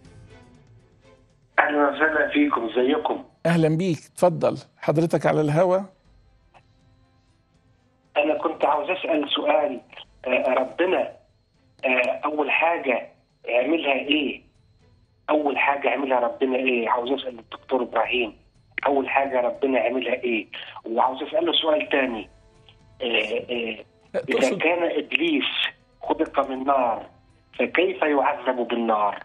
اهلا وسهلا فيكم ازيكم اهلا بيك اتفضل حضرتك على الهوا انا كنت عاوز اسال سؤال آه، ربنا آه، اول حاجه عملها ايه اول حاجه عملها ربنا ايه عاوز اسال الدكتور ابراهيم اول حاجه ربنا عملها ايه وعاوز اساله سؤال تاني آه، آه، اذا تقصد كان ابليس خلق من نار فكيف يعذب بالنار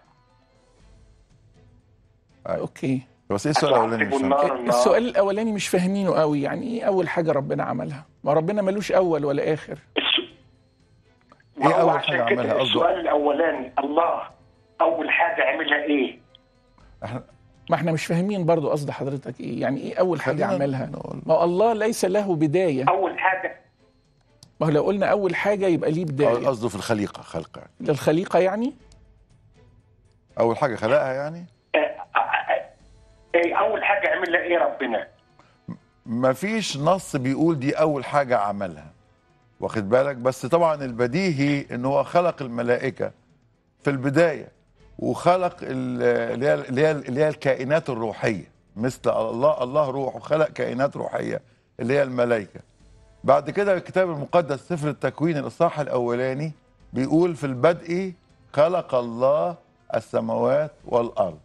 اوكي بس ايه السؤال الاولاني مش أتعذب فاهم النار النار السؤال الاولاني مش فاهمينه قوي يعني ايه اول حاجه ربنا عملها ما ربنا ملوش اول ولا اخر الس- إيه ما هو أول عشان حاجة كده عملها؟ قصده- السؤال الاولاني الله اول حاجه عملها ايه احنا ما احنا مش فاهمين برضو قصد حضرتك ايه يعني ايه اول حاجه خلينا عملها نقول. ما هو الله ليس له بدايه اول حاجه ما هو لو قلنا اول حاجه يبقى ليه بدايه قصده في الخليقه خلق يعني للخليقه يعني اول حاجه خلقها يعني آه، آه، آه، ايه اول حاجه عملها ايه ربنا ما فيش نص بيقول دي اول حاجه عملها واخد بالك بس طبعا البديهي ان هو خلق الملائكه في البدايه وخلق ال- اللي هي اللي هي اللي هي الكائنات الروحيه مثل الله الله روح وخلق كائنات روحيه اللي هي الملائكه بعد كده الكتاب المقدس سفر التكوين الاصحاح الاولاني بيقول في البدء خلق الله السماوات والارض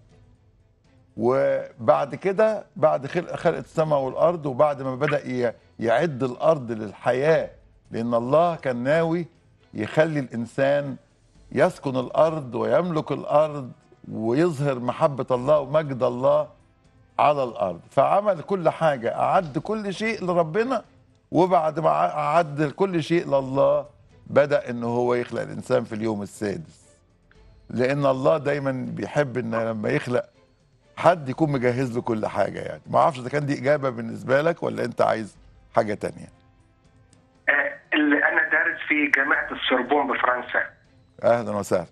وبعد كده بعد خلق خلق السماء والارض وبعد ما بدا ي- يعد الارض للحياه لان الله كان ناوي يخلي الانسان يسكن الارض ويملك الارض ويظهر محبه الله ومجد الله على الارض فعمل كل حاجه اعد كل شيء لربنا وبعد ما ع- اعد كل شيء لله بدا ان هو يخلق الانسان في اليوم السادس لان الله دايما بيحب ان لما يخلق حد يكون مجهز له كل حاجه يعني ما اعرفش اذا كان دي اجابه بالنسبه لك ولا انت عايز حاجه تانية آه، اللي انا دارس في جامعه السوربون بفرنسا اهلا وسهلا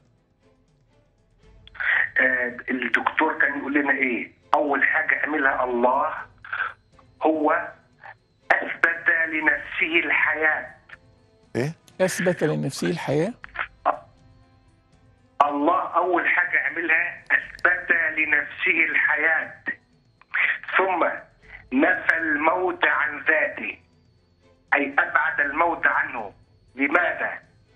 آه، الدكتور كان يقول لنا ايه اول حاجه عملها الله هو اثبت لنفسه الحياه ايه اثبت لنفسه الحياه الله اول حاجه عملها اثبت لنفسه الحياه ثم نفى الموت عن ذاته اي ابعد الموت عنه لماذا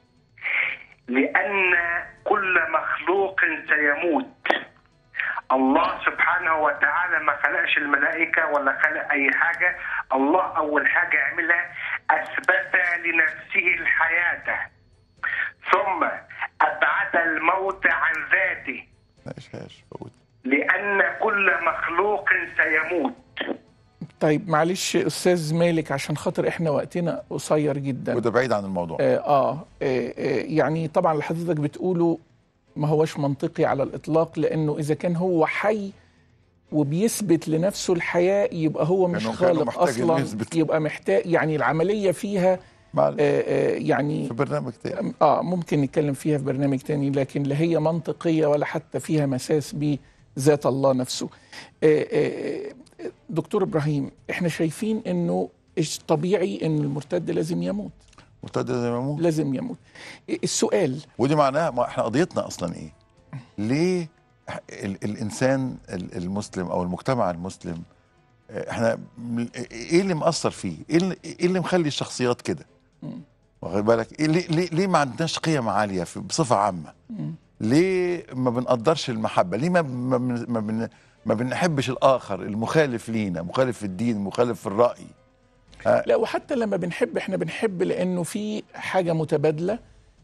لان كل مخلوق سيموت الله سبحانه وتعالى ما خلقش الملائكة ولا خلق أي حاجة الله أول حاجة عملها أثبت لنفسه الحياة ثم أبعد الموت عن ذاته ماشي ماشي فوت لأن كل مخلوق سيموت طيب معلش استاذ مالك عشان خاطر احنا وقتنا قصير جدا وده بعيد عن الموضوع آه, آه, آه, آه يعني طبعا اللي حضرتك بتقوله ما هوش منطقي على الإطلاق لأنه إذا كان هو حي وبيثبت لنفسه الحياة يبقى هو مش كأنه- كأنه خالق محتاج إنه أصلا يثبت. يبقى محتاج يعني العملية فيها مع آه آه يعني في برنامج تاني اه ممكن نتكلم فيها في برنامج تاني لكن لا هي منطقية ولا حتى فيها مساس بذات الله نفسه آه آه دكتور إبراهيم احنا شايفين انه إيش طبيعي ان المرتد لازم يموت مرتد زي ما يموت لازم يموت السؤال ودي معناها ما احنا قضيتنا اصلا ايه ليه ال الانسان ال- المسلم او المجتمع المسلم اه، احنا م- ايه اللي مأثر فيه ايه اللي, إيه اللي مخلي الشخصيات كده واخد بالك إيه ليه, ليه, ليه ما عندناش قيم عاليه في بصفه عامه ليه ما بنقدرش المحبه ليه ما ما بن- ما, بن ما بنحبش الاخر المخالف لينا مخالف في الدين مخالف في الراي لا وحتى لما بنحب احنا بنحب لانه في حاجه متبادله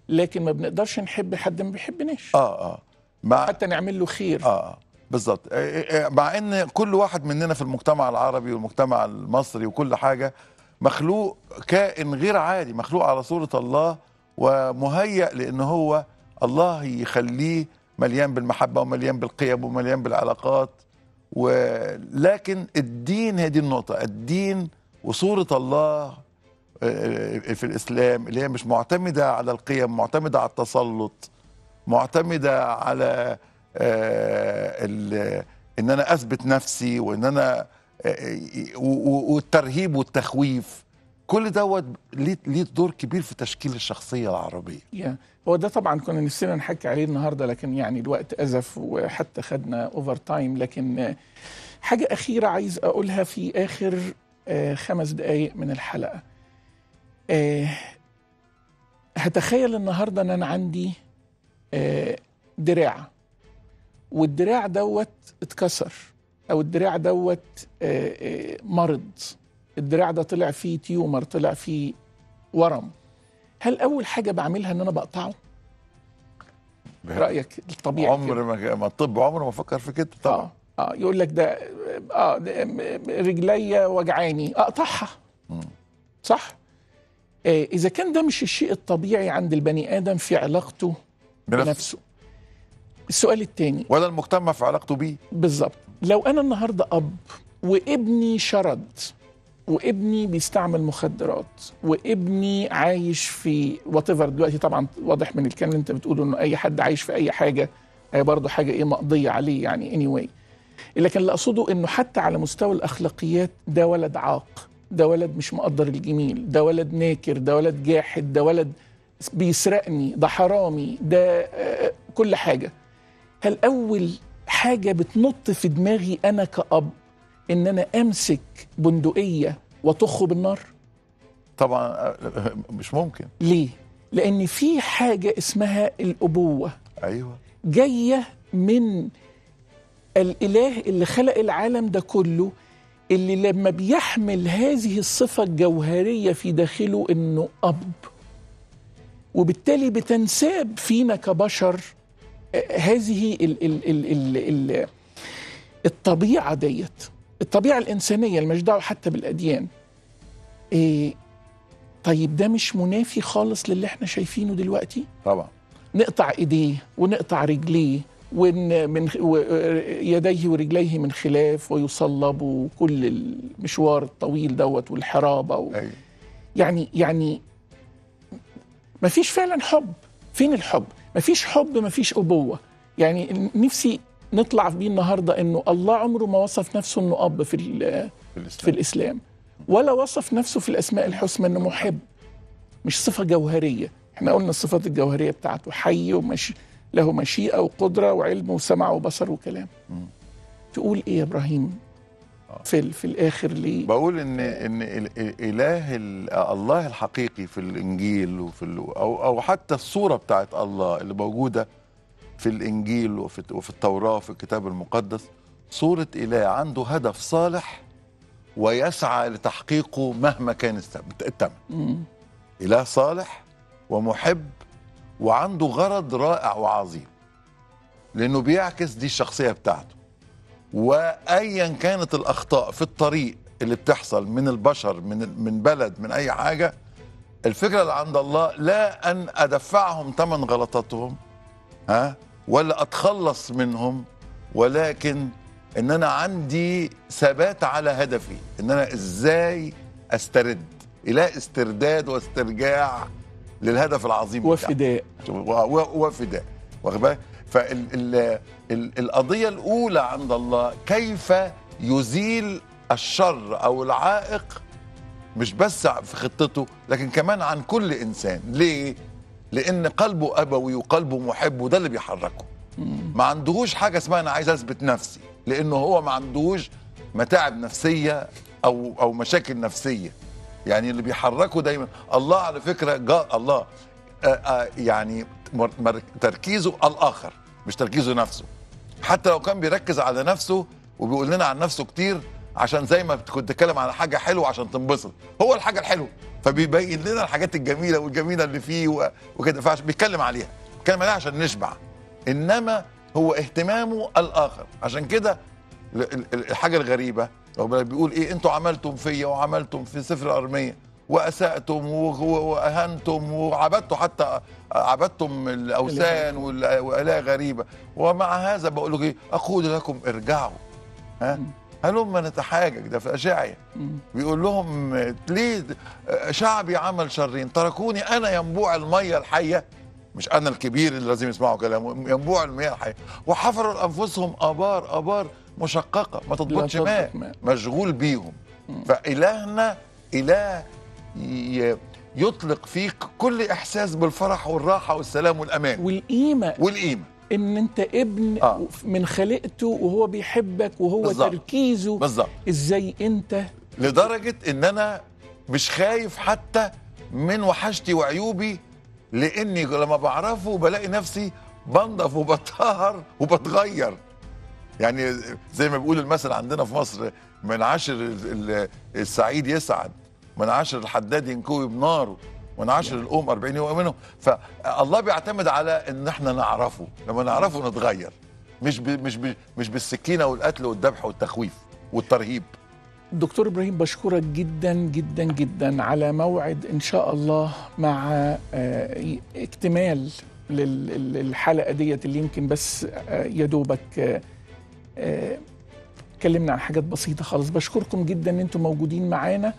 لكن ما بنقدرش نحب حد ما بيحبناش اه اه مع حتى نعمل له خير اه بالظبط آه، آه، مع ان كل واحد مننا في المجتمع العربي والمجتمع المصري وكل حاجه مخلوق كائن غير عادي مخلوق على صوره الله ومهيأ لان هو الله يخليه مليان بالمحبه ومليان بالقيم ومليان بالعلاقات ولكن الدين هي دي النقطه الدين وصوره الله آه، في الاسلام اللي هي مش معتمده على القيم معتمده على التسلط معتمده على آه، ال- ان انا اثبت نفسي وان انا آه، و- و- والترهيب والتخويف كل دوت ليه ليه دور كبير في تشكيل الشخصيه العربيه يا هو ده طبعا كنا نفسنا نحكي عليه النهارده لكن يعني الوقت ازف وحتى خدنا اوفر تايم لكن آه، حاجه اخيره عايز اقولها في اخر آه، خمس دقائق من الحلقه آه، هتخيل النهارده ان انا عندي آه، دراع والدراع دوت اتكسر او الدراع دوت آه، آه، مرض الدراع ده طلع فيه تيومر طلع فيه ورم هل اول حاجه بعملها ان انا بقطعه رايك الطبيعي عمر ما ما الطب عمره ما فكر في كده طبعا اه اه يقول لك ده اه ده م- رجليا وجعاني اقطعها صح آه اذا كان ده مش الشيء الطبيعي عند البني ادم في علاقته بنفسه. بنفسه السؤال الثاني ولا المجتمع في علاقته بيه بالظبط لو انا النهارده اب وابني شرد وابني بيستعمل مخدرات وابني عايش في وات دلوقتي طبعا واضح من الكلام اللي انت بتقوله انه اي حد عايش في اي حاجه هي برضه حاجه ايه مقضيه عليه يعني اني anyway. لكن اللي اقصده انه حتى على مستوى الاخلاقيات ده ولد عاق ده ولد مش مقدر الجميل ده ولد ناكر ده ولد جاحد ده ولد بيسرقني ده حرامي ده آه، كل حاجه هل اول حاجه بتنط في دماغي انا كأب ان انا امسك بندقيه واطخه بالنار طبعا آه، مش ممكن ليه لان في حاجه اسمها الابوه ايوه جايه من الاله اللي خلق العالم ده كله اللي لما بيحمل هذه الصفه الجوهريه في داخله انه اب وبالتالي بتنساب فينا كبشر آه، هذه ال ال ال ال ال الطبيعه ديت الطبيعه الانسانيه اللي مش دعوه حتى بالاديان إيه طيب ده مش منافي خالص للي احنا شايفينه دلوقتي طبعا نقطع ايديه ونقطع رجليه ون من و- يديه ورجليه من خلاف ويصلب وكل المشوار الطويل دوت والحرابه و... أيوة. يعني يعني ما فيش فعلا حب فين الحب ما فيش حب ما فيش ابوه يعني نفسي نطلع بيه النهارده انه الله عمره ما وصف نفسه انه اب في ال- في الاسلام في الاسلام ولا وصف نفسه في الاسماء الحسنى انه محب مش صفه جوهريه احنا قلنا الصفات الجوهريه بتاعته حي ومش له مشيئه وقدره وعلم وسمع وبصر وكلام تقول ايه يا ابراهيم في ال- في الاخر ليه بقول ان ان ال- ال- اله ال- الله الحقيقي في الانجيل وفي ال- او او حتى الصوره بتاعت الله اللي موجوده في الانجيل وفي وفي التوراه وفي الكتاب المقدس صوره اله عنده هدف صالح ويسعى لتحقيقه مهما كان الثمن الثمن. اله صالح ومحب وعنده غرض رائع وعظيم لانه بيعكس دي الشخصيه بتاعته وايا كانت الاخطاء في الطريق اللي بتحصل من البشر من من بلد من اي حاجه الفكره اللي عند الله لا ان ادفعهم ثمن غلطاتهم ها ولا اتخلص منهم ولكن ان انا عندي ثبات على هدفي ان انا ازاي استرد الى استرداد واسترجاع للهدف العظيم بتاعي. وفداء و- و- وفداء واخد بالك فالقضيه الاولى عند الله كيف يزيل الشر او العائق مش بس في خطته لكن كمان عن كل انسان ليه لان قلبه ابوي وقلبه محب وده اللي بيحركه ما عندهوش حاجه اسمها انا عايز اثبت نفسي لانه هو ما عندهوش متاعب نفسيه او او مشاكل نفسيه يعني اللي بيحركه دايما الله على فكره جاء الله آه آه يعني مر- مر- تركيزه الاخر مش تركيزه نفسه حتى لو كان بيركز على نفسه وبيقول لنا عن نفسه كتير عشان زي ما كنت تتكلم على حاجه حلوه عشان تنبسط هو الحاجه الحلوه فبيبين لنا الحاجات الجميله والجميله اللي فيه و- وكده فعشان بيتكلم عليها بيتكلم عليها عشان نشبع انما هو اهتمامه الاخر عشان كده ال- ال- ال- الحاجه الغريبه واخد بالك بيقول ايه انتوا عملتم فيا وعملتم في سفر الارميه واساتم و- و- واهنتم وعبدتوا حتى عبدتم الاوثان وال- والهه غريبه ومع هذا بقول لك ايه اقول لكم ارجعوا ها هلما نتحاجج ده في اشعيا بيقول لهم ليه شعبي عمل شرين تركوني انا ينبوع الميه الحيه مش انا الكبير اللي لازم يسمعوا كلامه ينبوع المياه الحيه وحفروا لانفسهم ابار ابار مشققه ما تضبطش تضبط ماء ماء. مشغول بيهم فالهنا اله ي- يطلق فيك كل احساس بالفرح والراحه والسلام والامان والقيمه والقيمه ان انت ابن آه. من خلقته وهو بيحبك وهو بالظبط. تركيزه بالظبط ازاي انت لدرجه ان انا مش خايف حتى من وحشتي وعيوبي لاني لما بعرفه بلاقي نفسي بنضف وبتطهر وبتغير يعني زي ما بيقول المثل عندنا في مصر من عشر ال- ال- السعيد يسعد من عشر الحداد ينكوي بناره من عشر الأم أربعين يوم منه فالله بيعتمد على ان احنا نعرفه لما نعرفه نتغير مش ب مش ب مش بالسكينه والقتل والذبح والتخويف والترهيب دكتور ابراهيم بشكرك جدا جدا جدا على موعد ان شاء الله مع آه، اكتمال لل- للحلقه ديت اللي يمكن بس آه، يا دوبك آه، آه، اتكلمنا عن حاجات بسيطه خالص بشكركم جدا ان انتم موجودين معانا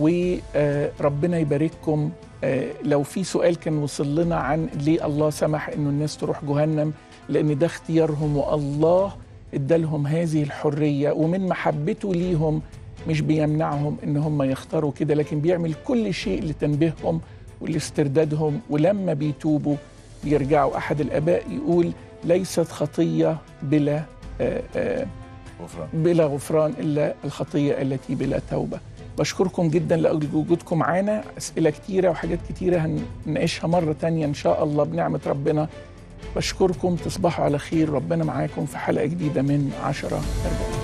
وربنا يبارككم آه، لو في سؤال كان وصل لنا عن ليه الله سمح انه الناس تروح جهنم لان ده اختيارهم والله ادالهم هذه الحريه ومن محبته ليهم مش بيمنعهم ان هم يختاروا كده لكن بيعمل كل شيء لتنبيههم ولاستردادهم ولما بيتوبوا بيرجعوا احد الاباء يقول ليست خطيه بلا آه، آه، غفران بلا غفران الا الخطيه التي بلا توبه بشكركم جدا لاجل وجودكم معانا اسئله كتيره وحاجات كتيره هنناقشها مره تانية ان شاء الله بنعمه ربنا بشكركم تصبحوا على خير ربنا معاكم في حلقه جديده من عشرة أربعين